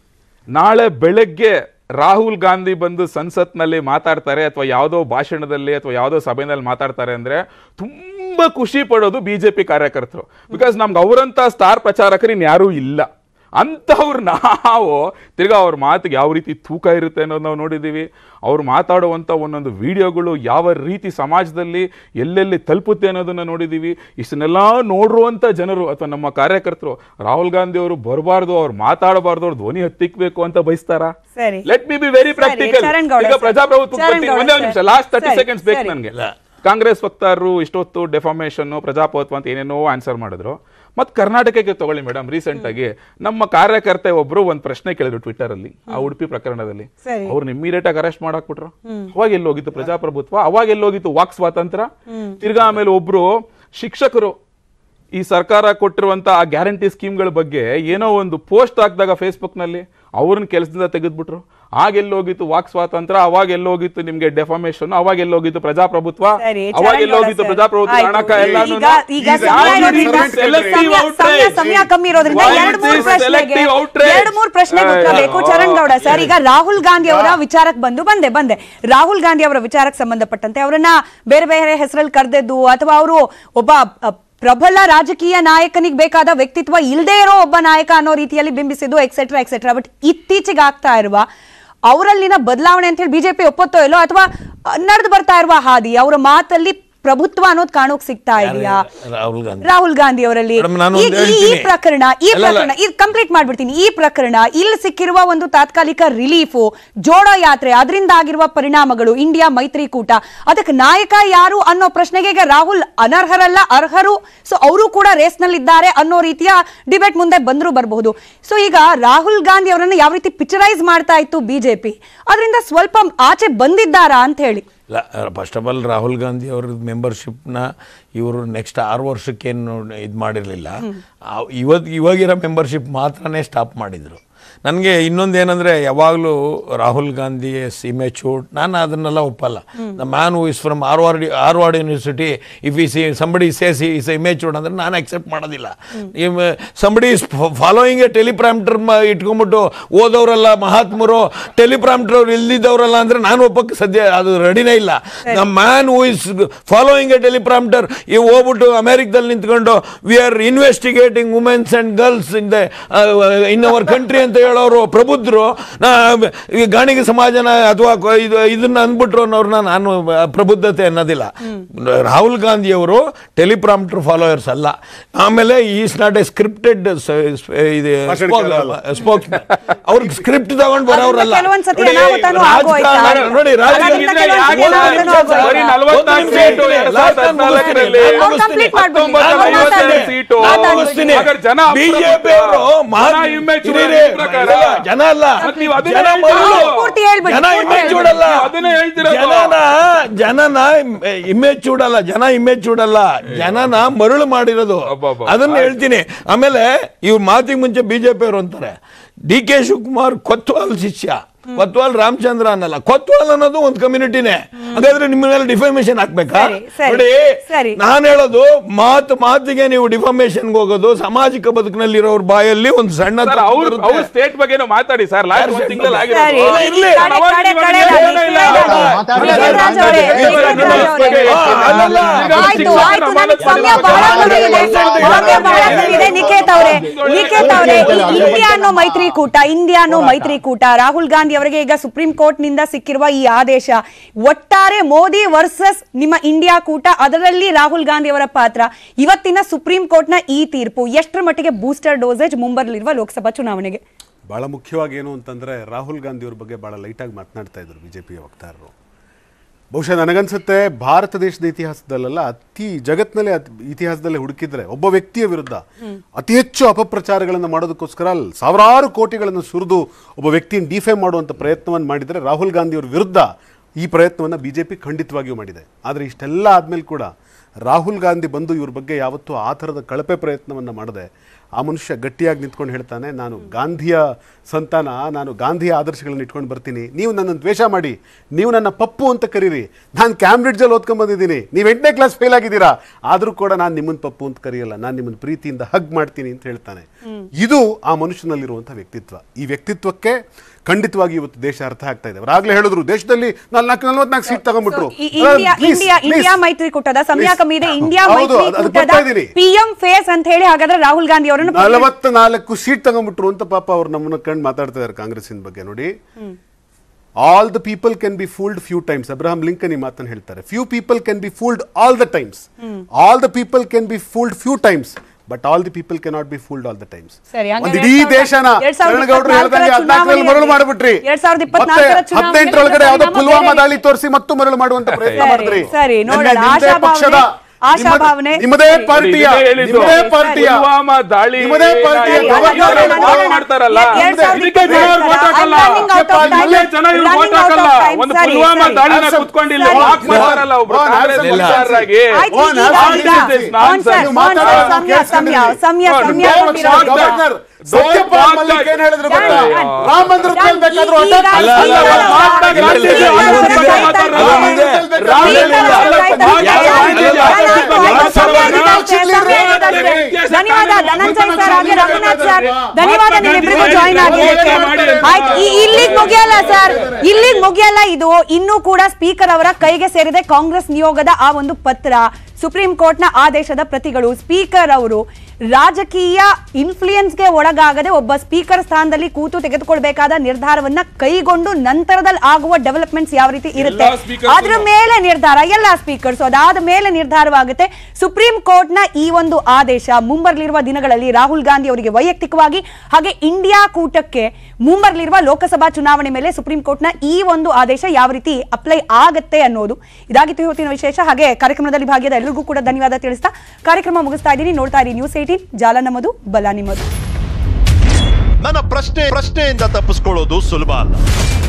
ನಾಳೆ ಬೆಳಗ್ಗೆ ರಾಹುಲ್ ಗಾಂಧಿ ಬಂದು ಸಂಸತ್ನಲ್ಲಿ ಮಾತಾಡ್ತಾರೆ ಅಥವಾ ಯಾವುದೋ ಭಾಷಣದಲ್ಲಿ ಅಥವಾ ಯಾವುದೋ ಸಭೆಯಲ್ಲಿ ಮಾತಾಡ್ತಾರೆ ಅಂದ್ರೆ ತುಂಬಾ ಖುಷಿ ಪಡೋದು ಬಿಜೆಪಿ ಕಾರ್ಯಕರ್ತರು ಬಿಕಾಸ್ ನಮ್ಗೆ ಅವರಂತ ಸ್ಟಾರ್ ಪ್ರಚಾರಕರು ಇನ್ಯಾರೂ ಇಲ್ಲ ಅಂಥವ್ರು ನಾವು ತಿರ್ಗಾ ಅವ್ರ ಮಾತಿಗೆ ಯಾವ ರೀತಿ ತೂಕ ಇರುತ್ತೆ ಅನ್ನೋದು ನಾವು ನೋಡಿದ್ದೀವಿ ಅವ್ರು ಮಾತಾಡುವಂಥ ಒಂದೊಂದು ವಿಡಿಯೋಗಳು ಯಾವ ರೀತಿ ಸಮಾಜದಲ್ಲಿ ಎಲ್ಲೆಲ್ಲಿ ತಲುಪುತ್ತೆ ಅನ್ನೋದನ್ನ ನೋಡಿದ್ದೀವಿ ಇಷ್ಟನ್ನೆಲ್ಲ ನೋಡಿರುವಂಥ ಜನರು ಅಥವಾ ನಮ್ಮ ಕಾರ್ಯಕರ್ತರು ರಾಹುಲ್ ಗಾಂಧಿ ಅವರು ಬರಬಾರ್ದು ಅವ್ರು ಮಾತಾಡಬಾರ್ದು ಅವ್ರ ಧ್ವನಿ ಹತ್ತಿಕ್ಬೇಕು ಅಂತ ಬಯಸ್ತಾರಾ ಸರಿ. ಲೆಟ್ ಮಿ ಬಿ ವೆರಿ ಸರಿ, ಪ್ರಾಕ್ಟಿಕಲ್ ಚರಣ್ ಗೌಡ ಈಗ ಸರ್. ಪ್ರಜಾಪ್ರಭುತ್ವ ಚರಣ್ ಬರ್ತೀನಿ. ಗೌಡ ಒಂದೇ ಸರ್. ನಿಮಿಷ ಲಾಸ್ಟ್ ತರ್ಟಿ ಸರಿ, ಸೆಕೆಂಡ್ಸ್ ಬೇಕು ಸರಿ. ನನಗೆ ಕಾಂಗ್ರೆಸ್ ವಕ್ತಾರರು ಇಷ್ಟೊತ್ತು ಡೆಫಾಮೇಶನ್ ಪ್ರಜಾಪ್ರಭುತ್ವ ಅಂತ ಏನೇನೋ ಆನ್ಸರ್ ಮಾಡಿದ್ರು ಮತ್ತೆ ಕರ್ನಾಟಕಕ್ಕೆ ತಗೊಳ್ಳಿ ಮೇಡಮ್ ರೀಸೆಂಟ್ ಆಗಿ ನಮ್ಮ ಕಾರ್ಯಕರ್ತೆ ಒಬ್ರು ಒಂದ್ ಪ್ರಶ್ನೆ ಕೇಳಿದ್ರು ಟ್ವಿಟರ್ ಅಲ್ಲಿ ಆ ಉಡುಪಿ ಪ್ರಕರಣದಲ್ಲಿ ಸರಿ. ಅವ್ರನ್ನ ಇಮಿಡಿಯೇಟ್ ಆಗಿ ಅರೆಸ್ಟ್ ಮಾಡಾಕ್ಬಿಟ್ರು ಅವಾಗ ಎಲ್ಲೋಗಿತ್ತು ಪ್ರಜಾಪ್ರಭುತ್ವ ಅವಾಗ ಎಲ್ಲೋಗಿತ್ತು ವಾಕ್ ಸ್ವಾತಂತ್ರ್ಯ ತಿರ್ಗಾ ಆಮೇಲೆ ಒಬ್ರು ಶಿಕ್ಷಕರು ಈ ಸರ್ಕಾರ ಕೊಟ್ಟಿರುವಂತ ಆ ಗ್ಯಾರಂಟಿ ಸ್ಕೀಮ್ಗಳ ಬಗ್ಗೆ ಏನೋ ಒಂದು ಪೋಸ್ಟ್ ಹಾಕಿದಾಗ ಫೇಸ್ಬುಕ್ ನಲ್ಲಿ ಅವ್ರನ್ನ ಕೆಲಸದಿಂದ ತೆಗೆದ್ಬಿಟ್ರು ಆಗ ಎಲ್ಲೋಗಿತ್ತು ವಾಕ್ ಸ್ವಾತಂತ್ರ್ಯ ಅವಾಗ ಎಲ್ಲೋಗಿತ್ತು ನಿಮ್ಗೆ ಡೆಫಾಮೇಶನ್ ಅವಾಗ ಎಲ್ಲೋಗಿತ್ತು ಪ್ರಜಾಪ್ರಭುತ್ವ ಸರಿ, ಅವಾಗ ಚರಣ್ ಎಲ್ಲೋಗಿತ್ತು ಗೌಡ ಸರ್. ಪ್ರಜಾಪ್ರಭುತ್ವ ಆಯ್ತು. ಹಣಕ ಎಲ್ಲಾನು ಈಗ ಈಗ ಸಮಯ ಇರೋದ್ರಿಂದ ಸಮಯ- ಸಮಯ- ಸಮಯ ಕಮ್ಮಿ ಇರೋದ್ರಿಂದ ಎರಡು ಮೂರು ಪ್ರಶ್ನೆಗೆ ಎರಡು ಮೂರು ಪ್ರಶ್ನೆಗೆ ಉತ್ತರ ಬೇಕು ಚರಣ್ ಗೌಡ ಸರ್ ಈಗ ರಾಹುಲ್ ಗಾಂಧಿ ಅವರ ವಿಚಾರಕ್ಕೆ ಬಂದು ಬಂದೆ ಬಂದೆ ರಾಹುಲ್ ಗಾಂಧಿ ಅವರ ವಿಚಾರಕ್ಕೆ ಸಂಬಂಧಪಟ್ಟಂತೆ ಅವರನ್ನ ಬೇರೆ ಬೇರೆ ಹೆಸರಲ್ಲಿ ಕರೆದದ್ದು ಅಥವಾ ಅವರು ಒಬ್ಬ ಅ, ಪ್ರಬಲ ರಾಜಕೀಯ ನಾಯಕನಿಗೆ ಬೇಕಾದ ವ್ಯಕ್ತಿತ್ವ ಇಲ್ಲದೆ ಇರೋ ಒಬ್ಬ ನಾಯಕ ಅನ್ನೋ ರೀತಿಯಲ್ಲಿ ಬಿಂಬಿಸಿದ್ದು ಎಕ್ಸೆಟ್ರಾ ಎಕ್ಸೆಟ್ರಾ ಬಟ್ ಇತ್ತೀಚೆಗೆ ಆಗ್ತಾ ಇರುವ ಅವರಲ್ಲಿನ ಬದಲಾವಣೆ ಅಂತ ಹೇಳಿ ಬಿಜೆಪಿ ಒಪ್ಪತ್ತೋ ಇಲ್ಲೋ ಅಥವಾ ನಡೆದು ಬರ್ತಾ ಇರುವ ಹಾದಿ ಅವರ ಮಾತಲ್ಲಿ ಪ್ರಭುತ್ವ ಅನ್ನೋದು ಕಾಣೋಕ್ ಸಿಗ್ತಾ ಇದೆಯಾ ರಾಹುಲ್ ಗಾಂಧಿ ರಾಹುಲ್ ಗಾಂಧಿ ಅವರಲ್ಲಿ ಮೇಡಮ್, ನಾನು ಈ- ಒಂದು ಈ- ಈ ಹೇಳ್ತೀನಿ. ಪ್ರಕರಣ ಈ ಅಲ್ಲ, ಅಲ್ಲ. ಪ್ರಕರಣ ಇದು ಕಂಪ್ಲೀಟ್ ಮಾಡ್ಬಿಡ್ತೀನಿ ಈ ಪ್ರಕರಣ ಇಲ್ಲಿ ಸಿಕ್ಕಿರುವ ಒಂದು ತಾತ್ಕಾಲಿಕ ರಿಲೀಫು ಜೋಡೋ ಯಾತ್ರೆ ಅದರಿಂದ ಆಗಿರುವ ಪರಿಣಾಮಗಳು ಇಂಡಿಯಾ ಮೈತ್ರಿಕೂಟ ಅದಕ್ಕೆ ನಾಯಕ ಯಾರು ಅನ್ನೋ ಪ್ರಶ್ನೆಗೆ ಈಗ ರಾಹುಲ್ ಅನರ್ಹರಲ್ಲ ಅರ್ಹರು ಸೊ ಅವರು ಕೂಡ ರೇಸ್ ನಲ್ಲಿದ್ದಾರೆ ಅನ್ನೋ ರೀತಿಯ ಡಿಬೇಟ್ ಮುಂದೆ ಬಂದರೂ ಬರಬಹುದು ಸೊ ಈಗ ರಾಹುಲ್ ಗಾಂಧಿ ಅವರನ್ನು ಯಾವ ರೀತಿ ಪಿಕ್ಚರೈಸ್ ಮಾಡ್ತಾ ಇತ್ತು ಬಿಜೆಪಿ ಅದರಿಂದ ಸ್ವಲ್ಪ ಆಚೆ ಬಂದಿದ್ದಾರಾ ಅಂತ ಹೇಳಿ ಇಲ್ಲ first of all Rahul Gandhi ಅವ್ರ ಮೆಂಬರ್ಶಿಪ್ನ ಇವರು ನೆಕ್ಸ್ಟ್ ಆರು ವರ್ಷಕ್ಕೇನು ಇದು ಮಾಡಿರಲಿಲ್ಲ ಇವತ್ತು ಇವಾಗಿರೋ ಮೆಂಬರ್ಶಿಪ್ ಮಾತ್ರನೇ ಸ್ಟಾಪ್ ಮಾಡಿದರು ನನಗೆ ಇನ್ನೊಂದು ಏನಂದರೆ ಯಾವಾಗಲೂ ರಾಹುಲ್ ಗಾಂಧಿ ಎಸ್ ಇಮೆಚೂರ್ಡ್ ನಾನು ಅದನ್ನೆಲ್ಲ ಒಪ್ಪಲ್ಲ the man who is from Harvard Harvard university if is somebody says is immatured ಅಂದರೆ ನಾನು ಅಕ್ಸೆಪ್ಟ್ ಮಾಡೋದಿಲ್ಲ somebody is following a teleprompter ಇಟ್ಕೊಂಡ್ಬಿಟ್ಟು ಓದೋರೆಲ್ಲ ಮಹಾತ್ಮರು ಟೆಲಿಪ್ರಾಮ್ಟರ್ ಅವ್ರು ಇಲ್ದಿದ್ದವರಲ್ಲ ಅಂದರೆ ನಾನು ಒಪ್ಪಕ್ಕೆ ಸದ್ಯ ಅದು ರೆಡಿನೇ ಇಲ್ಲ the man who is following a teleprompter ಈ ಹೋಗ್ಬಿಟ್ಟು ಅಮೆರಿಕದಲ್ಲಿ ನಿಂತ್ಕೊಂಡು we are investigating womens and girls in the in our country ಅಂತ ಹೇಳೋರು ಪ್ರಬುದ್ಧರು ನಾ ಈ ಗಾಣಿಗ ಸಮಾಜನ ಅಥವಾ ಕೊ- ಇದು ಇದನ್ನ ಅಂದ್ಬಿಟ್ರು ಅನ್ನೋರ್ನ ನಾನು ಆ, ಪ್ರಬುದ್ಧತೆ ಅನ್ನೋದಿಲ್ಲ ರಾಹುಲ್ ಗಾಂಧಿ ಅವರು ಟೆಲಿಪ್ರಾಮ್ಟರ್ ಫಾಲೋಯರ್ಸ್ ಅಲ್ಲ ಆಮೇಲೆ ಈಸ್ ನಾಟ್ ಎ ಸ್ಕ್ರಿಪ್ಟೆಡ್ ಇದು ಸ್ಪೋಕ್ಸ್ ಅವ್ರಿಗೆ ಸ್ಕ್ರಿಪ್ಟ್ ತಗೊಂಡ್ ಬರೋರಲ್ಲ ಅದರಿಂದ ಕೆಲವೊಂದ್ಸತಿ ನೋಡಿ, ಅನಾಹುತನೂ ಆಗೋಯ್ತಾ? ರಾಜಕಾರಣ ನೋಡಿ ರಾಜಕಾರಣ ಅದರಿಂದ ಕೆಲವೊಂದ್ಸತಿ ಒಂದು ಅನಾಹುತನೂ ನಿಮಿಷ ಆಗೋಯ್ತಾ? ಬರೀ ನಲವತ್ನಾಲ್ಕು ಒಂದು ನಿಮಿಷ ಸೀಟು ಇರಿ. ಎರಡ್ ಲಾಸ್ಟ್ ಸಾವಿರದ ಟೈಮ್ ಹದಿನಾಲ್ಕರಲ್ಲಿ ಮುಗಿಸ್ತೀನಿ. ಅವ್ರು complete ಮಾಡ್ಬಿಡಿ. ಹತ್ತೊಂಬತ್ತು ಅವ್ರು ಐವತ್ತೆರಡು ಮಾತಾಡಿ. ಸೀಟು ಮಾತಾಡಿ. ಮುಗಿಸ್ತೀನಿ. ಹಾಗಾದ್ರೆ ಜನ ಬಿಜೆಪಿ ಅವರು ಜನ immature ಇರೀರಿ. ಪ್ರಕಾರ. ಜನ ಅಲ್ಲ ಮತ್ತೆ ನೀವು ಅದನ್ನೇ ಜನ ಹೇಳ್ತೀರಾ? ಮರಳು. ಪೂರ್ತಿ ಹೇಳ್ಬಿಡಿ, ಜನ ಪೂರ್ತಿ ಇಮೇಜ್ ಹೇಳ್ಬಿಡಿ. ಚೂಡಲ್ಲ ಅದನ್ನೇ ಹೇಳ್ತಿರೋದು. ಜನನ ಜನನ ಇಮೇಜ್ ಚೂಡಲ್ಲ ಜನ ಇಮೇಜ್ ಚೂಡಲ್ಲ ಜನನ ಮರಳು ಮಾಡಿರೋದು ಅಬ್ಬಬ್ಬಾ. ಅದನ್ನ ಹೇಳ್ತೀನಿ ಆಮೇಲೆ ಇವ್ರ ಮಾತಿಗೆ ಮುಂಚೆ ಬಿಜೆಪಿ ಅವರು ಅಂತಾರೆ ಡಿ ಕೆ ಶಿವಕುಮಾರ್ ಕೊತ್ವಾಲ್ ಶಿಷ್ಯ ಕೊತ್ವಾಲ್ ರಾಮಚಂದ್ರ ಅನ್ನಲ್ಲ ಕೊತ್ವಾಲ್ ಅನ್ನೋದು ಒಂದು ಕಮ್ಯುನಿಟಿನೇ ಹಾಗಾದ್ರೆ ನಿಮ್ಮ ಮೇಲೆ ಡಿಫಾಮೇಶನ್ ಹಾಕ್ಬೇಕಾ ಸರಿ, ಸರಿ, ನೋಡಿ ಸರಿ. ನಾನು ಹೇಳೋದು ಮಾತು ಮಾತಿಗೆ ನೀವು ಡಿಫಾಮೇಶನ್ ಹೋಗೋದು ಸಾಮಾಜಿಕ ಬದುಕಿನಲ್ಲಿರೋರ್ ಬಾಯಲ್ಲಿ ಒಂದು ಸಣ್ಣ ಸರ್ ತಪ್ಪು ಅವ್ರ ಬರುತ್ತೆ. ಅವ್ರ ಸ್ಟೇಟ್ ಬಗ್ಗೆನೂ ಮಾತಾಡಿ ಸರ್ ಲಾಸ್ಟ್ ಒಂದ್ ತಿಂಗಳಲ್ಲಿ ಸರಿ, ಆಗಿರೋದು ಇರ್ಲಿ. ಕಡೆ- ಕಡೆ- ಕಡೆ ಏನೂ ಇಲ್ಲ. ನಿಖಿಲ್ ರಾಜ್ ಅವರೇ, ನಿಖಿಲ್ ರಾಜ್ ಅವರೇ. ಅಲ್ಲಲ್ಲ. ಆಯ್ತು ಆಯ್ತು ನನಗೆ ಸಮಯ ಬಹಳ ಕಮ್ಮಿ ಇದೆ ಸಮಯ ಬಹಳ ಕಮ್ಮಿ ಇದೆ ನಿಖೇತ್ ಅವರೇ ನಿಖೇತ್ ಅವರೇ ಈ ಇಂಡಿಯಾ ಅನ್ನೋ ಮೈತ್ರಿಕೂಟ ಇಂಡಿಯಾ ಅನ್ನೋ ಮೈತ್ರಿಕೂಟ ರಾಹುಲ್ ಗಾಂಧಿ ಗಾಂಧಿ ಅವರಿಗೆ ಈಗ ಸುಪ್ರೀಂ ಕೋರ್ಟ್ ನಿಂದ ಸಿಕ್ಕಿರುವ ಈ ಆದೇಶ ಒಟ್ಟಾರೆ ಮೋದಿ ವರ್ಸಸ್ ನಿಮ್ಮ ಇಂಡಿಯಾ ಕೂಟ ಅದರಲ್ಲಿ ರಾಹುಲ್ ಗಾಂಧಿ ಅವರ ಪಾತ್ರ ಇವತ್ತಿನ ಸುಪ್ರೀಂ ಕೋರ್ಟ್ನ ಈ ತೀರ್ಪು ಎಷ್ಟರ ಮಟ್ಟಿಗೆ ಬೂಸ್ಟರ್ ಡೋಸೇಜ್ ಮುಂಬರಲಿರುವ ಲೋಕಸಭಾ ಚುನಾವಣೆಗೆ ಬಹಳ ಮುಖ್ಯವಾಗಿ ಏನು ಅಂತಂದ್ರೆ ರಾಹುಲ್ ಗಾಂಧಿ ಅವ್ರ ಬಗ್ಗೆ ಬಹಳ ಲೈಟಾಗಿ ಮಾತನಾಡ್ತಾ ಇದ್ರು ಬಿಜೆಪಿಯ ವಕ್ತಾರರು ಬಹುಶಃ ನನಗನ್ಸುತ್ತೆ ಭಾರತ ದೇಶದ ಇತಿಹಾಸದಲ್ಲೆಲ್ಲ ಅತಿ ಜಗತ್ತಿನಲ್ಲಿ ಅತ್- ಇತಿಹಾಸದಲ್ಲಿ ಹುಡುಕಿದ್ರೆ ಒಬ್ಬ ವ್ಯಕ್ತಿಯ ವಿರುದ್ಧ ಅತಿ ಹೆಚ್ಚು ಅಪಪ್ರಚಾರಗಳನ್ನು ಮಾಡೋದಕ್ಕೋಸ್ಕರ ಸಾವಿರಾರು ಕೋಟಿಗಳನ್ನು ಸುರಿದು ಒಬ್ಬ ವ್ಯಕ್ತಿಯನ್ನು ಡಿಫೇಮ್ ಮಾಡುವಂಥ ಪ್ರಯತ್ನವನ್ನು ಮಾಡಿದರೆ ರಾಹುಲ್ ಗಾಂಧಿ ಅವ್ರ ವಿರುದ್ಧ ಈ ಪ್ರಯತ್ನವನ್ನು ಬಿಜೆಪಿ ಖಂಡಿತವಾಗಿಯೂ ಮಾಡಿದೆ ಆದರೆ ಇಷ್ಟೆಲ್ಲ ಆದ್ಮೇಲೆ ಕೂಡ ರಾಹುಲ್ ಗಾಂಧಿ ಬಂದು ಇವ್ರ ಬಗ್ಗೆ ಯಾವತ್ತೂ ಆ ಥರದ ಕಳಪೆ ಪ್ರಯತ್ನವನ್ನು ಮಾಡದೆ ಆ ಮನುಷ್ಯ ಗಟ್ಟಿಯಾಗಿ ನಿಂತ್ಕೊಂಡು ಹೇಳ್ತಾನೆ ನಾನು ಗಾಂಧಿಯ ಸಂತಾನ ನಾನು ಗಾಂಧಿಯ ಆದರ್ಶಗಳನ್ನು ಇಟ್ಕೊಂಡು ಬರ್ತೀನಿ ನೀವು ನನ್ನನ್ನು ದ್ವೇಷ ಮಾಡಿ ನೀವು ನನ್ನ ಪಪ್ಪು ಅಂತ ಕರೀರಿ ನಾನು ಕ್ಯಾಂಬ್ರಿಡ್ಜಲ್ಲಿ ಓದ್ಕೊಂಡ್ ಬಂದಿದ್ದೀನಿ ನೀವು ಎಂಟನೇ ಕ್ಲಾಸ್ ಫೇಲ್ ಆಗಿದ್ದೀರಾ ಆದರೂ ಕೂಡ ನಾನು ನಿಮ್ಮನ್ನು ಪಪ್ಪು ಅಂತ ಕರೆಯಲ್ಲ ನಾನು ನಿಮ್ಮನ್ನು ಪ್ರೀತಿಯಿಂದ ಹಗ್ ಮಾಡ್ತೀನಿ ಅಂತ ಹೇಳ್ತಾನೆ ಇದು ಆ ಮನುಷ್ಯನಲ್ಲಿರುವಂಥ ವ್ಯಕ್ತಿತ್ವ ಈ ವ್ಯಕ್ತಿತ್ವಕ್ಕೆ ಖಂಡಿತವಾಗಿ ಇವತ್ತು ದೇಶ ಅರ್ಥ ಆಗ್ತಾ ಇದೆ ಅವರಾಗ್ಲೇ ಹೇಳಿದ್ರು ದೇಶದಲ್ಲಿ ನಾಲ್ಕು ನಲ್ವತ್ನಾಲ್ಕು ಸೀಟ್ ತಗೊಂಡ್ಬಿಟ್ರು ಈ ಇಂಡಿಯಾ ಇಂಡಿಯಾ ಇಂಡಿಯಾ ಮೈತ್ರಿಕೂಟದ ಸಮಯ ಕಮ್ಮಿ ಇದೆ ಇಂಡಿಯಾ ಹೌದು ಅದು- ಅದಕ್ಕೆ ಮೈತ್ರಿಕೂಟದ ಬರ್ತಾ ಇದ್ದೀನಿ ಪಿಎಂ ಫೇಸ್ ಅಂತ ಹೇಳಿ ಹಾಗಾದ್ರೆ ರಾಹುಲ್ ಗಾಂಧಿ ಅವರನ್ನು ನಲವತ್ತ ನಾಲ್ಕು ಸೀಟ್ ತಗೊಂಡ್ಬಿಟ್ರು ಅಂತ ಪಾಪ ಅವ್ರು ನಮ್ಮನ್ನ ಕಂಡು ಮಾತಾಡ್ತಾ ಇದಾರೆ ಕಾಂಗ್ರೆಸ್ಸಿನ ಬಗ್ಗೆ ನೋಡಿ all the people can be fooled few times Abraham Lincoln ಈ ಮಾತನ್ನು ಹೇಳ್ತಾರೆ few people can be fooled all the times all the people can be fooled few times but all the people cannot be fooled all the times ಸರಿ, ಹಂಗಾರೆ ಒಂದು ಇಡೀ ಎರಡ್ ಸಾವಿರದ- ದೇಶನ ಎರಡ್ ಸಾವಿರದ ಶರಣಗೌಡರು ಹೇಳ್ದಂಗೆ ಇಪ್ಪತ್ನಾಲ್ಕರ ಹದಿನಾಲ್ಕರಲ್ಲಿ ಮರಳು ಚುನಾವಣೆಯಲ್ಲಿ- ಮಾಡಿಬಿಟ್ರಿ ಎರಡ್ ಸಾವಿರದ ಮತ್ತೆ ಇಪ್ಪತ್ನಾಲ್ಕರ ಚುನಾವಣೆಯಲ್ಲಿ ಹದಿನೆಂಟರೊಳಗಡೆ ಯಾವುದೋ ನಮ್ಮ ಪುಲ್ವಾಮಾ ಬೇರೆ- ದಾಳಿ ತೋರಿಸಿ ಮತ್ತು ಮರಳು ಮಾಡುವಂತ ಪ್ರಯತ್ನ ಸರಿ, ಮಾಡಿದ್ರಿ ಸರಿ, ನೋಡೋಣ. ನಿನ್ನೆ ನಿಮ್ದೇ ಆಶಾಭಾವನೆ- ಪಕ್ಷದ ಆಶಾಭಾವನೆ- ನಿಮ್ಮದೇ- ನಿಮ್ಮದೇ ಸರಿ. ಪಾರ್ಟಿಯ ಇದೇ ಹೇಳಿದ್ದು. ನಿಮ್ಮದೇ ಪಾರ್ಟಿಯ ಪುಲ್ವಾಮಾ ದಾಳಿ ನಿಮ್ಮದೇ ಪಾರ್ಟಿಯ ಏನಾಗಿ ಗವರ್ನರ್ ನೋಡೋಣ, ಅವರು ನೋಡೋಣ. ಮಾಡ್ತಾರಲ್ಲ ಎರಡ್ ಸಾವಿರದ ಇದಕ್ಕೆ ಜನ ಇಪ್ಪತ್ನಾಲ್ಕರ vote ಹಾಕಲ್ಲ. I'm running out of time. ಇಲ್ಲೇ ಜನ ಇವ್ರು Running vote out of ಹಾಕಲ್ಲ. time. ಒಂದು ಸರಿ, ಪುಲ್ವಾಮಾ ಸರಿ. ದಾಳಿನ ಸರಿ. ಕುತ್ಕೊಂಡು ಇಲ್ಲಿ ಸರಿ. ವಾಕ್ ಮಾಡ್ತಾರಲ್ಲ ಒಬ್ರು ಓ, ಕಾಂಗ್ರೆಸ್ ಇಲ್ಲ. ವಕ್ತಾರರಾಗಿ. ಆಯ್ತು, ಓ, ಈಗ- ನಾನು ಈಗ- ಹೇಳ್ತೀನಿ. ಒಂದ್ ಸರಿ, ನೀವು ಒಂದ್ ಸರಿ, ಮಾತಾಡೋದು ಸಮಯ, ಸಮಯ, ಕೇಳಿಸ್ಕೊಂಡಿದ್ದೀನಿ. ಸಮಯ, ನೋಡಿ, ಸಮಯ ಬೇರೆ ಕೊಟ್ಟಿರೋ ಪಕ್ಷ ಗವರ್ನರ್ ಸತ್ಯಪಾಲ್ ಮಲ್ಲಿಕ್ ಏನ್ ಹೇಳಿದ್ರು ಗೊತ್ತಾ ಅಯ್ಯೋ. ರಾಮ ಮಂದಿರದಲ್ಲಿ ಬೇಕಾದ್ರೂ ಈಗ- ಅಟ್ಯಾಕ್ ಅಲ್ಲ, ಮಾಡಿ. ಅಲ್ಲ, ಅಲ್ಲ, ಮಹಾತ್ಮ ಅಲ್ಲ, ಗಾಂಧೀಜಿ ಇಲ್ಲ, ಇಲ್ಲ, ಅವ್ರ ಇಲ್ಲ, ಬಗ್ಗೆ ಇಲ್ಲ, ಮಾತಾಡ್ತಾರೆ. ಇಲ್ಲ, ರಾಮ ಇಲ್ಲ, ಮಂದಿರ- ಇಲ್ಲ, ರಾಮ ಇಲ್ಲ, ಮಂದಿರ- ಇಲ್ಲ, ಅಲ್ಲ, ಇಲ್ಲ, ಮಹಾತ್ಮ ಇಲ್ಲ, ಗಾಂಧೀಜಿ ಇಲ್ಲ, ಅವ್ರ ಇಲ್ಲ, ಬಗ್ಗೆ ಇಲ್ಲ, ಮಾತಾಡ್ತಾರೆ. ಸಮಯ ಇದೆ, ಸಮಯ ಇದೆ. ಧನ್ಯವಾದ ಧನಂಜಯ್ ಸರ್ ಹಾಗೆ ರಘುನಾಥ್ ಸರ್ ಧನ್ಯವಾದ ನಿಮ್ಮಿಬ್ಬರಿಗೂ ಜಾಯಿನ್ ಆಗಿದ್ದಕ್ಕೆ ಆಯ್ತು ಈ- ಇಲ್ಲಿಗ್ ಮುಗಿಯಲ್ಲ ಸರ್ ಇಲ್ಲಿಗ್ ಮುಗಿಯಲ್ಲ ಇದು ಇನ್ನೂ ಕೂಡ ಸ್ಪೀಕರ್ ಅವರ ಕೈಗೆ ಸೇರಿದೆ ಕಾಂಗ್ರೆಸ್ ನಿಯೋಗದ ಆ ಒಂದು ಪತ್ರ ಸುಪ್ರೀಂ ಕೋರ್ಟ್ನ ಆದೇಶದ ಪ್ರತಿಗಳು ಸ್ಪೀಕರ್ ಅವರು ರಾಜಕೀಯ ಇನ್ಫ್ಲೂಯೆನ್ಸ್ಗೆ ಒಳಗಾಗದೆ ಒಬ್ಬ ಸ್ಪೀಕರ್ ಸ್ಥಾನದಲ್ಲಿ ಕೂತು ತೆಗೆದುಕೊಳ್ಬೇಕಾದ ನಿರ್ಧಾರವನ್ನ ಕೈಗೊಂಡು ನಂತರದಲ್ಲಿ ಆಗುವ ಡೆವಲಪ್ಮೆಂಟ್ಸ್ ಯಾವ ರೀತಿ ಇರುತ್ತೆ ಎಲ್ಲಾ speakers ಅದ್ರ ಮೇಲೆ ನಿರ್ಧಾರ ಎಲ್ಲ ಸ್ಪೀಕರ್ಸ್ ಅದಾದ ಮೇಲೆ ನಿರ್ಧಾರವಾಗುತ್ತೆ ಸುಪ್ರೀಂ ಕೋರ್ಟ್ನ ಈ ಒಂದು ಆದೇಶ ಮುಂಬರಲಿರುವ ದಿನಗಳಲ್ಲಿ ರಾಹುಲ್ ಗಾಂಧಿ ಅವರಿಗೆ ವೈಯಕ್ತಿಕವಾಗಿ ಹಾಗೆ ಇಂಡಿಯಾ ಕೂಟಕ್ಕೆ ಮುಂಬರಲಿರುವ ಲೋಕಸಭಾ ಚುನಾವಣೆ ಮೇಲೆ ಸುಪ್ರೀಂ ಕೋರ್ಟ್ನ ಈ ಒಂದು ಆದೇಶ ಯಾವ ರೀತಿ ಅಪ್ಲೈ ಆಗತ್ತೆ ಅನ್ನೋದು ಇದಾಗಿತ್ತು ಇವತ್ತಿನ ವಿಶೇಷ ಹಾಗೆ ಕಾರ್ಯಕ್ರಮದಲ್ಲಿ ಭಾಗಿಯಾದ ಎಲ್ಲರಿಗೂ ಕೂಡ ಧನ್ಯವಾದ ತಿಳಿಸ್ತಾ ಕಾರ್ಯಕ್ರಮ ಮುಗಿಸ್ತಾ ಇದ್ದೀನಿ ನೋಡ್ತಾ ಇರಿ ನ್ಯೂಸ್ ಏಟೀನ್ ಜಾಲ ನಮ್ಮದು ಬಲ ನಿಮ್ಮದು ನನ್ನ ಪ್ರಶ್ನೆ ಪ್ರಶ್ನೆಯಿಂದ ತಪ್ಪಿಸ್ಕೊಳ್ಳೋದು ಸುಲಭ ಅಲ್ಲ